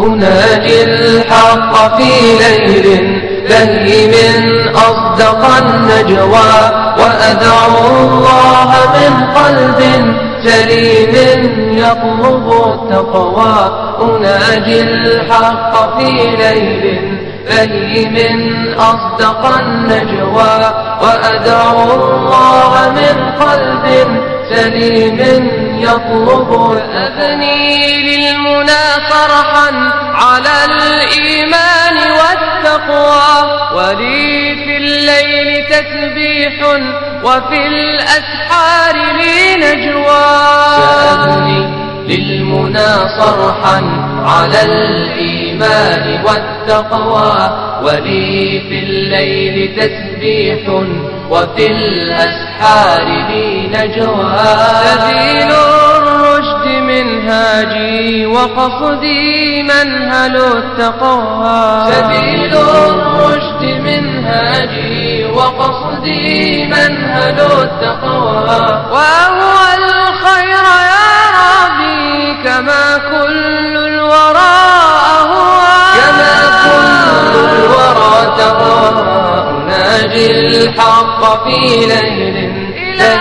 أناجي الحق في ليل من أصدق النجوى وأدعو الله من قلب سليم يطلب التقوى أناجي الحق في ليل من أصدق النجوى وأدعو الله من قلب سليم يطلب أبني للمنى فرحا على الإيمان والتقوى ولي في الليل تسبيح وفي الأسحار لي نجوى سأبني للمنى صرحا على الإيمان والتقوى ولي في الليل تسبيح وفي الأسحار لي نجوى سبيل الرشد منهاجي وقصدي منهل التقوى سبيل الرشد منهاجي وقصدي منهل التقوى وهو الخير يا ربي كما كل الورى أهوى كما كل الورى تقوى أناجي الحق في ليل إلى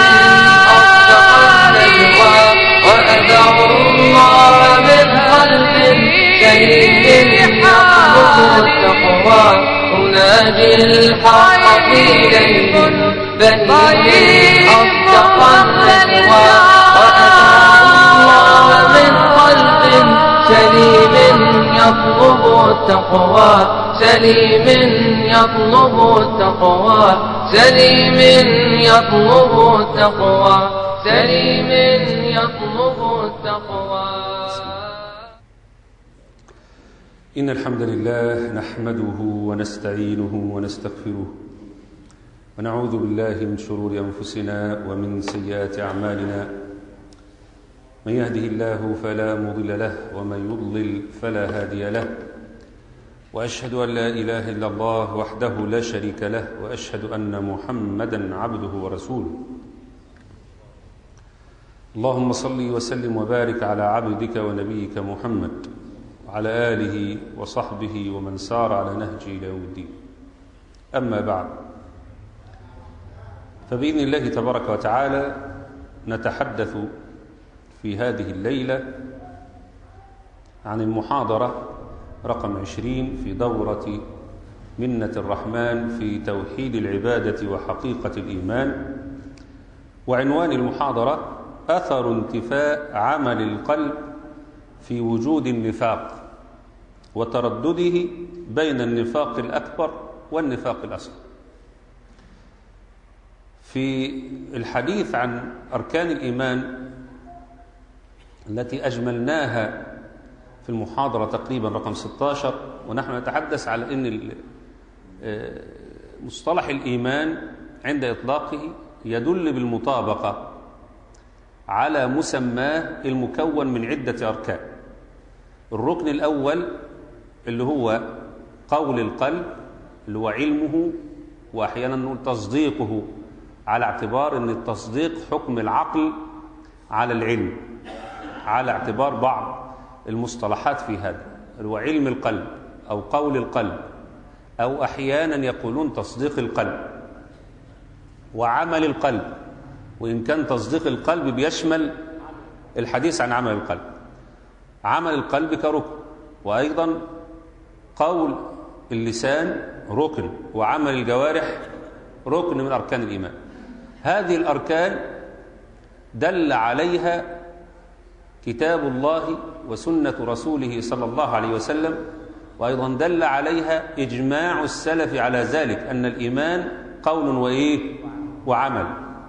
أصدق النجوى وأدعو الله من قلب سليم يطلب التقوى أناجي الحق في ليل بهيم أصدق النجوى وأدعو الله من قلب سليم يطلب التقوى سليم يطلب التقوى سليم يطلب التقوى سليم يطلب التقوى إن الحمد لله نحمده ونستعينه ونستغفره ونعوذ بالله من شرور أنفسنا ومن سيئات أعمالنا من يهده الله فلا مضل له ومن يضلل فلا هادي له وأشهد أن لا إله إلا الله وحده لا شريك له وأشهد أن محمدا عبده ورسوله اللهم صل وسلم وبارك على عبدك ونبيك محمد وعلى آله وصحبه ومن سار على نهجه إلى يوم الدين أما بعد فبإذن الله تبارك وتعالى نتحدث في هذه الليلة عن المحاضرة رقم عشرين في دورة منة الرحمن في توحيد العبادة وحقيقة الإيمان وعنوان المحاضرة أثر انتفاء عمل القلب في وجود النفاق وتردده بين النفاق الأكبر والنفاق الأصغر في الحديث عن أركان الإيمان التي أجملناها في المحاضرة تقريبا رقم 16 ونحن نتحدث على أن مصطلح الإيمان عند إطلاقه يدل بالمطابقة على مسماه المكون من عدة أركان الركن الأول اللي هو قول القلب اللي هو علمه وأحيانا نقول تصديقه على اعتبار أن التصديق حكم العقل على العلم على اعتبار بعض المصطلحات في هذا اللي هو علم القلب أو قول القلب أو أحيانا يقولون تصديق القلب وعمل القلب وإن كان تصديق القلب بيشمل الحديث عن عمل القلب عمل القلب كركن وأيضا قول اللسان ركن وعمل الجوارح ركن من أركان الإيمان هذه الأركان دل عليها كتاب الله وسنة رسوله صلى الله عليه وسلم وأيضا دل عليها إجماع السلف على ذلك أن الإيمان قول وإيه وعمل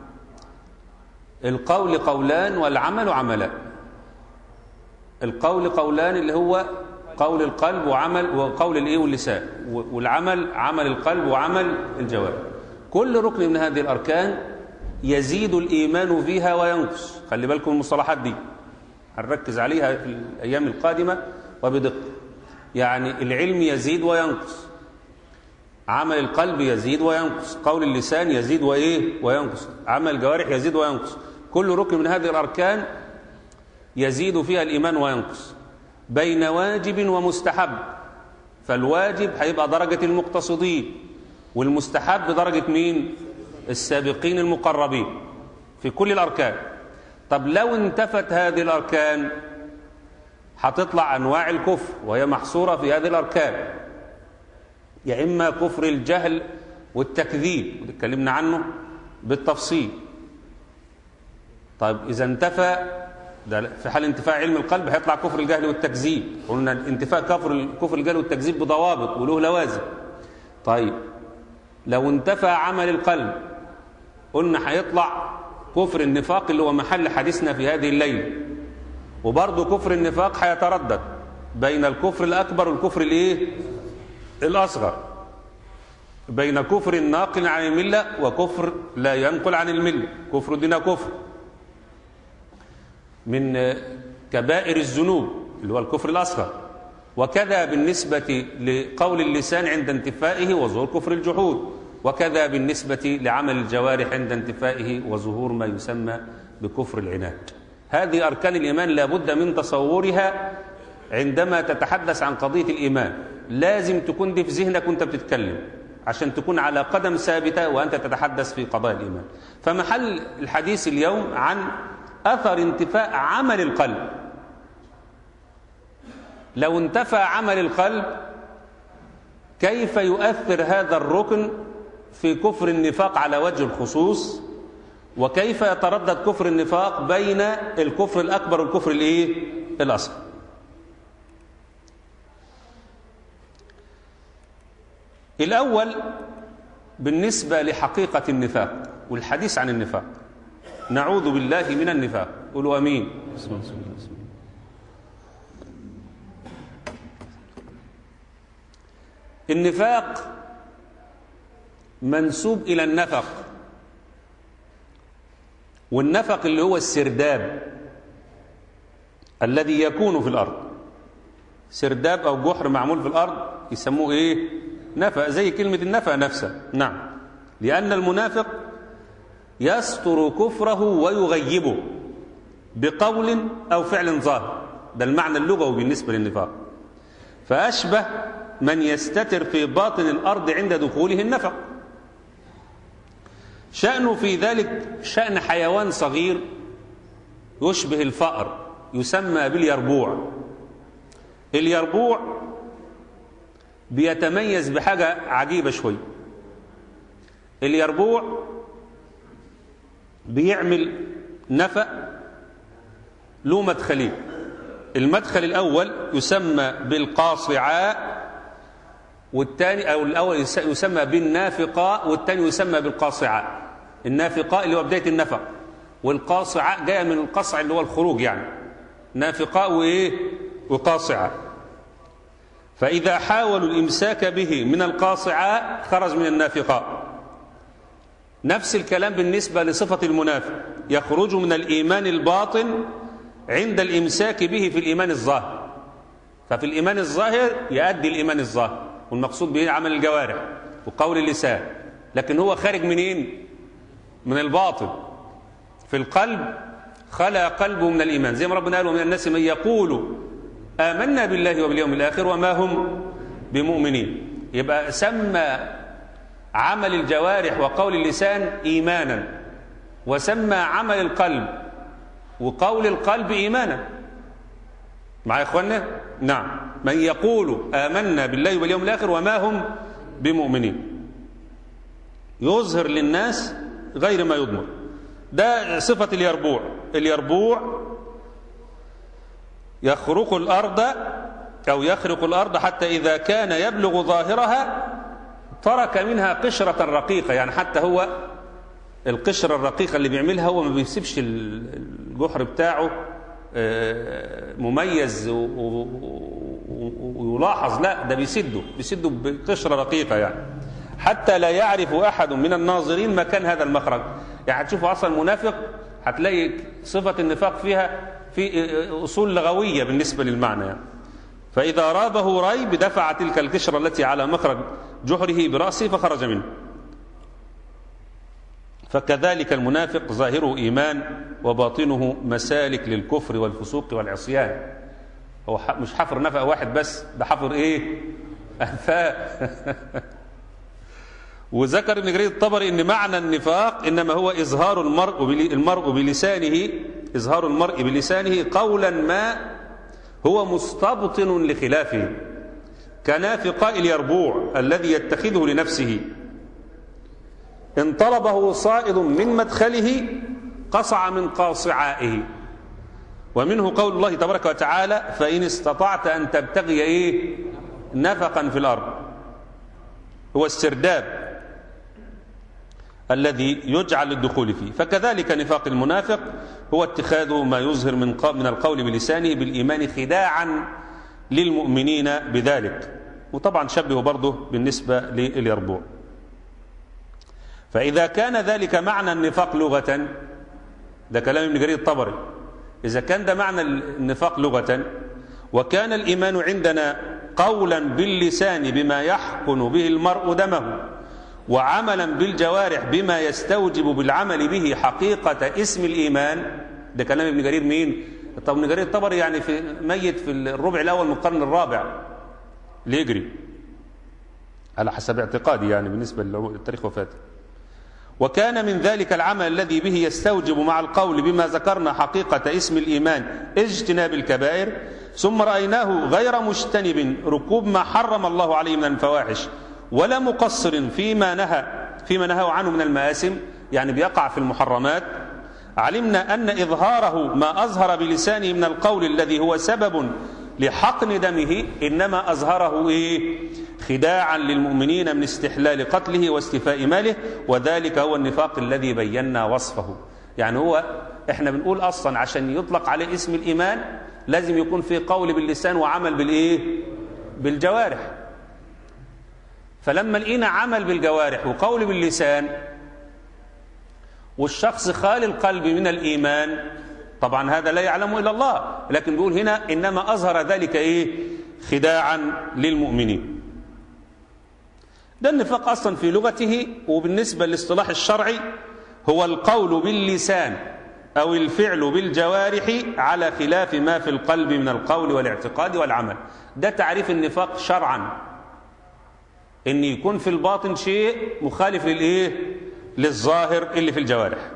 القول قولان والعمل عملان القول قولان اللي هو قول القلب وعمل وقول الايه واللسان والعمل عمل القلب وعمل الجوارح كل ركن من هذه الاركان يزيد الايمان فيها وينقص خلي بالكم المصطلحات دي هنركز عليها في الايام القادمه وبدقه يعني العلم يزيد وينقص عمل القلب يزيد وينقص قول اللسان يزيد وايه وينقص عمل الجوارح يزيد وينقص كل ركن من هذه الاركان يزيد فيها الايمان وينقص بين واجب ومستحب فالواجب هيبقى درجة المقتصدين والمستحب درجة مين السابقين المقربين في كل الأركان طب لو انتفت هذه الأركان هتطلع أنواع الكفر وهي محصورة في هذه الأركان يا إما كفر الجهل والتكذيب وده اتكلمنا عنه بالتفصيل طيب إذا انتفى ده في حال انتفاء علم القلب هيطلع كفر الجهل والتكذيب قلنا انتفاء كفر كفر الجهل والتكذيب بضوابط وله لوازم طيب لو انتفى عمل القلب قلنا هيطلع كفر النفاق اللي هو محل حديثنا في هذه الليله وبرضه كفر النفاق هيتردد بين الكفر الأكبر والكفر الإيه؟ الأصغر بين كفر ناقل عن الملة وكفر لا ينقل عن الملة كفر دين كفر من كبائر الذنوب اللي هو الكفر الأصغر وكذا بالنسبة لقول اللسان عند انتفائه وظهور كفر الجحود وكذا بالنسبة لعمل الجوارح عند انتفائه وظهور ما يسمى بكفر العناد هذه أركان الإيمان لابد من تصورها عندما تتحدث عن قضية الإيمان لازم تكون دي في ذهنك وانت بتتكلم عشان تكون على قدم ثابتة وأنت تتحدث في قضايا الإيمان فمحل الحديث اليوم عن أثر انتفاء عمل القلب لو انتفى عمل القلب كيف يؤثر هذا الركن في كفر النفاق على وجه الخصوص وكيف يتردد كفر النفاق بين الكفر الأكبر والكفر الإيه؟ الأصغر الأول بالنسبة لحقيقة النفاق والحديث عن النفاق نعوذ بالله من النفاق قولوا أمين بسم الله بسم الله بسم الله. النفاق منسوب إلى النفق والنفق اللي هو السرداب الذي يكون في الأرض سرداب أو جحر معمول في الأرض يسموه إيه نفق زي كلمة النفق نفسها نعم لأن المنافق يستر كفره ويغيبه بقول أو فعل ظاهر ده المعنى اللغوي بالنسبة للنفاق فأشبه من يستتر في باطن الأرض عند دخوله النفق شأنه في ذلك شأن حيوان صغير يشبه الفأر يسمى باليربوع اليربوع بيتميز بحاجة عجيبة شوي اليربوع بيعمل نفق له مدخلين المدخل الأول يسمى بالقاصعاء والثاني أو الأول يسمى بالنافقاء والثاني يسمى بالقاصعاء النافقاء اللي هو بداية النفق والقاصعاء جاية من القصع اللي هو الخروج يعني نافقاء وإيه وقاصعاء فإذا حاولوا الإمساك به من القاصعاء خرج من النافقاء نفس الكلام بالنسبة لصفة المنافق يخرج من الإيمان الباطن عند الإمساك به في الإيمان الظاهر ففي الإيمان الظاهر يؤدي الإيمان الظاهر والمقصود به عمل الجوارح وقول اللسان لكن هو خارج منين من الباطن في القلب خلى قلبه من الإيمان زي ما ربنا قال ومن الناس من يقول آمنا بالله وباليوم الآخر وما هم بمؤمنين يبقى سمى عمل الجوارح وقول اللسان إيمانا وسمى عمل القلب وقول القلب إيمانا مع إخواننا نعم من يقول آمنا بالله واليوم الآخر وما هم بمؤمنين يظهر للناس غير ما يضمر ده صفة اليربوع اليربوع يخرق الأرض أو يخرق الأرض حتى إذا كان يبلغ ظاهرها ترك منها قشرة رقيقة يعني حتى هو القشرة الرقيقة اللي بيعملها هو ما بيسيبش الجحر بتاعه مميز ويلاحظ لا ده بيسده بيسده بقشرة رقيقة يعني حتى لا يعرف أحد من الناظرين مكان هذا المخرج يعني هتشوفوا أصلا منافق هتلاقي صفة النفاق فيها في أصول لغوية بالنسبة للمعنى يعني. فإذا رابه ريب دفع تلك القشرة التي على مخرج جحره برأسه فخرج منه فكذلك المنافق ظاهره إيمان وباطنه مسالك للكفر والفسوق والعصيان هو ح- مش حفر نفق واحد بس ده حفر ايه انفاق وذكر ابن جرير الطبري ان معنى النفاق انما هو اظهار المرء بل- المرء بلسانه اظهار المرء بلسانه قولا ما هو مستبطن لخلافه كنافقاء اليربوع الذي يتخذه لنفسه إن طلبه صائد من مدخله قصع من قاصعائه ومنه قول الله تبارك وتعالى فإن استطعت أن تبتغي إيه نفقا في الأرض هو السرداب الذي يجعل للدخول فيه فكذلك نفاق المنافق هو اتخاذه ما يظهر من ق- من القول بلسانه بالإيمان خداعا للمؤمنين بذلك وطبعا شبهه برضه بالنسبة لليربوع فإذا كان ذلك معنى النفاق لغة ده كلام ابن جرير الطبري إذا كان ده معنى النفاق لغة وكان الإيمان عندنا قولا باللسان بما يحقن به المرء دمه وعملا بالجوارح بما يستوجب بالعمل به حقيقة اسم الإيمان ده كلام ابن جرير مين؟ طب ابن جرير الطبري يعني في ميت في الربع الأول من القرن الرابع ليجري على حسب اعتقادي يعني بالنسبة لتاريخ وفاته وكان من ذلك العمل الذي به يستوجب مع القول بما ذكرنا حقيقة اسم الإيمان اجتناب الكبائر ثم رأيناه غير مجتنب ركوب ما حرم الله عليه من الفواحش ولا مقصر فيما نهى فيما نهى عنه من المآسم يعني بيقع في المحرمات علمنا أن إظهاره ما أظهر بلسانه من القول الذي هو سبب لحقن دمه إنما أظهره إيه؟ خداعا للمؤمنين من استحلال قتله واستيفاء ماله وذلك هو النفاق الذي بينا وصفه يعني هو احنا بنقول أصلا عشان يطلق عليه اسم الإيمان لازم يكون في قول باللسان وعمل بالإيه بالجوارح فلما لقينا عمل بالجوارح وقول باللسان والشخص خالي القلب من الإيمان طبعا هذا لا يعلمه إلا الله لكن بيقول هنا إنما أظهر ذلك إيه خداعا للمؤمنين ده النفاق أصلا في لغته وبالنسبة للاصطلاح الشرعي هو القول باللسان أو الفعل بالجوارح على خلاف ما في القلب من القول والاعتقاد والعمل ده تعريف النفاق شرعا ان يكون في الباطن شيء مخالف للايه للظاهر اللي في الجوارح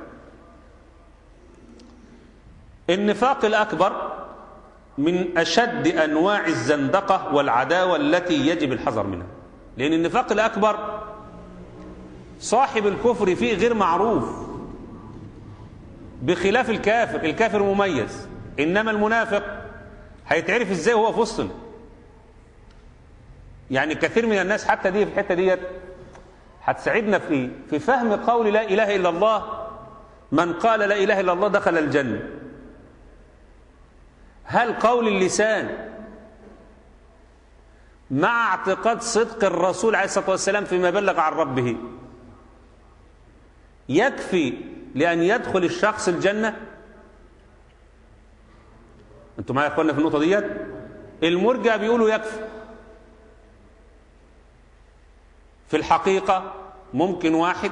النفاق الاكبر من اشد انواع الزندقه والعداوه التي يجب الحذر منها لان النفاق الاكبر صاحب الكفر فيه غير معروف بخلاف الكافر الكافر مميز انما المنافق هيتعرف ازاي وهو في وسطنا يعني كثير من الناس حتى دي في الحته ديت هتساعدنا في ايه؟ في فهم قول لا اله الا الله من قال لا اله الا الله دخل الجنه هل قول اللسان مع اعتقاد صدق الرسول عليه الصلاه والسلام فيما بلغ عن ربه يكفي لان يدخل الشخص الجنه انتوا معايا يا اخوانا في النقطه ديت المرجع بيقولوا يكفي في الحقيقة ممكن واحد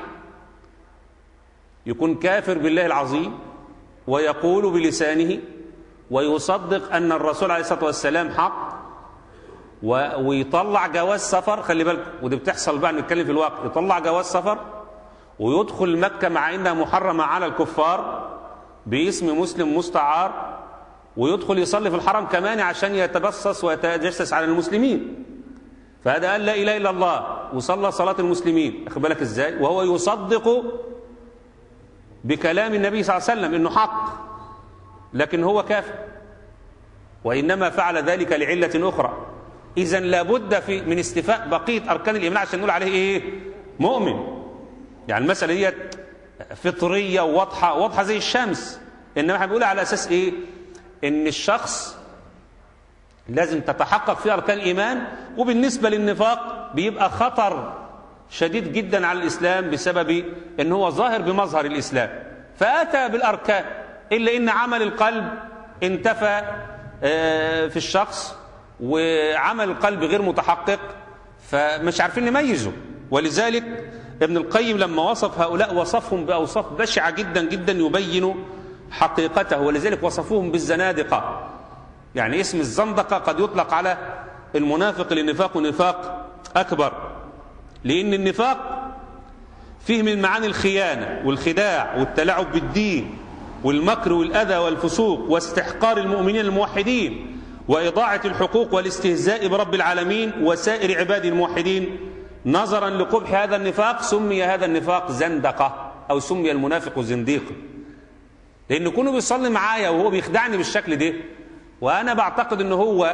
يكون كافر بالله العظيم ويقول بلسانه ويصدق أن الرسول عليه الصلاة والسلام حق ويطلع جواز سفر خلي بالك ودي بتحصل بقى نتكلم في الواقع يطلع جواز سفر ويدخل مكة مع إنها محرمة على الكفار باسم مسلم مستعار ويدخل يصلي في الحرم كمان عشان يتبصص ويتجسس على المسلمين فهذا قال لا اله الا الله وصلى صلاه المسلمين اخد بالك ازاي وهو يصدق بكلام النبي صلى الله عليه وسلم انه حق لكن هو كافر وانما فعل ذلك لعله اخرى اذا لابد في من استيفاء بقيه اركان الايمان عشان نقول عليه ايه مؤمن يعني المساله ديت فطريه وواضحه واضحه زي الشمس انما احنا بنقول على اساس ايه ان الشخص لازم تتحقق فيه أركان الإيمان وبالنسبة للنفاق بيبقى خطر شديد جدا على الإسلام بسبب أنه هو ظاهر بمظهر الإسلام فأتى بالأركان إلا أن عمل القلب انتفى في الشخص وعمل القلب غير متحقق فمش عارفين نميزه ولذلك ابن القيم لما وصف هؤلاء وصفهم بأوصاف بشعة جدا جدا يبين حقيقته ولذلك وصفوهم بالزنادقة يعني اسم الزندقة قد يطلق على المنافق للنفاق نفاق أكبر لأن النفاق فيه من معاني الخيانة والخداع والتلاعب بالدين والمكر والأذى والفسوق واستحقار المؤمنين الموحدين وإضاعة الحقوق والاستهزاء برب العالمين وسائر عباد الموحدين نظرا لقبح هذا النفاق سمي هذا النفاق زندقة أو سمي المنافق زنديقا لأن كونه بيصلي معايا وهو بيخدعني بالشكل ده وأنا بعتقد أنه هو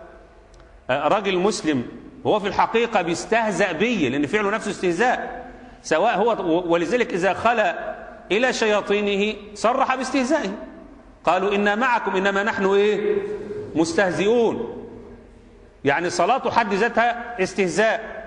راجل مسلم هو في الحقيقة بيستهزأ بي لأن فعله نفسه استهزاء سواء هو ولذلك إذا خلى إلى شياطينه صرح باستهزائه قالوا إنا معكم إنما نحن إيه مستهزئون يعني صلاته حد ذاتها استهزاء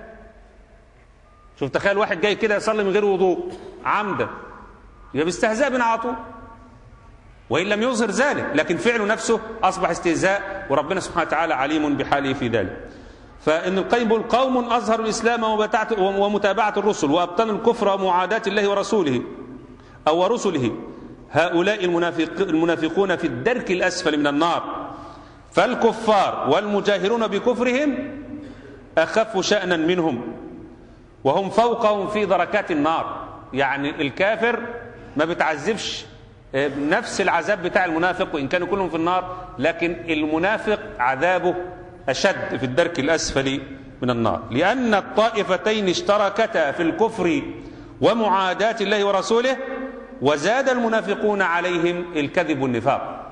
شوف تخيل واحد جاي كده يصلي من غير وضوء عمدا يبقى باستهزاء بنا على طول وإن لم يظهر ذلك لكن فعله نفسه أصبح استهزاء وربنا سبحانه وتعالى عليم بحاله في ذلك فإن القيم بيقول قوم أظهروا الإسلام ومتابعة الرسل وأبطنوا الكفر ومعاداة الله ورسوله أو ورسله هؤلاء المنافق المنافقون في الدرك الأسفل من النار فالكفار والمجاهرون بكفرهم أخف شأنا منهم وهم فوقهم في دركات النار يعني الكافر ما بتعذبش نفس العذاب بتاع المنافق وإن كانوا كلهم في النار لكن المنافق عذابه أشد في الدرك الأسفل من النار لأن الطائفتين اشتركتا في الكفر ومعاداة الله ورسوله وزاد المنافقون عليهم الكذب والنفاق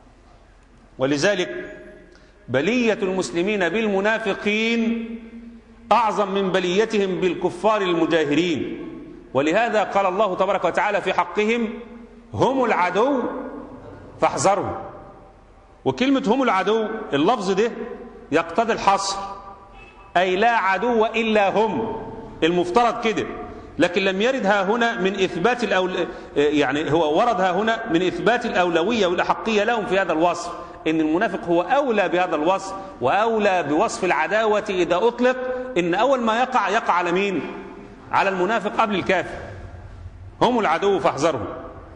ولذلك بلية المسلمين بالمنافقين أعظم من بليتهم بالكفار المجاهرين ولهذا قال الله تبارك وتعالى في حقهم هم العدو فاحذروا وكلمة هم العدو اللفظ ده يقتضي الحصر أي لا عدو إلا هم المفترض كده لكن لم يرد ها هنا من إثبات الأول يعني هو ورد ها هنا من إثبات الأولوية والأحقية لهم في هذا الوصف إن المنافق هو أولى بهذا الوصف وأولى بوصف العداوة إذا أطلق إن أول ما يقع يقع على مين على المنافق قبل الكافر هم العدو فاحذرهم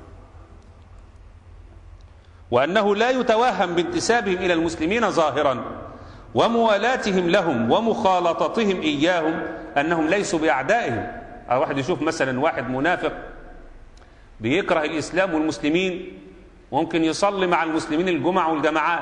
وأنه لا يتوهم بانتسابهم إلى المسلمين ظاهرا وموالاتهم لهم ومخالطتهم إياهم أنهم ليسوا بأعدائهم أو واحد يشوف مثلا واحد منافق بيكره الإسلام والمسلمين ممكن يصلي مع المسلمين الجمع والجماعات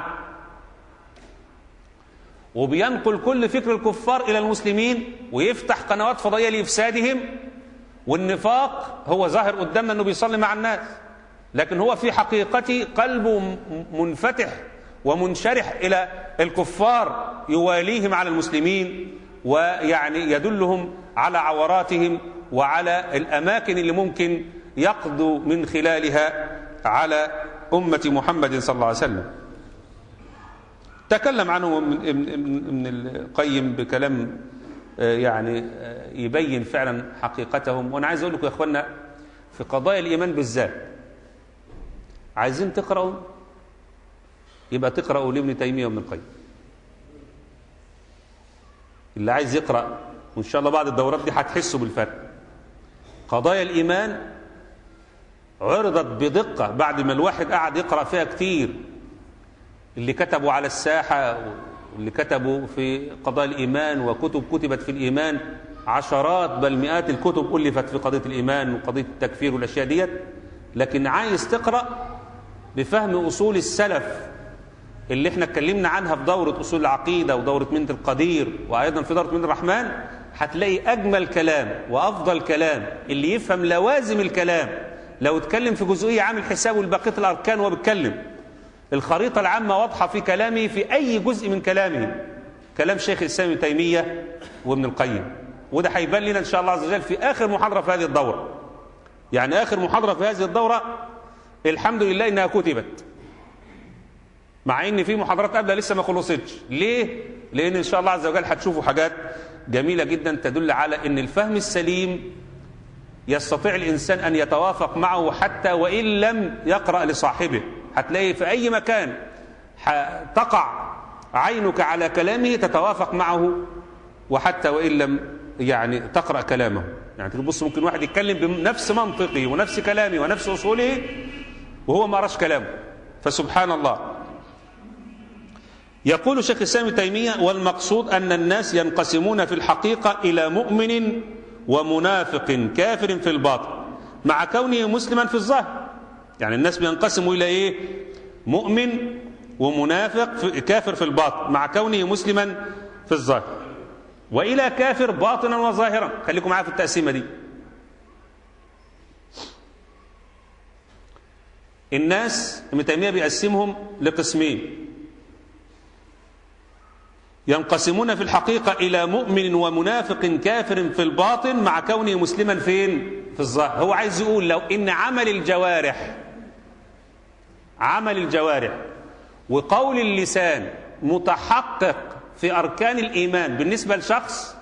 وبينقل كل فكر الكفار إلى المسلمين ويفتح قنوات فضائية لإفسادهم والنفاق هو ظاهر قدامنا أنه بيصلي مع الناس لكن هو في حقيقته قلبه منفتح ومنشرح إلى الكفار يواليهم على المسلمين ويعني يدلهم على عوراتهم وعلى الأماكن اللي ممكن يقضوا من خلالها على أمة محمد صلى الله عليه وسلم تكلم عنه من القيم بكلام يعني يبين فعلا حقيقتهم وأنا عايز أقول لكم يا أخوانا في قضايا الإيمان بالذات عايزين تقرأوا يبقى تقرأوا لابن تيمية وابن القيم اللي عايز يقرأ وإن شاء الله بعد الدورات دي هتحسوا بالفرق قضايا الإيمان عرضت بدقة بعد ما الواحد قعد يقرأ فيها كتير اللي كتبوا على الساحة واللي كتبوا في قضايا الإيمان وكتب كتبت في الإيمان عشرات بل مئات الكتب ألفت في قضية الإيمان وقضية التكفير والأشياء ديت لكن عايز تقرأ بفهم أصول السلف اللي احنا اتكلمنا عنها في دورة أصول العقيدة ودورة منة القدير وأيضا في دورة منة الرحمن هتلاقي أجمل كلام وأفضل كلام اللي يفهم لوازم الكلام لو اتكلم في جزئية عامل حساب والبقية الأركان وهو بيتكلم الخريطة العامة واضحة في كلامه في أي جزء من كلامه كلام شيخ الإسلام ابن تيمية وابن القيم وده هيبان لنا إن شاء الله عز وجل في آخر محاضرة في هذه الدورة يعني آخر محاضرة في هذه الدورة الحمد لله إنها كتبت مع ان في محاضرات قبلها لسه ما خلصتش ليه لان ان شاء الله عز وجل هتشوفوا حاجات جميله جدا تدل على ان الفهم السليم يستطيع الانسان ان يتوافق معه حتى وان لم يقرا لصاحبه هتلاقي في اي مكان تقع عينك على كلامه تتوافق معه وحتى وان لم يعني تقرا كلامه يعني تبص ممكن واحد يتكلم بنفس منطقه ونفس كلامه ونفس اصوله وهو ما قراش كلامه فسبحان الله يقول شيخ الإسلام ابن تيمية والمقصود أن الناس ينقسمون في الحقيقة إلى مؤمن ومنافق كافر في الباطن مع كونه مسلما في الظاهر يعني الناس بينقسموا إلى إيه مؤمن ومنافق في كافر في الباطن مع كونه مسلما في الظاهر وإلى كافر باطنا وظاهرا خليكم معايا في التقسيمة دي الناس ابن تيمية بيقسمهم لقسمين ينقسمون في الحقيقة إلى مؤمن ومنافق كافر في الباطن مع كونه مسلما فين في الظاهر هو عايز يقول لو إن عمل الجوارح عمل الجوارح وقول اللسان متحقق في أركان الإيمان بالنسبة لشخص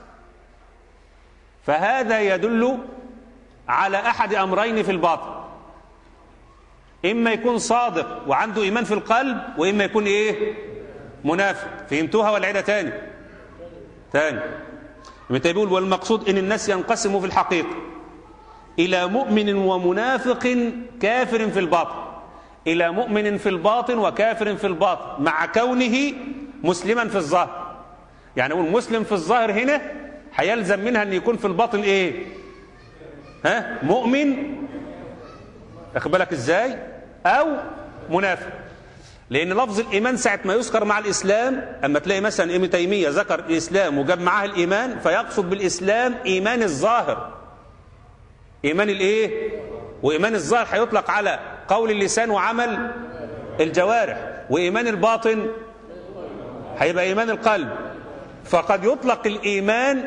فهذا يدل على أحد أمرين في الباطن إما يكون صادق وعنده إيمان في القلب وإما يكون إيه منافق فهمتوها ولا عيدها تاني تاني متى بيقول والمقصود ان الناس ينقسموا في الحقيقة الى مؤمن ومنافق كافر في الباطن الى مؤمن في الباطن وكافر في الباطن مع كونه مسلما في الظاهر يعني نقول مسلم في الظاهر هنا هيلزم منها ان يكون في الباطن ايه ها مؤمن اخد بالك ازاي او منافق لأن لفظ الإيمان ساعة ما يذكر مع الإسلام أما تلاقي مثلا ابن تيمية ذكر الإسلام وجاب معاه الإيمان فيقصد بالإسلام إيمان الظاهر إيمان الإيه؟ وإيمان الظاهر هيطلق على قول اللسان وعمل الجوارح وإيمان الباطن هيبقى إيمان القلب فقد يطلق الإيمان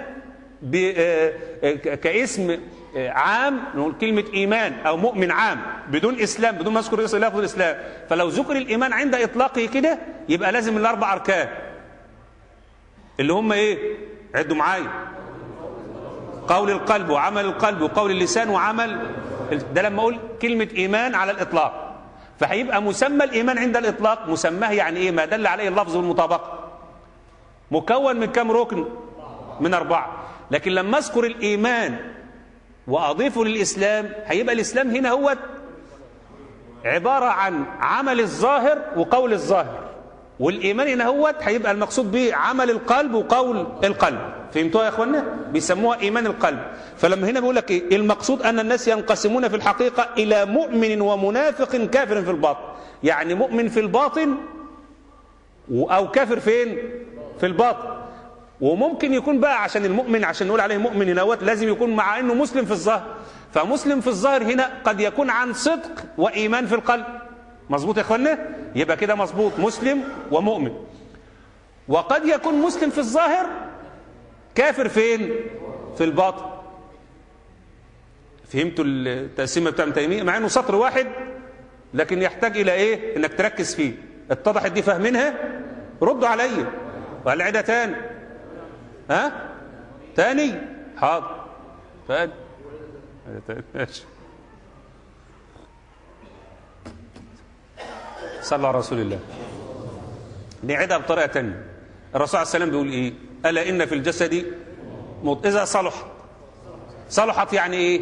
كاسم عام نقول كلمة إيمان أو مؤمن عام بدون إسلام بدون ما أذكر لفظ الإسلام فلو ذكر الإيمان عند إطلاقه كده يبقى لازم الأربع أركان اللي هم إيه عدوا معايا قول القلب وعمل القلب وقول اللسان وعمل ده لما أقول كلمة إيمان على الإطلاق فهيبقى مسمى الإيمان عند الإطلاق مسماه يعني إيه ما دل عليه اللفظ والمطابقة مكون من كم ركن من أربعة لكن لما أذكر الإيمان وأضيفه للإسلام هيبقى الإسلام هنا هو عبارة عن عمل الظاهر وقول الظاهر والإيمان هنا هو هيبقى المقصود به عمل القلب وقول القلب فهمتوها يا أخوانا بيسموها إيمان القلب فلما هنا بيقول لك إيه المقصود أن الناس ينقسمون في الحقيقة إلى مؤمن ومنافق كافر في الباطن يعني مؤمن في الباطن أو كافر فين في الباطن وممكن يكون بقى عشان المؤمن عشان نقول عليه مؤمن هنا لازم يكون مع انه مسلم في الظاهر فمسلم في الظاهر هنا قد يكون عن صدق وايمان في القلب مظبوط يا اخوانا يبقى كده مظبوط مسلم ومؤمن وقد يكون مسلم في الظاهر كافر فين في الباطن فهمتوا التقسيمه بتاع تيميه مع انه سطر واحد لكن يحتاج الى ايه انك تركز فيه اتضحت دي فاهمينها ردوا عليا وهنعيدها تاني ها تاني حاضر تاني ماشي صلى على رسول الله نعيدها بطريقه تانية الرسول عليه السلام بيقول ايه الا ان في الجسد موت اذا صلحت صلحت يعني ايه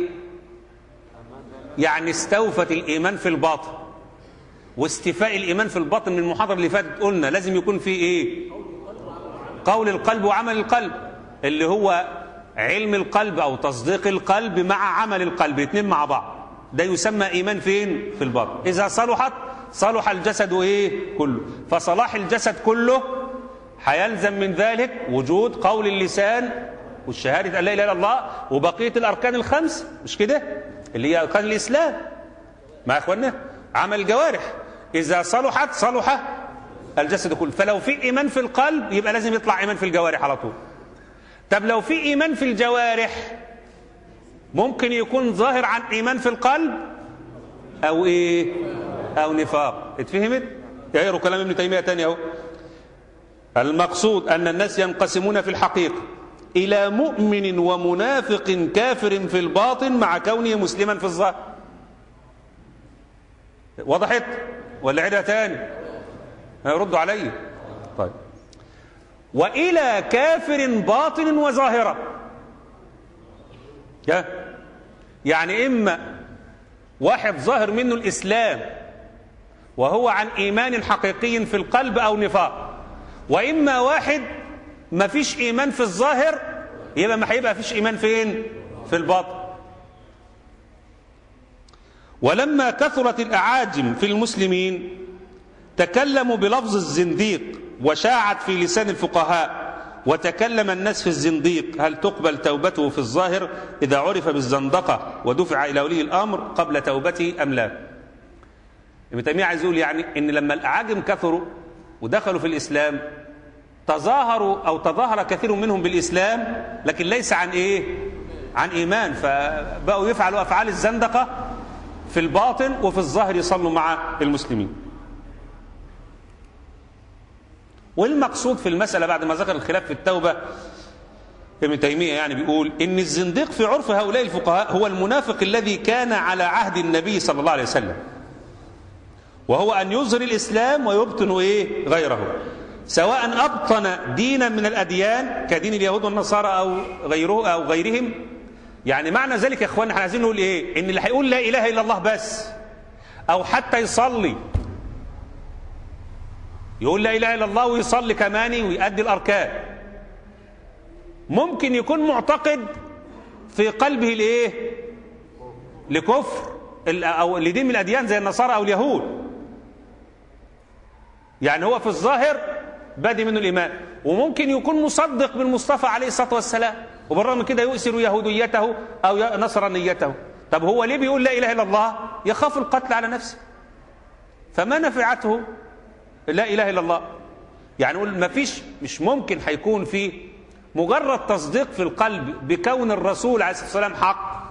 يعني استوفت الايمان في الباطن واستيفاء الايمان في الباطن من المحاضره اللي فاتت قلنا لازم يكون فيه ايه قول القلب وعمل القلب اللي هو علم القلب او تصديق القلب مع عمل القلب الاثنين مع بعض ده يسمى ايمان فين في الباطن اذا صلحت صلح الجسد ايه كله فصلاح الجسد كله هيلزم من ذلك وجود قول اللسان والشهاده ان لا اله الا الله وبقيه الاركان الخمس مش كده اللي هي اركان الاسلام ما اخوانا عمل الجوارح اذا صلحت صلح الجسد كله فلو في ايمان في القلب يبقى لازم يطلع ايمان في الجوارح على طول طب لو في ايمان في الجوارح ممكن يكون ظاهر عن ايمان في القلب او ايه او نفاق اتفهمت يقروا كلام ابن تيميه تاني اهو المقصود ان الناس ينقسمون في الحقيقه الى مؤمن ومنافق كافر في الباطن مع كونه مسلما في الظاهر وضحت ولا عيدها تاني ردوا علي طيب والى كافر باطن وظاهرا يعني اما واحد ظاهر منه الاسلام وهو عن ايمان حقيقي في القلب او نفاق وإما واحد ما فيش إيمان في الظاهر يبقى ما هيبقى فيش إيمان فين في الباطن ولما كثرت الأعاجم في المسلمين تكلموا بلفظ الزنديق وشاعت في لسان الفقهاء وتكلم الناس في الزنديق هل تقبل توبته في الظاهر إذا عرف بالزندقة ودفع إلى ولي الأمر قبل توبته أم لا ابن تيمية عايز يقول يعني إن لما الأعاجم كثروا ودخلوا في الإسلام تظاهروا أو تظاهر كثير منهم بالإسلام لكن ليس عن إيه عن إيمان فبقوا يفعلوا أفعال الزندقة في الباطن وفي الظاهر يصلوا مع المسلمين والمقصود في المسألة بعد ما ذكر الخلاف في التوبة ابن تيمية يعني بيقول إن الزنديق في عرف هؤلاء الفقهاء هو المنافق الذي كان على عهد النبي صلى الله عليه وسلم وهو أن يظهر الإسلام ويبطن إيه غيره سواء أبطن دينا من الأديان كدين اليهود والنصارى أو غيره أو غيرهم يعني معنى ذلك يا إخوان احنا عايزين نقول إيه إن اللي هيقول لا إله إلا الله بس أو حتى يصلي يقول لا إله إلا الله ويصلي كمان ويؤدي الأركان ممكن يكون معتقد في قلبه لإيه لكفر أو لدين من الأديان زي النصارى أو اليهود يعني هو في الظاهر بادي منه الإيمان وممكن يكون مصدق بالمصطفى عليه الصلاة والسلام وبالرغم من كده يؤثر يهوديته أو نصرانيته طب هو ليه بيقول لا إله إلا الله يخاف القتل على نفسه فما نفعته لا إله إلا الله يعني نقول ما فيش مش ممكن هيكون في مجرد تصديق في القلب بكون الرسول عليه الصلاة والسلام حق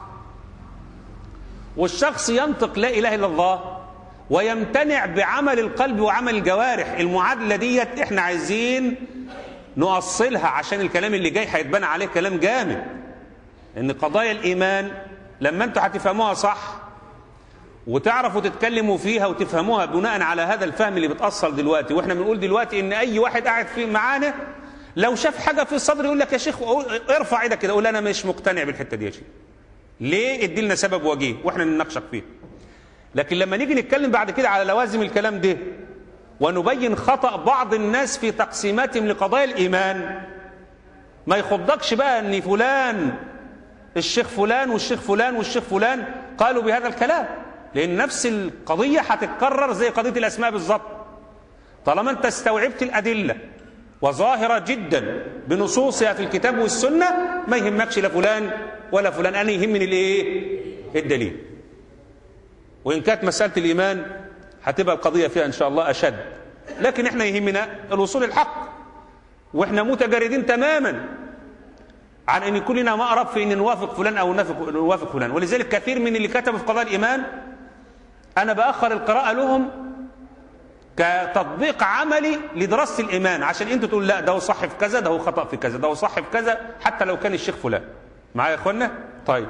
والشخص ينطق لا إله إلا الله ويمتنع بعمل القلب وعمل الجوارح المعادلة ديت احنا عايزين نؤصلها عشان الكلام اللي جاي هيتبنى عليه كلام جامد ان قضايا الإيمان لما انتوا هتفهموها صح وتعرفوا تتكلموا فيها وتفهموها بناء على هذا الفهم اللي بتأصل دلوقتي واحنا بنقول دلوقتي ان اي واحد قاعد فيه معانا لو شاف حاجة في الصدر يقول لك يا شيخ ارفع ايدك كده قول انا مش مقتنع بالحتة دي يا شيخ ليه ادي لنا سبب وجيه واحنا نناقشك فيه لكن لما نيجي نتكلم بعد كده على لوازم الكلام ده ونبين خطأ بعض الناس في تقسيماتهم لقضايا الإيمان ما يخضكش بقى ان فلان الشيخ فلان والشيخ فلان والشيخ فلان قالوا بهذا الكلام لأن نفس القضية هتتكرر زي قضية الأسماء بالظبط طالما أنت استوعبت الأدلة وظاهرة جدا بنصوصها في الكتاب والسنة ما يهمكش لا فلان ولا فلان أنا يهمني الإيه؟ الدليل وإن كانت مسألة الإيمان هتبقى القضية فيها إن شاء الله أشد لكن إحنا يهمنا الوصول الحق وإحنا متجردين تماما عن أن يكون لنا مأرب في أن نوافق فلان أو نوافق فلان ولذلك كثير من اللي كتبوا في قضايا الإيمان أنا بأخر القراءة لهم كتطبيق عملي لدراسة الإيمان عشان أنتوا تقول لا ده هو صح في كذا ده هو خطأ في كذا ده هو صح في كذا حتى لو كان الشيخ فلان معايا يا إخوانا طيب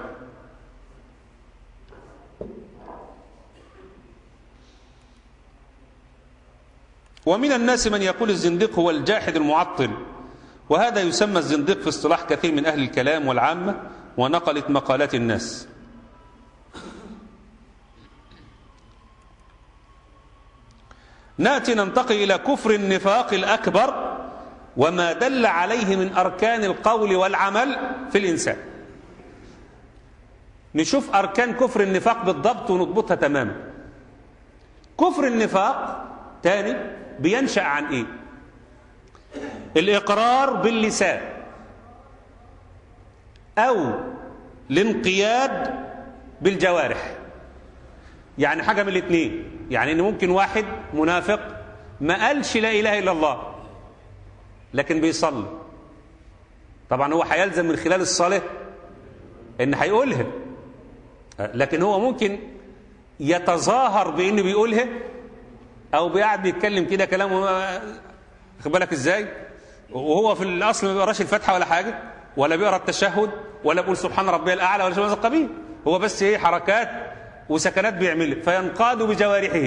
ومن الناس من يقول الزنديق هو الجاحد المعطل وهذا يسمى الزنديق في اصطلاح كثير من أهل الكلام والعامة ونقلت مقالات الناس ناتي ننتقل إلى كفر النفاق الأكبر وما دل عليه من أركان القول والعمل في الإنسان نشوف أركان كفر النفاق بالضبط ونضبطها تماما كفر النفاق تاني بينشأ عن إيه الإقرار باللسان أو الانقياد بالجوارح يعني حاجة من الاثنين يعني ان ممكن واحد منافق ما قالش لا اله الا الله لكن بيصلي طبعا هو هيلزم من خلال الصلاه ان هيقولها لكن هو ممكن يتظاهر بانه بيقولها او بيقعد بيتكلم كده كلام خد بالك ازاي وهو في الاصل ما بيقراش الفاتحه ولا حاجه ولا بيقرا التشهد ولا بيقول سبحان ربي الاعلى ولا شيء من هذا القبيل هو بس ايه حركات وسكنات بيعملها فينقاد بجوارحه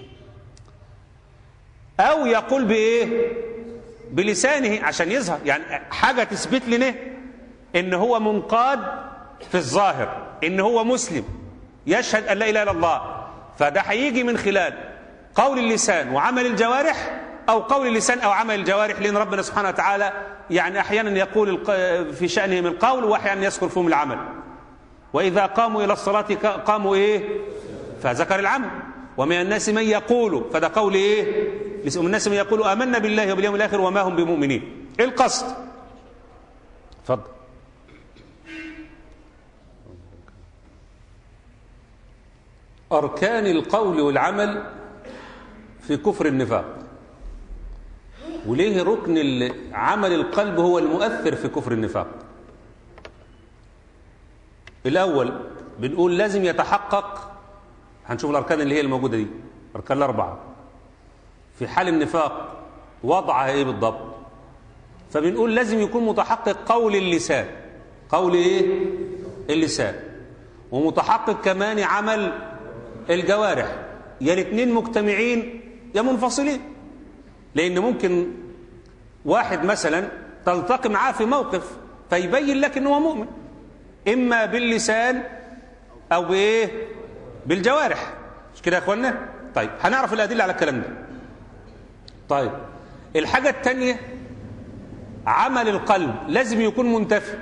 او يقول بايه بلسانه عشان يظهر يعني حاجه تثبت لنا ان هو منقاد في الظاهر ان هو مسلم يشهد ان لا اله الا الله فده هيجي من خلال قول اللسان وعمل الجوارح أو قول اللسان أو عمل الجوارح لأن ربنا سبحانه وتعالى يعني أحيانا يقول الق- في شأنهم القول وأحيانا يذكر فيهم العمل وإذا قاموا إلى الصلاة ق- قاموا إيه فذكر العمل ومن الناس من يقول فده قول إيه ومن الناس من يقول آمنا بالله وباليوم الآخر وما هم بمؤمنين إيه القصد اتفضل أركان القول والعمل في كفر النفاق وليه ركن ال- عمل القلب هو المؤثر في كفر النفاق الأول بنقول لازم يتحقق هنشوف الأركان اللي هي الموجودة دي أركان الأربعة في حال النفاق وضعها إيه بالضبط فبنقول لازم يكون متحقق قول اللسان قول إيه اللسان ومتحقق كمان عمل الجوارح يا الاثنين مجتمعين يا منفصلين لأن ممكن واحد مثلا تلتقي معاه في موقف فيبين لك أنه مؤمن إما باللسان أو بإيه بالجوارح مش كده يا أخوانا طيب هنعرف الأدلة على الكلام ده طيب الحاجة الثانية عمل القلب لازم يكون منتفي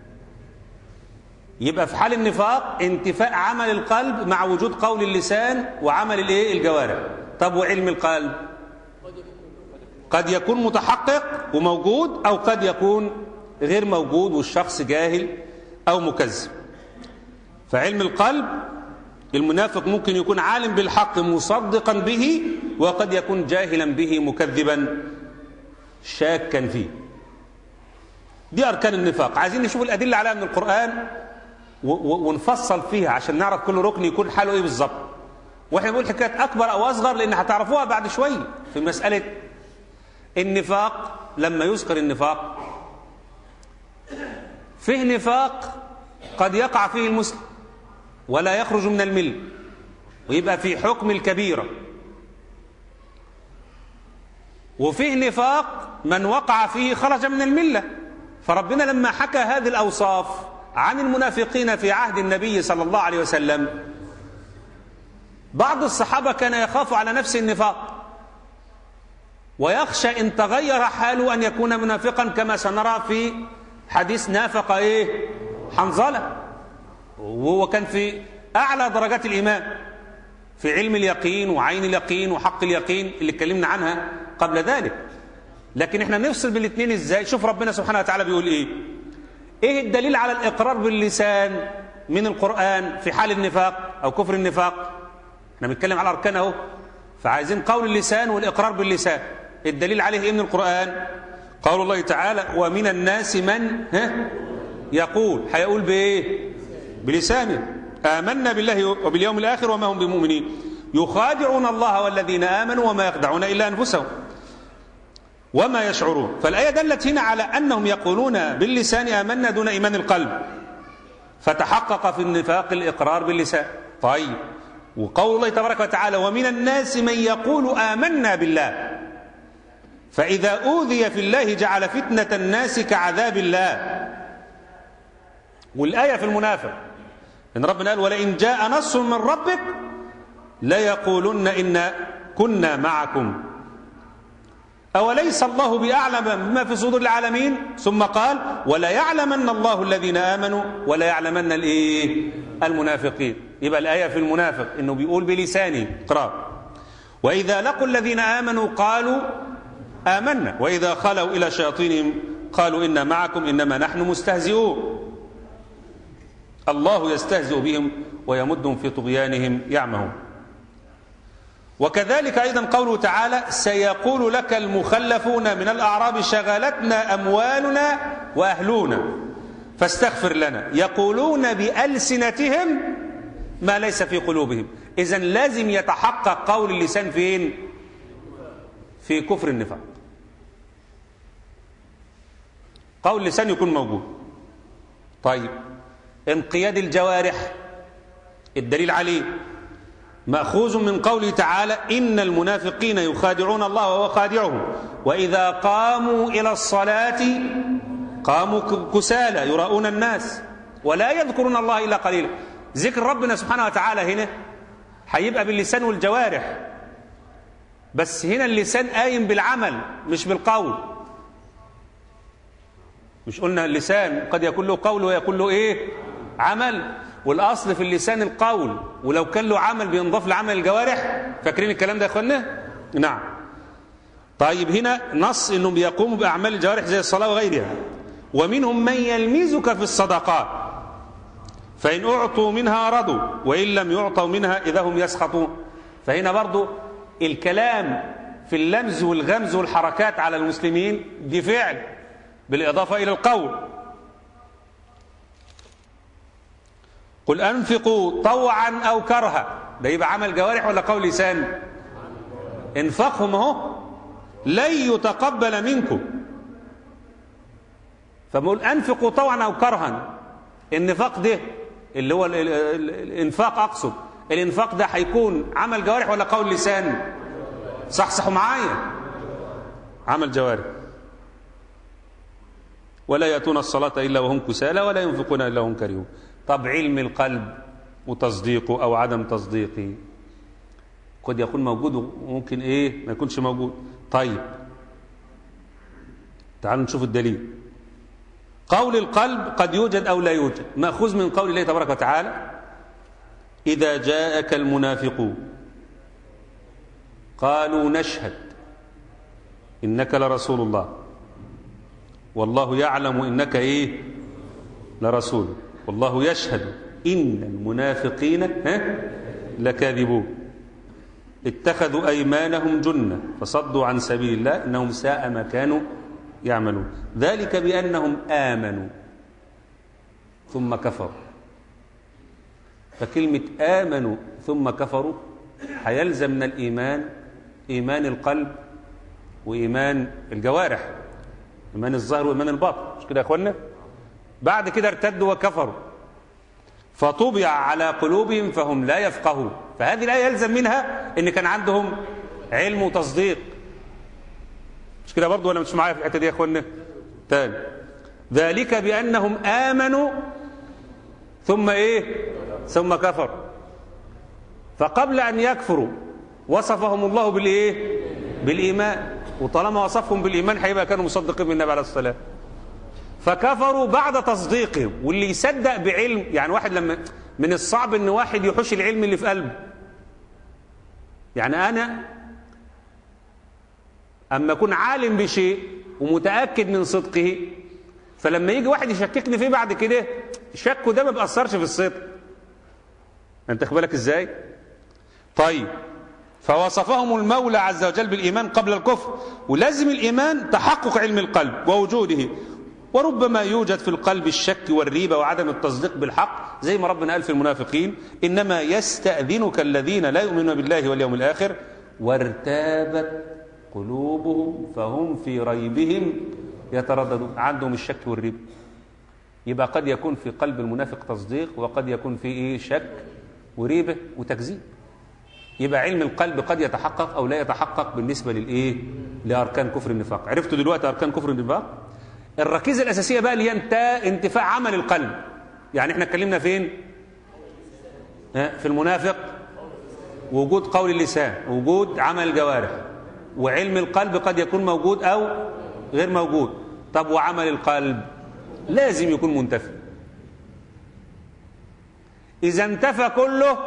يبقى في حال النفاق انتفاء عمل القلب مع وجود قول اللسان وعمل الايه الجوارح طب وعلم القلب قد يكون متحقق وموجود او قد يكون غير موجود والشخص جاهل او مكذب فعلم القلب المنافق ممكن يكون عالم بالحق مصدقا به وقد يكون جاهلا به مكذبا شاكا فيه دي أركان النفاق عايزين نشوف الأدلة عليها من القرآن و- و- ونفصل فيها عشان نعرف كل ركن يكون حاله إيه بالظبط وإحنا بنقول حكاية أكبر أو أصغر لأن هتعرفوها بعد شوية في مسألة النفاق لما يذكر النفاق فيه نفاق قد يقع فيه المسلم ولا يخرج من المله ويبقى في حكم الكبيره وفيه نفاق من وقع فيه خرج من المله فربنا لما حكى هذه الاوصاف عن المنافقين في عهد النبي صلى الله عليه وسلم بعض الصحابه كان يخاف على نفسه النفاق ويخشى ان تغير حاله ان يكون منافقا كما سنرى في حديث نافق ايه حنظله وهو كان في اعلى درجات الايمان في علم اليقين وعين اليقين وحق اليقين اللي اتكلمنا عنها قبل ذلك لكن احنا نفصل بالاثنين ازاي شوف ربنا سبحانه وتعالى بيقول ايه ايه الدليل على الاقرار باللسان من القران في حال النفاق او كفر النفاق احنا بنتكلم على اركان اهو فعايزين قول اللسان والاقرار باللسان الدليل عليه ايه من القران قول الله تعالى ومن الناس من ها يقول هيقول بايه بلسانه آمنا بالله وباليوم الآخر وما هم بمؤمنين يخادعون الله والذين آمنوا وما يخدعون إلا أنفسهم وما يشعرون فالآية دلت هنا على أنهم يقولون باللسان آمنا دون إيمان القلب فتحقق في النفاق الإقرار باللسان طيب وقول الله تبارك وتعالى ومن الناس من يقول آمنا بالله فإذا أوذي في الله جعل فتنة الناس كعذاب الله والآية في المنافق إن ربنا قال ولئن جاء نصر من ربك ليقولن إن كنا معكم أوليس الله بأعلم بما في صدور العالمين ثم قال ولا يعلمن الله الذين آمنوا ولا يعلمن الإيه المنافقين يبقى الآية في المنافق إنه بيقول بلسانه اقرار وإذا لقوا الذين آمنوا قالوا آمنا وإذا خلوا إلى شياطينهم قالوا إنا معكم إنما نحن مستهزئون الله يستهزئ بهم ويمدهم في طغيانهم يعمهون وكذلك أيضا قوله تعالى سيقول لك المخلفون من الأعراب شغلتنا أموالنا وأهلنا فاستغفر لنا يقولون بألسنتهم ما ليس في قلوبهم إذا لازم يتحقق قول اللسان فين في كفر النفاق قول اللسان يكون موجود طيب انقياد الجوارح الدليل عليه مأخوذ من قوله تعالى إن المنافقين يخادعون الله وهو خادعهم وإذا قاموا إلى الصلاة قاموا كسالى يراؤون الناس ولا يذكرون الله إلا قليلا ذكر ربنا سبحانه وتعالى هنا هيبقى باللسان والجوارح بس هنا اللسان قايم بالعمل مش بالقول مش قلنا اللسان قد يكون له قول ويكون له ايه عمل والاصل في اللسان القول ولو كان له عمل بينضاف لعمل الجوارح فاكرين الكلام ده يا اخوانا نعم طيب هنا نص انهم بيقوموا باعمال الجوارح زي الصلاه وغيرها ومنهم من يلمزك في الصدقات فان اعطوا منها رضوا وان لم يعطوا منها اذا هم يسخطون فهنا برضو الكلام في اللمز والغمز والحركات على المسلمين دي فعل بالاضافه الى القول قل انفقوا طوعا او كرها ده يبقى عمل جوارح ولا قول لسان انفقهم اهو لن يتقبل منكم فبقول انفقوا طوعا او كرها النفاق ده اللي هو ال ال ال الانفاق اقصد الانفاق ده هيكون عمل جوارح ولا قول لسان صحصحوا معايا عمل جوارح ولا ياتون الصلاه الا وهم كسالى ولا ينفقون الا وهم كرهون طب علم القلب وتصديقه او عدم تصديقه قد يكون موجود وممكن ايه ما يكونش موجود طيب تعالوا نشوف الدليل قول القلب قد يوجد او لا يوجد ماخوذ من قول الله تبارك وتعالى اذا جاءك المنافقون قالوا نشهد انك لرسول الله والله يعلم انك ايه لرسول والله يشهد ان المنافقين ها لكاذبون اتخذوا ايمانهم جنه فصدوا عن سبيل الله انهم ساء ما كانوا يعملون ذلك بانهم امنوا ثم كفروا فكلمه امنوا ثم كفروا هيلزم من الايمان ايمان القلب وايمان الجوارح ايمان الظاهر وايمان الباطن مش كده يا اخوانا بعد كده ارتدوا وكفروا فطبع على قلوبهم فهم لا يفقهون فهذه الآية يلزم منها ان كان عندهم علم وتصديق مش كده برضه ولا مش معايا في الحته دي يا اخوانا تاني ذلك بانهم امنوا ثم ايه ثم كفروا فقبل ان يكفروا وصفهم الله بالايه بالايمان وطالما وصفهم بالايمان هيبقى كانوا مصدقين بالنبي عليه الصلاه والسلام فكفروا بعد تصديقهم واللي يصدق بعلم يعني واحد لما من الصعب ان واحد يحوش العلم اللي في قلبه يعني انا اما اكون عالم بشيء ومتاكد من صدقه فلما يجي واحد يشككني فيه بعد كده شكه ده ما بيأثرش في الصدق انت بالك ازاي طيب فوصفهم المولى عز وجل بالايمان قبل الكفر ولازم الايمان تحقق علم القلب ووجوده وربما يوجد في القلب الشك والريبة وعدم التصديق بالحق زي ما ربنا قال في المنافقين إنما يستأذنك الذين لا يؤمنون بالله واليوم الآخر وارتابت قلوبهم فهم في ريبهم يترددون عندهم الشك والريبة يبقى قد يكون في قلب المنافق تصديق وقد يكون في إيه شك وريبة وتكذيب يبقى علم القلب قد يتحقق أو لا يتحقق بالنسبة للإيه لأركان كفر النفاق عرفتوا دلوقتي أركان كفر النفاق الركيزة الأساسية بقى اللي هي انتفاع عمل القلب يعني احنا اتكلمنا فين في المنافق وجود قول اللسان وجود عمل الجوارح وعلم القلب قد يكون موجود أو غير موجود طب وعمل القلب لازم يكون منتفي إذا انتفى كله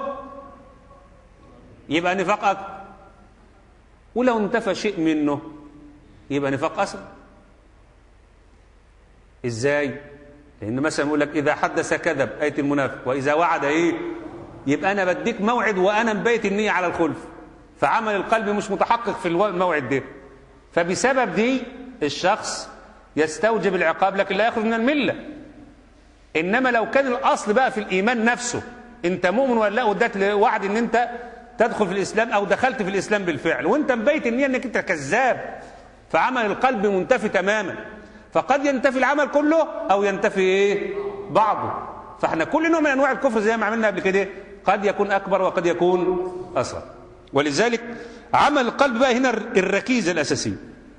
يبقى نفاق أكبر ولو انتفى شيء منه يبقى نفاق أصغر ازاي لان مثلا يقول لك اذا حدث كذب ايه المنافق واذا وعد ايه يبقى انا بديك موعد وانا مبيت النيه على الخلف فعمل القلب مش متحقق في الموعد ده فبسبب دي الشخص يستوجب العقاب لكن لا يخرج من المله انما لو كان الاصل بقى في الايمان نفسه انت مؤمن ولا لا واداك وعد ان انت تدخل في الاسلام او دخلت في الاسلام بالفعل وانت مبيت النيه انك انت كذاب فعمل القلب منتفي تماما فقد ينتفي العمل كله او ينتفي ايه بعضه فاحنا كل نوع من انواع الكفر زي ما عملنا قبل كده قد يكون اكبر وقد يكون اصغر ولذلك عمل القلب بقى هنا الركيزه الاساسيه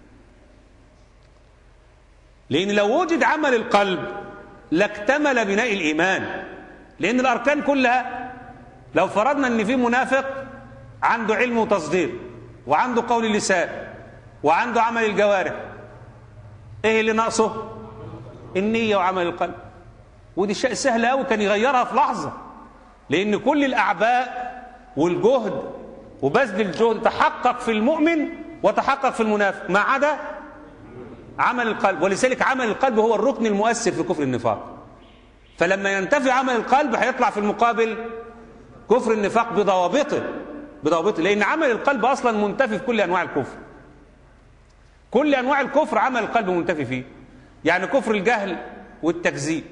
لان لو وجد عمل القلب لاكتمل بناء الايمان لان الاركان كلها لو فرضنا ان في منافق عنده علم وتصديق وعنده قول اللسان وعنده عمل الجوارح ايه اللي ناقصه النية وعمل القلب ودي شيء سهل قوي كان يغيرها في لحظة لأن كل الأعباء والجهد وبذل الجهد تحقق في المؤمن وتحقق في المنافق ما عدا عمل القلب ولذلك عمل القلب هو الركن المؤثر في كفر النفاق فلما ينتفي عمل القلب هيطلع في المقابل كفر النفاق بضوابطه بضوابطه لأن عمل القلب أصلا منتفي في كل أنواع الكفر كل أنواع الكفر عمل القلب منتفي فيه يعني كفر الجهل والتكذيب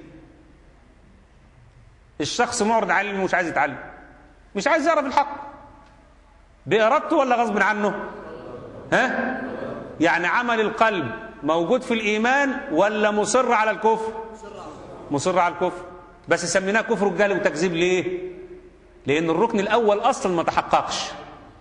الشخص معرض عن العلم ومش عايز يتعلم مش عايز يعرف الحق بإرادته ولا غصب عنه ها يعني عمل القلب موجود في الإيمان ولا مصر على الكفر مصر على الكفر بس سميناه كفر الجهل وتكذيب ليه لأن الركن الأول أصلا ما تحققش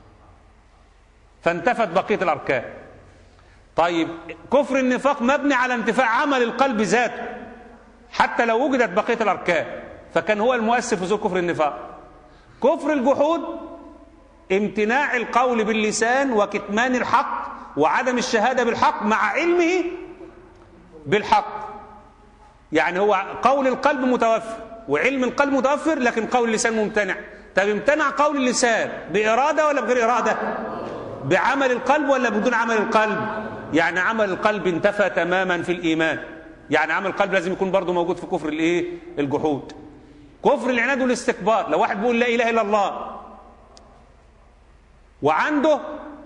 فانتفت بقية الأركان طيب كفر النفاق مبني على انتفاع عمل القلب ذاته حتى لو وجدت بقية الأركان فكان هو المؤثر في ظهور كفر النفاق كفر الجحود امتناع القول باللسان وكتمان الحق وعدم الشهادة بالحق مع علمه بالحق يعني هو قول القلب متوفر وعلم القلب متوفر لكن قول اللسان ممتنع طب امتنع قول اللسان بإرادة ولا بغير إرادة بعمل القلب ولا بدون عمل القلب يعني عمل القلب انتفى تماما في الإيمان يعني عمل القلب لازم يكون برضه موجود في كفر الايه الجحود كفر العناد والاستكبار لو واحد بيقول لا اله الا الله وعنده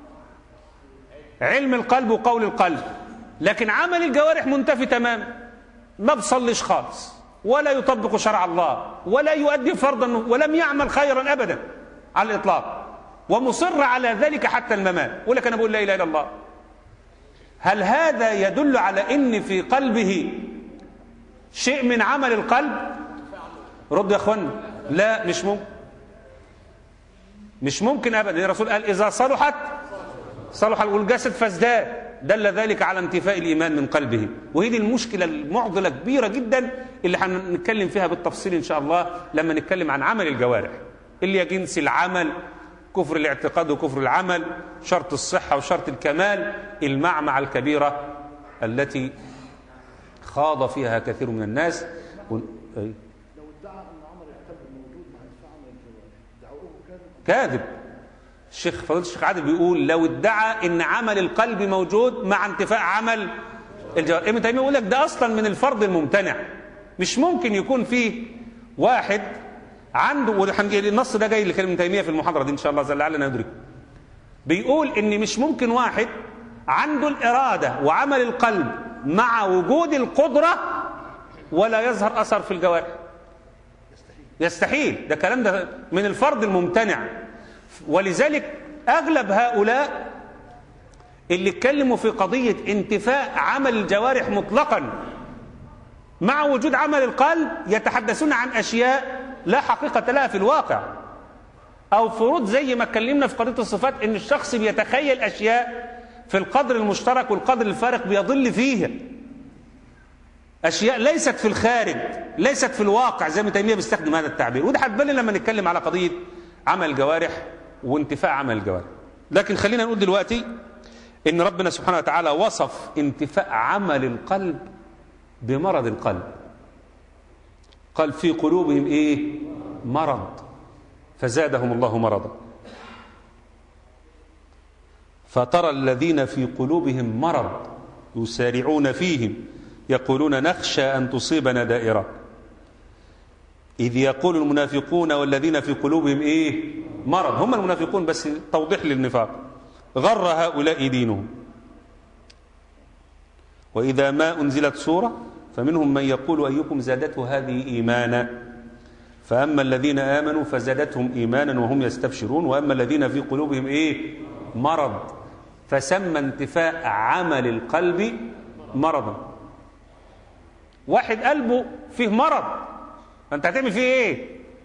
علم القلب وقول القلب لكن عمل الجوارح منتفي تماما ما بصليش خالص ولا يطبق شرع الله ولا يؤدي فرضا ولم يعمل خيرا ابدا على الاطلاق ومصر على ذلك حتى الممات يقول لك انا بقول لا اله الا الله هل هذا يدل على ان في قلبه شيء من عمل القلب رد يا اخوانا لا مش ممكن مش ممكن ابدا الرسول قال اذا صلحت صلح والجسد فازداد دل ذلك على انتفاء الايمان من قلبه وهي دي المشكله المعضله كبيره جدا اللي هنتكلم فيها بالتفصيل ان شاء الله لما نتكلم عن عمل الجوارح اللي هي جنس العمل كفر الاعتقاد وكفر العمل شرط الصحه وشرط الكمال المعمعه الكبيره التي خاض فيها كثير من الناس و... أي. لو ادعى ان عمل القلب موجود مع انتفاع عمل الجوارح دعوه كاذب كاذب الشيخ فضيله الشيخ عادل بيقول لو ادعى ان عمل القلب موجود مع انتفاء عمل الجوارح ابن تيميه يقول لك ده اصلا من الفرض الممتنع مش ممكن يكون فيه واحد عنده وهنجي النص ده جاي لكلمه ابن تيميه في المحاضره دي ان شاء الله لعلنا ندرك بيقول ان مش ممكن واحد عنده الاراده وعمل القلب مع وجود القدره ولا يظهر اثر في الجوارح يستحيل ده كلام ده من الفرض الممتنع ولذلك اغلب هؤلاء اللي اتكلموا في قضيه انتفاء عمل الجوارح مطلقا مع وجود عمل القلب يتحدثون عن اشياء لا حقيقه لها في الواقع او فروض زي ما اتكلمنا في قضيه الصفات ان الشخص بيتخيل اشياء في القدر المشترك والقدر الفارق بيضل فيها اشياء ليست في الخارج ليست في الواقع زي ما تيميه بيستخدم هذا التعبير وده هتبان لما نتكلم على قضيه عمل الجوارح وانتفاع عمل الجوارح لكن خلينا نقول دلوقتي ان ربنا سبحانه وتعالى وصف انتفاء عمل القلب بمرض القلب قال في قلوبهم ايه مرض فزادهم الله مرضا فترى الذين في قلوبهم مرض يسارعون فيهم يقولون نخشى أن تصيبنا دائرة إذ يقول المنافقون والذين في قلوبهم إيه مرض هم المنافقون بس توضيح للنفاق غر هؤلاء دينهم وإذا ما أنزلت سورة فمنهم من يقول أيكم زادته هذه إيمانا فأما الذين آمنوا فزادتهم إيمانا وهم يستبشرون وأما الذين في قلوبهم إيه مرض فسمى انتفاء عمل القلب مرضا واحد قلبه فيه مرض فانت هتعمل فيه ايه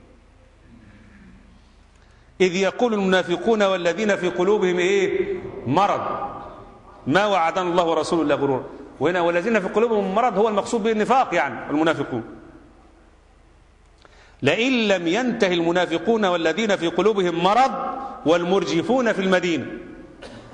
اذ يقول المنافقون والذين في قلوبهم ايه مرض ما وعدنا الله ورسوله الا غرورا وهنا والذين في قلوبهم مرض هو المقصود به النفاق يعني المنافقون لئن لم ينتهي المنافقون والذين في قلوبهم مرض والمرجفون في المدينه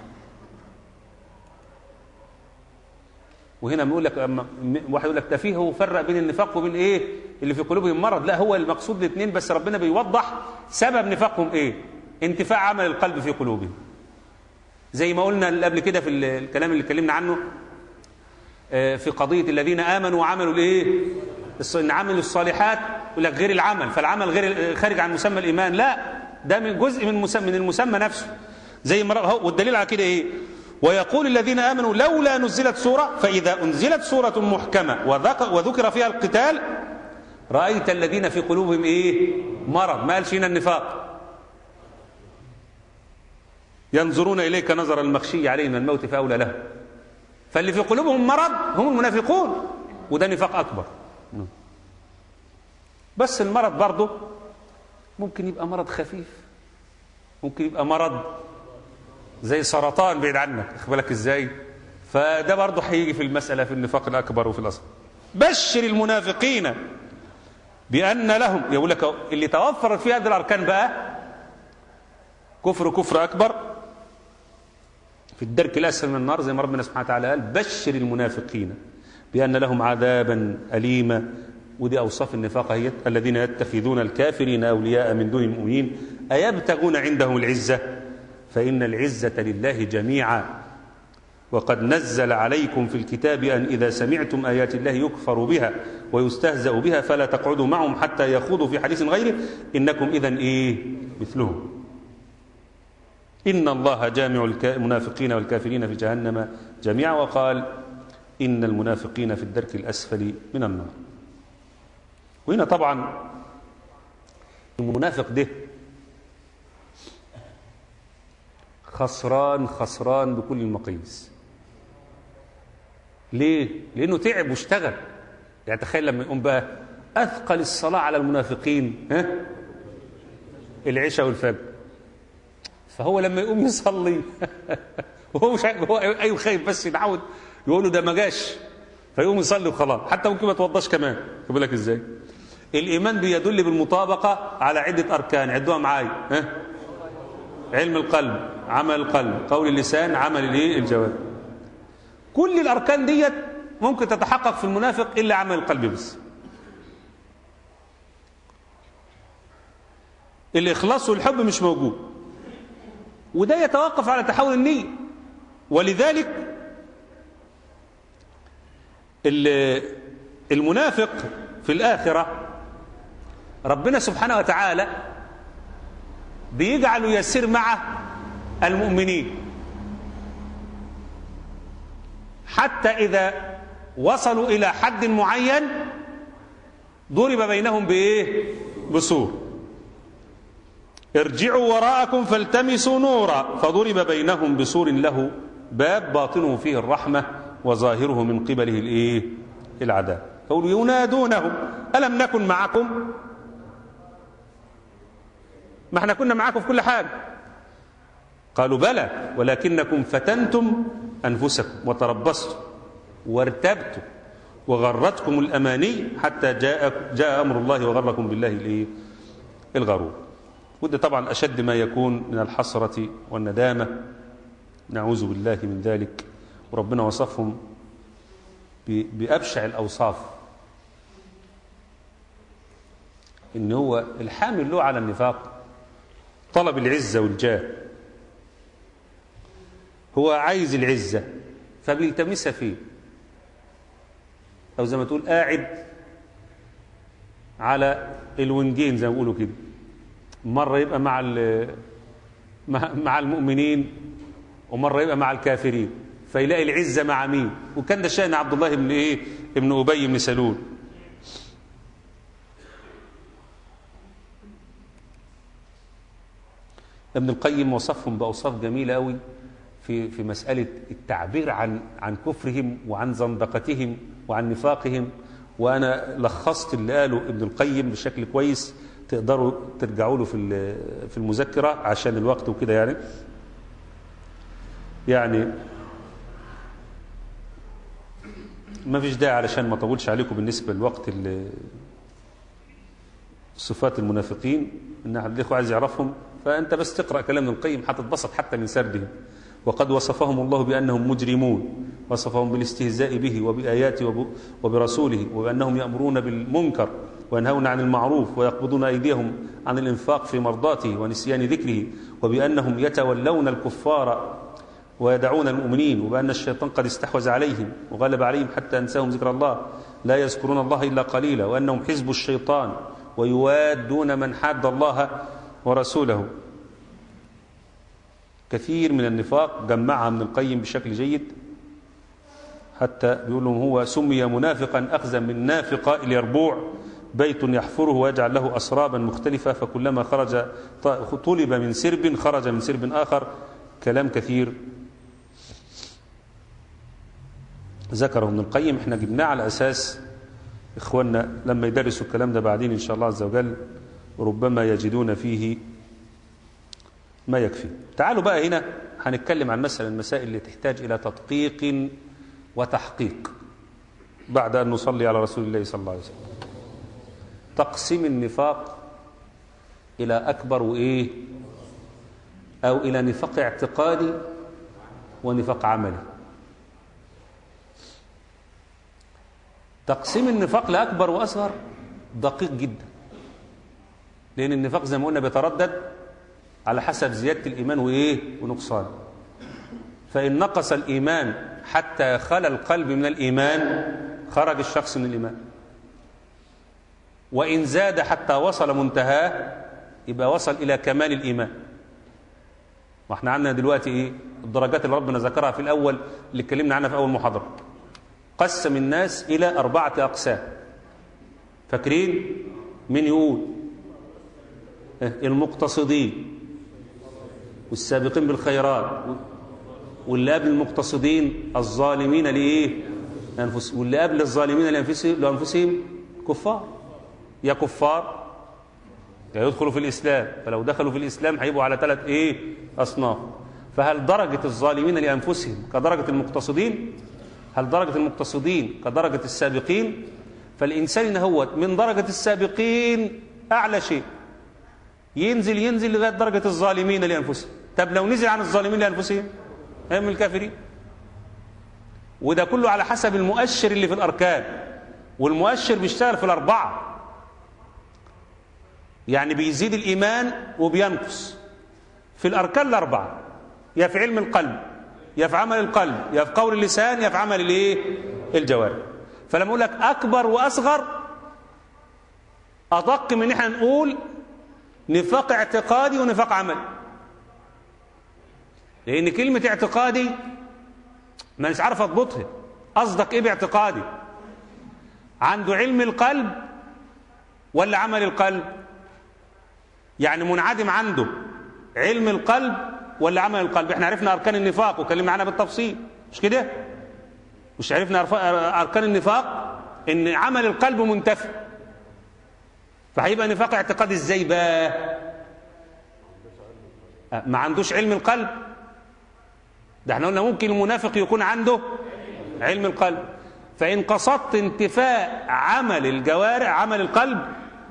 وهنا بيقول لك أما- م- واحد يقول لك ده فيه هو فرق بين النفاق وبين ايه اللي في قلوبهم مرض لا هو المقصود الاثنين بس ربنا بيوضح سبب نفاقهم ايه انتفاع عمل القلب في قلوبهم زي ما قلنا قبل كده في ال- الكلام اللي اتكلمنا عنه آه، في قضية الذين آمنوا وعملوا الايه الص- إن عملوا الصالحات يقول لك غير العمل فالعمل غير خارج عن مسمى الإيمان لا ده من جزء من مسمى من المسمى نفسه زي ما هو- والدليل على كده ايه ويقول الذين آمنوا لولا نزلت سورة فإذا أنزلت سورة محكمة وذكر, وذكر فيها القتال رأيت الذين في قلوبهم ايه مرض ما قالش هنا النفاق ينظرون إليك نظر المخشي عليه من الموت فأولى له فاللي في قلوبهم مرض هم المنافقون وده نفاق أكبر بس المرض برضه ممكن يبقى مرض خفيف ممكن يبقى مرض زي سرطان بعيد عنك واخد بالك ازاي فده برضه هيجي في المسألة في النفاق الأكبر وفي الأصغر بشر المنافقين بأن لهم يقول لك اللي توفرت فيه هذه الأركان بقى كفر كفر أكبر في الدرك الأسفل من النار زي ما ربنا سبحانه وتعالى قال بشر المنافقين بأن لهم عذابا أليما ودي أوصاف النفاق هي الذين يتخذون الكافرين أولياء من دون المؤمنين أيبتغون عندهم العزة فإن العزة لله جميعا وقد نزل عليكم في الكتاب أن إذا سمعتم آيات الله يكفر بها ويستهزأ بها فلا تقعدوا معهم حتى يخوضوا في حديث غيره إنكم إذا إيه مثلهم إن الله جامع الك- المنافقين والكافرين في جهنم جميعا وقال إن المنافقين في الدرك الأسفل من النار وهنا طبعا المنافق ده خسران خسران بكل المقاييس ليه؟ لأنه تعب واشتغل يعني تخيل لما يقوم بقى أثقل الصلاة على المنافقين ها؟ العشاء والفجر فهو لما يقوم يصلي وهو مش عارف- هو ايوه خايف بس يتعود يقول له ده ما جاش فيقوم يصلي وخلاص حتى ممكن ما يتوضاش كمان خد بالك ازاي الايمان بيدل بالمطابقه على عده اركان عدوها معايا ها علم القلب عمل القلب قول اللسان عمل الايه الجوارح كل الاركان ديت ممكن تتحقق في المنافق الا عمل القلب بس الاخلاص والحب مش موجود وده يتوقف على تحول النية ولذلك ال- المنافق في الآخرة ربنا سبحانه وتعالى بيجعل يسير مع المؤمنين حتى إذا وصلوا إلى حد معين ضرب بينهم بإيه؟ بسور ارجعوا وراءكم فالتمسوا نورا فضرب بينهم بسور له باب باطنه فيه الرحمة وظاهره من قبله الايه العذاب فقولوا ينادونهم ألم نكن معكم ما احنا كنا معاكم في كل حاجة قالوا بلى ولكنكم فتنتم أنفسكم وتربصتم وارتبتم وغرتكم الأماني حتى جاء, جاء أمر الله وغركم بالله الإيه؟ الغرور وده طبعا أشد ما يكون من الحسرة والندامة نعوذ بالله من ذلك وربنا وصفهم ب- بأبشع الأوصاف إن هو الحامل له على النفاق طلب العزة والجاه هو عايز العزة فبيلتمسها فيه أو زي ما تقول قاعد على الونجين زي ما بيقولوا كده مرة يبقى مع ال- مع مع المؤمنين ومرة يبقى مع الكافرين فيلاقي العزة مع مين وكان ده شأن عبد الله بن إيه ابن أبي بن سلول ابن القيم وصفهم بأوصاف جميلة قوي في في مسألة التعبير عن عن كفرهم وعن زندقتهم وعن نفاقهم وأنا لخصت اللي قاله ابن القيم بشكل كويس تقدروا ترجعوا له في ال- في المذكرة عشان الوقت وكده يعني يعني ما فيش داعي علشان ما اطولش عليكم بالنسبة لوقت ال- صفات المنافقين ان احد الاخوه عايز يعرفهم فانت بس تقرا كلام ابن القيم هتتبسط حتى من سردهم وقد وصفهم الله بأنهم مجرمون وصفهم بالاستهزاء به وبآياته وب- وبرسوله وبأنهم يأمرون بالمنكر وينهون عن المعروف ويقبضون أيديهم عن الإنفاق في مرضاته ونسيان ذكره وبأنهم يتولون الكفار ويدعون المؤمنين وبأن الشيطان قد استحوذ عليهم وغلب عليهم حتى أنساهم ذكر الله لا يذكرون الله إلا قليلا وأنهم حزب الشيطان ويوادون من حاد الله ورسوله كثير من النفاق جمعها ابن القيم بشكل جيد حتى بيقول لهم هو سمي منافقا أخذا من نافق اليربوع بيت يحفره ويجعل له أسرابا مختلفة فكلما خرج ط- طلب من سرب خرج من سرب آخر كلام كثير ذكره ابن القيم احنا جبناه على أساس إخواننا لما يدرسوا الكلام ده بعدين إن شاء الله عز وجل ربما يجدون فيه ما يكفي تعالوا بقى هنا هنتكلم عن مثلا المسائل اللي تحتاج إلى تدقيق وتحقيق بعد أن نصلي على رسول الله صلى الله عليه وسلم تقسيم النفاق إلى أكبر وإيه أو إلى نفاق اعتقادي ونفاق عملي تقسيم النفاق لأكبر وأصغر دقيق جدا لأن النفاق زي ما قلنا بيتردد على حسب زيادة الإيمان وإيه ونقصان فإن نقص الإيمان حتى خلى القلب من الإيمان خرج الشخص من الإيمان وإن زاد حتى وصل منتهاه يبقى وصل إلى كمال الإيمان واحنا عندنا دلوقتي إيه الدرجات اللي ربنا ذكرها في الأول اللي اتكلمنا عنها في أول محاضرة قسم الناس إلى أربعة أقسام فاكرين مين يقول المقتصدين والسابقين بالخيرات واللي قبل المقتصدين الظالمين لإيه أنفسهم واللي قبل الظالمين لأنفسهم, لأنفسهم كفار يا كفار يا يدخلوا في الإسلام فلو دخلوا في الإسلام هيبقوا على ثلاث إيه أصناف فهل درجة الظالمين لأنفسهم كدرجة المقتصدين هل درجة المقتصدين كدرجة السابقين فالإنسان هو من درجة السابقين أعلى شيء ينزل ينزل لغاية درجة الظالمين لأنفسهم طب لو نزل عن الظالمين لأنفسهم هم الكافرين وده كله على حسب المؤشر اللي في الأركان والمؤشر بيشتغل في الأربعة يعني بيزيد الإيمان وبينقص في الأركان الأربعة يا في علم القلب يا في عمل القلب يا في قول اللسان يا في عمل الايه الجوارح فلما اقول لك اكبر واصغر ادق من احنا نقول نفاق اعتقادي ونفاق عملي لان كلمه اعتقادي ما مش عارف اضبطها قصدك ايه باعتقادي عنده علم القلب ولا عمل القلب يعني منعدم عنده علم القلب ولا عمل القلب احنا عرفنا اركان النفاق وكلمنا عنها بالتفصيل مش كده مش عرفنا اركان النفاق ان عمل القلب منتفي فهيبقى نفاق اعتقادي ازاي بقى ما عندوش علم القلب ده احنا قلنا ممكن المنافق يكون عنده علم القلب فان قصدت انتفاء عمل الجوارح عمل القلب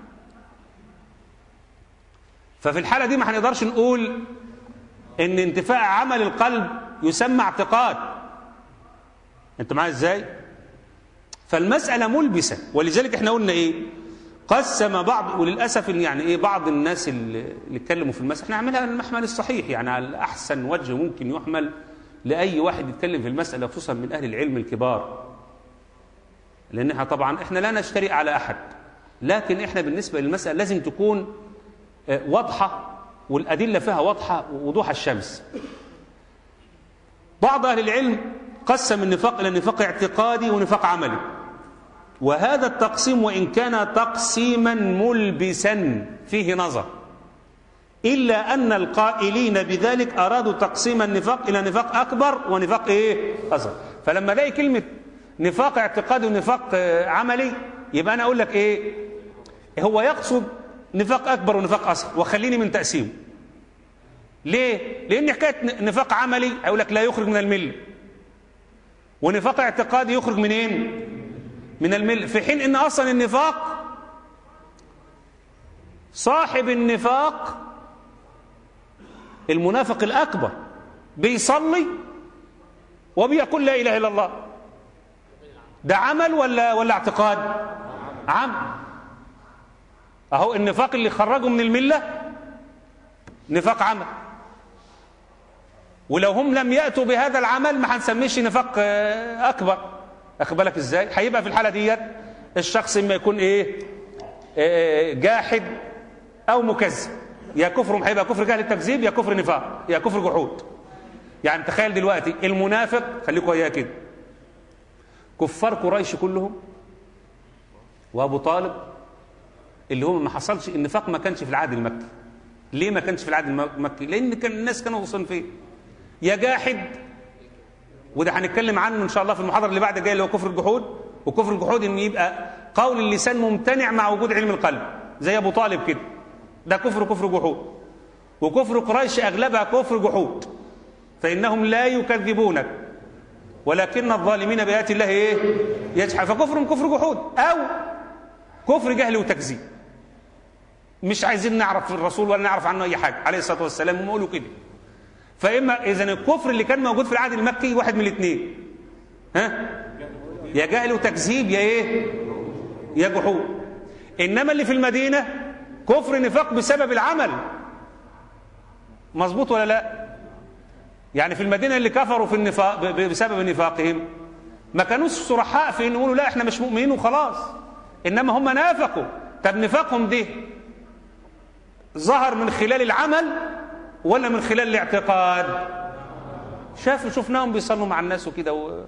ففي الحاله دي ما هنقدرش نقول ان انتفاء عمل القلب يسمى اعتقاد انت معايا ازاي فالمساله ملبسه ولذلك احنا قلنا ايه قسم بعض وللاسف إن يعني ايه بعض الناس اللي اللي اتكلموا في المساله احنا عاملها على المحمل الصحيح يعني على احسن وجه ممكن يحمل لاي واحد يتكلم في المساله خصوصا من اهل العلم الكبار لان احنا طبعا احنا لا نشتري على احد لكن احنا بالنسبه للمساله لازم تكون واضحه والأدلة فيها واضحة وضوح الشمس بعض أهل العلم قسم النفاق إلى نفاق اعتقادي ونفاق عملي وهذا التقسيم وإن كان تقسيما ملبسا فيه نظر إلا أن القائلين بذلك أرادوا تقسيم النفاق إلى نفاق أكبر ونفاق إيه؟ أصغر فلما الاقي كلمة نفاق اعتقادي ونفاق عملي يبقى أنا أقول لك إيه هو يقصد نفاق أكبر ونفاق أصغر وخليني من تقسيمه ليه؟ لأن حكاية نفاق عملي هيقول لك لا يخرج من الملة ونفاق اعتقادي يخرج منين؟ من الملة في حين أن أصلا النفاق صاحب النفاق المنافق الأكبر بيصلي وبيقول لا اله الا الله ده عمل ولا ولا اعتقاد عمل اهو النفاق اللي خرجه من المله نفاق عمل ولو هم لم ياتوا بهذا العمل ما هنسميش نفاق آه، اكبر اخد بالك ازاي هيبقى في الحاله ديت الشخص اما يكون ايه آه، جاحد او مكذب يا كفر هيبقى كفر جهل التكذيب يا كفر نفاق يا كفر جحود يعني تخيل دلوقتي المنافق خليكوا وياه كده كفار قريش كلهم وابو طالب اللي هم ما حصلش النفاق ما كانش في العهد المكي ليه ما كانش في العهد المكي لان كان الناس كانوا صنفين يا جاحد وده هنتكلم عنه ان شاء الله في المحاضره اللي بعد الجايه اللي هو كفر الجحود وكفر الجحود ان يبقى قول اللسان ممتنع مع وجود علم القلب زي ابو طالب كده ده كفر كفر جحود وكفر قريش اغلبها كفر جحود فانهم لا يكذبونك ولكن الظالمين بآيات الله ايه يجحد فكفرهم كفر جحود او كفر جهل وتكذيب مش عايزين نعرف الرسول ولا نعرف عنه اي حاجه عليه الصلاه والسلام هم يقولوا كده فاما اذا الكفر اللي كان موجود في العهد المكي واحد من الاثنين ها يا جهل وتكذيب يا ايه يا جحود انما اللي في المدينه كفر نفاق بسبب العمل مظبوط ولا لا يعني في المدينه اللي كفروا في النفاق ب- ب- بسبب نفاقهم ما كانوش صرحاء في ان يقولوا لا احنا مش مؤمنين وخلاص انما هم نافقوا طب نفاقهم ده ظهر من خلال العمل ولا من خلال الاعتقاد شافوا شفناهم بيصلوا مع الناس وكده و...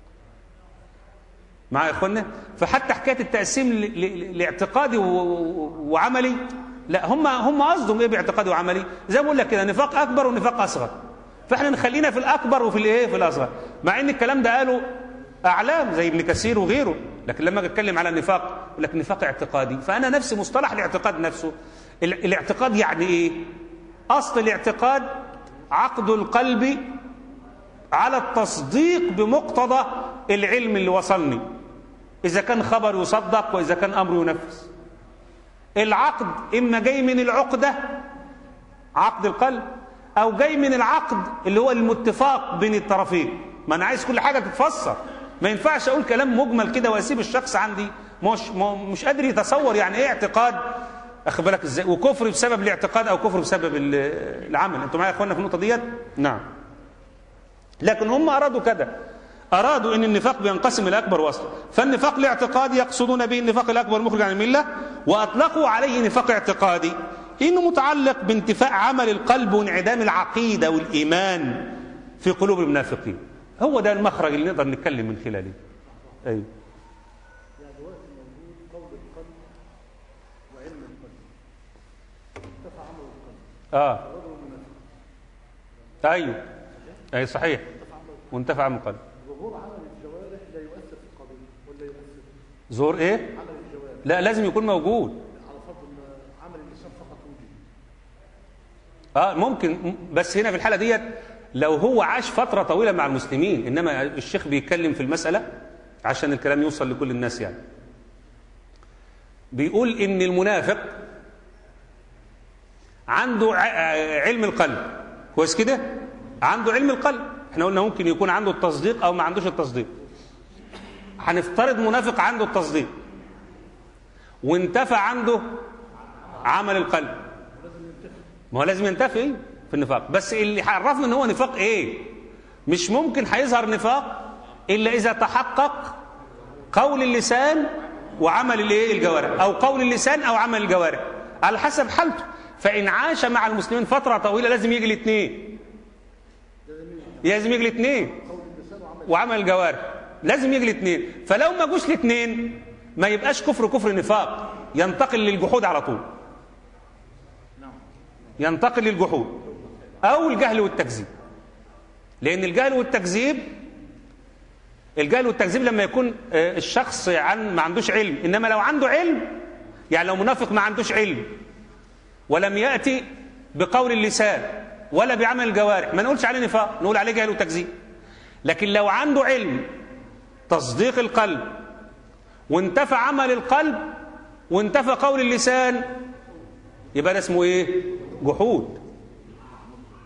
مع اخوانا فحتى حكايه التقسيم ل... ل... لاعتقادي و... و- وعملي لا هم هم قصدهم ايه باعتقادي وعملي زي ما بقول لك كده نفاق اكبر ونفاق اصغر فاحنا نخلينا في الاكبر وفي الايه في الاصغر مع ان الكلام ده قاله اعلام زي ابن كثير وغيره لكن لما اجي اتكلم على النفاق يقول لك نفاق اعتقادي فانا نفسي مصطلح الاعتقاد نفسه ال... الاعتقاد يعني ايه اصل الاعتقاد عقد القلب على التصديق بمقتضى العلم اللي وصلني إذا كان خبر يصدق وإذا كان أمر ينفذ العقد إما جاي من العقدة عقد القلب أو جاي من العقد اللي هو المتفاق بين الطرفين ما أنا عايز كل حاجة تتفسر ما ينفعش أقول كلام مجمل كده وأسيب الشخص عندي مش م- مش قادر يتصور يعني إيه اعتقاد أخد بالك إزاي وكفر بسبب الاعتقاد أو كفر بسبب ال- العمل أنتوا معايا يا إخوانا في النقطة ديت؟ نعم لكن هم أرادوا كده أرادوا أن النفاق بينقسم إلى أكبر وأصغر فالنفاق الاعتقادي يقصدون به النفاق الأكبر المخرج عن الملة وأطلقوا عليه نفاق اعتقادي إنه متعلق بانتفاء عمل القلب وانعدام العقيدة والإيمان في قلوب المنافقين هو ده المخرج اللي نقدر نتكلم من خلاله أيوه يعني دلوقتي موجود قول القلب وعلم القلب ارتفع عمل القلب آه رجل منافق أيوه أي صحيح وانتفع من القلب ظهور عمل الجوارح لا يؤثر في القضيه ولا يؤثر زور إيه؟ عمل الجوارح لا لازم يكون موجود على فرض ان عمل اللسان فقط وجد اه ممكن بس هنا في الحاله ديت لو هو عاش فتره طويله مع المسلمين انما الشيخ بيتكلم في المساله عشان الكلام يوصل لكل الناس يعني بيقول ان المنافق عنده ع- علم القلب كويس كده عنده علم القلب احنا قلنا ممكن يكون عنده التصديق او ما عندوش التصديق هنفترض منافق عنده التصديق وانتفى عنده عمل القلب ما هو لازم ينتفي إيه؟ في النفاق بس اللي عرفنا ان هو نفاق ايه مش ممكن هيظهر نفاق الا اذا تحقق قول اللسان وعمل الايه الجوارح او قول اللسان او عمل الجوارح على حسب حالته فان عاش مع المسلمين فتره طويله لازم يجي الاثنين لازم يجي الاثنين وعمل الجوارح لازم يجي الاثنين فلو ما جوش الاثنين ما يبقاش كفر كفر نفاق ينتقل للجحود على طول ينتقل للجحود او الجهل والتكذيب لان الجهل والتكذيب الجهل والتكذيب لما يكون آه، الشخص عن ما عندوش علم انما لو عنده علم يعني لو منافق ما عندوش علم ولم ياتي بقول اللسان ولا بعمل الجوارح ما نقولش عليه نفاق نقول عليه جهل وتكذيب لكن لو عنده علم تصديق القلب وانتفى عمل القلب وانتفى قول اللسان يبقى ده اسمه ايه جحود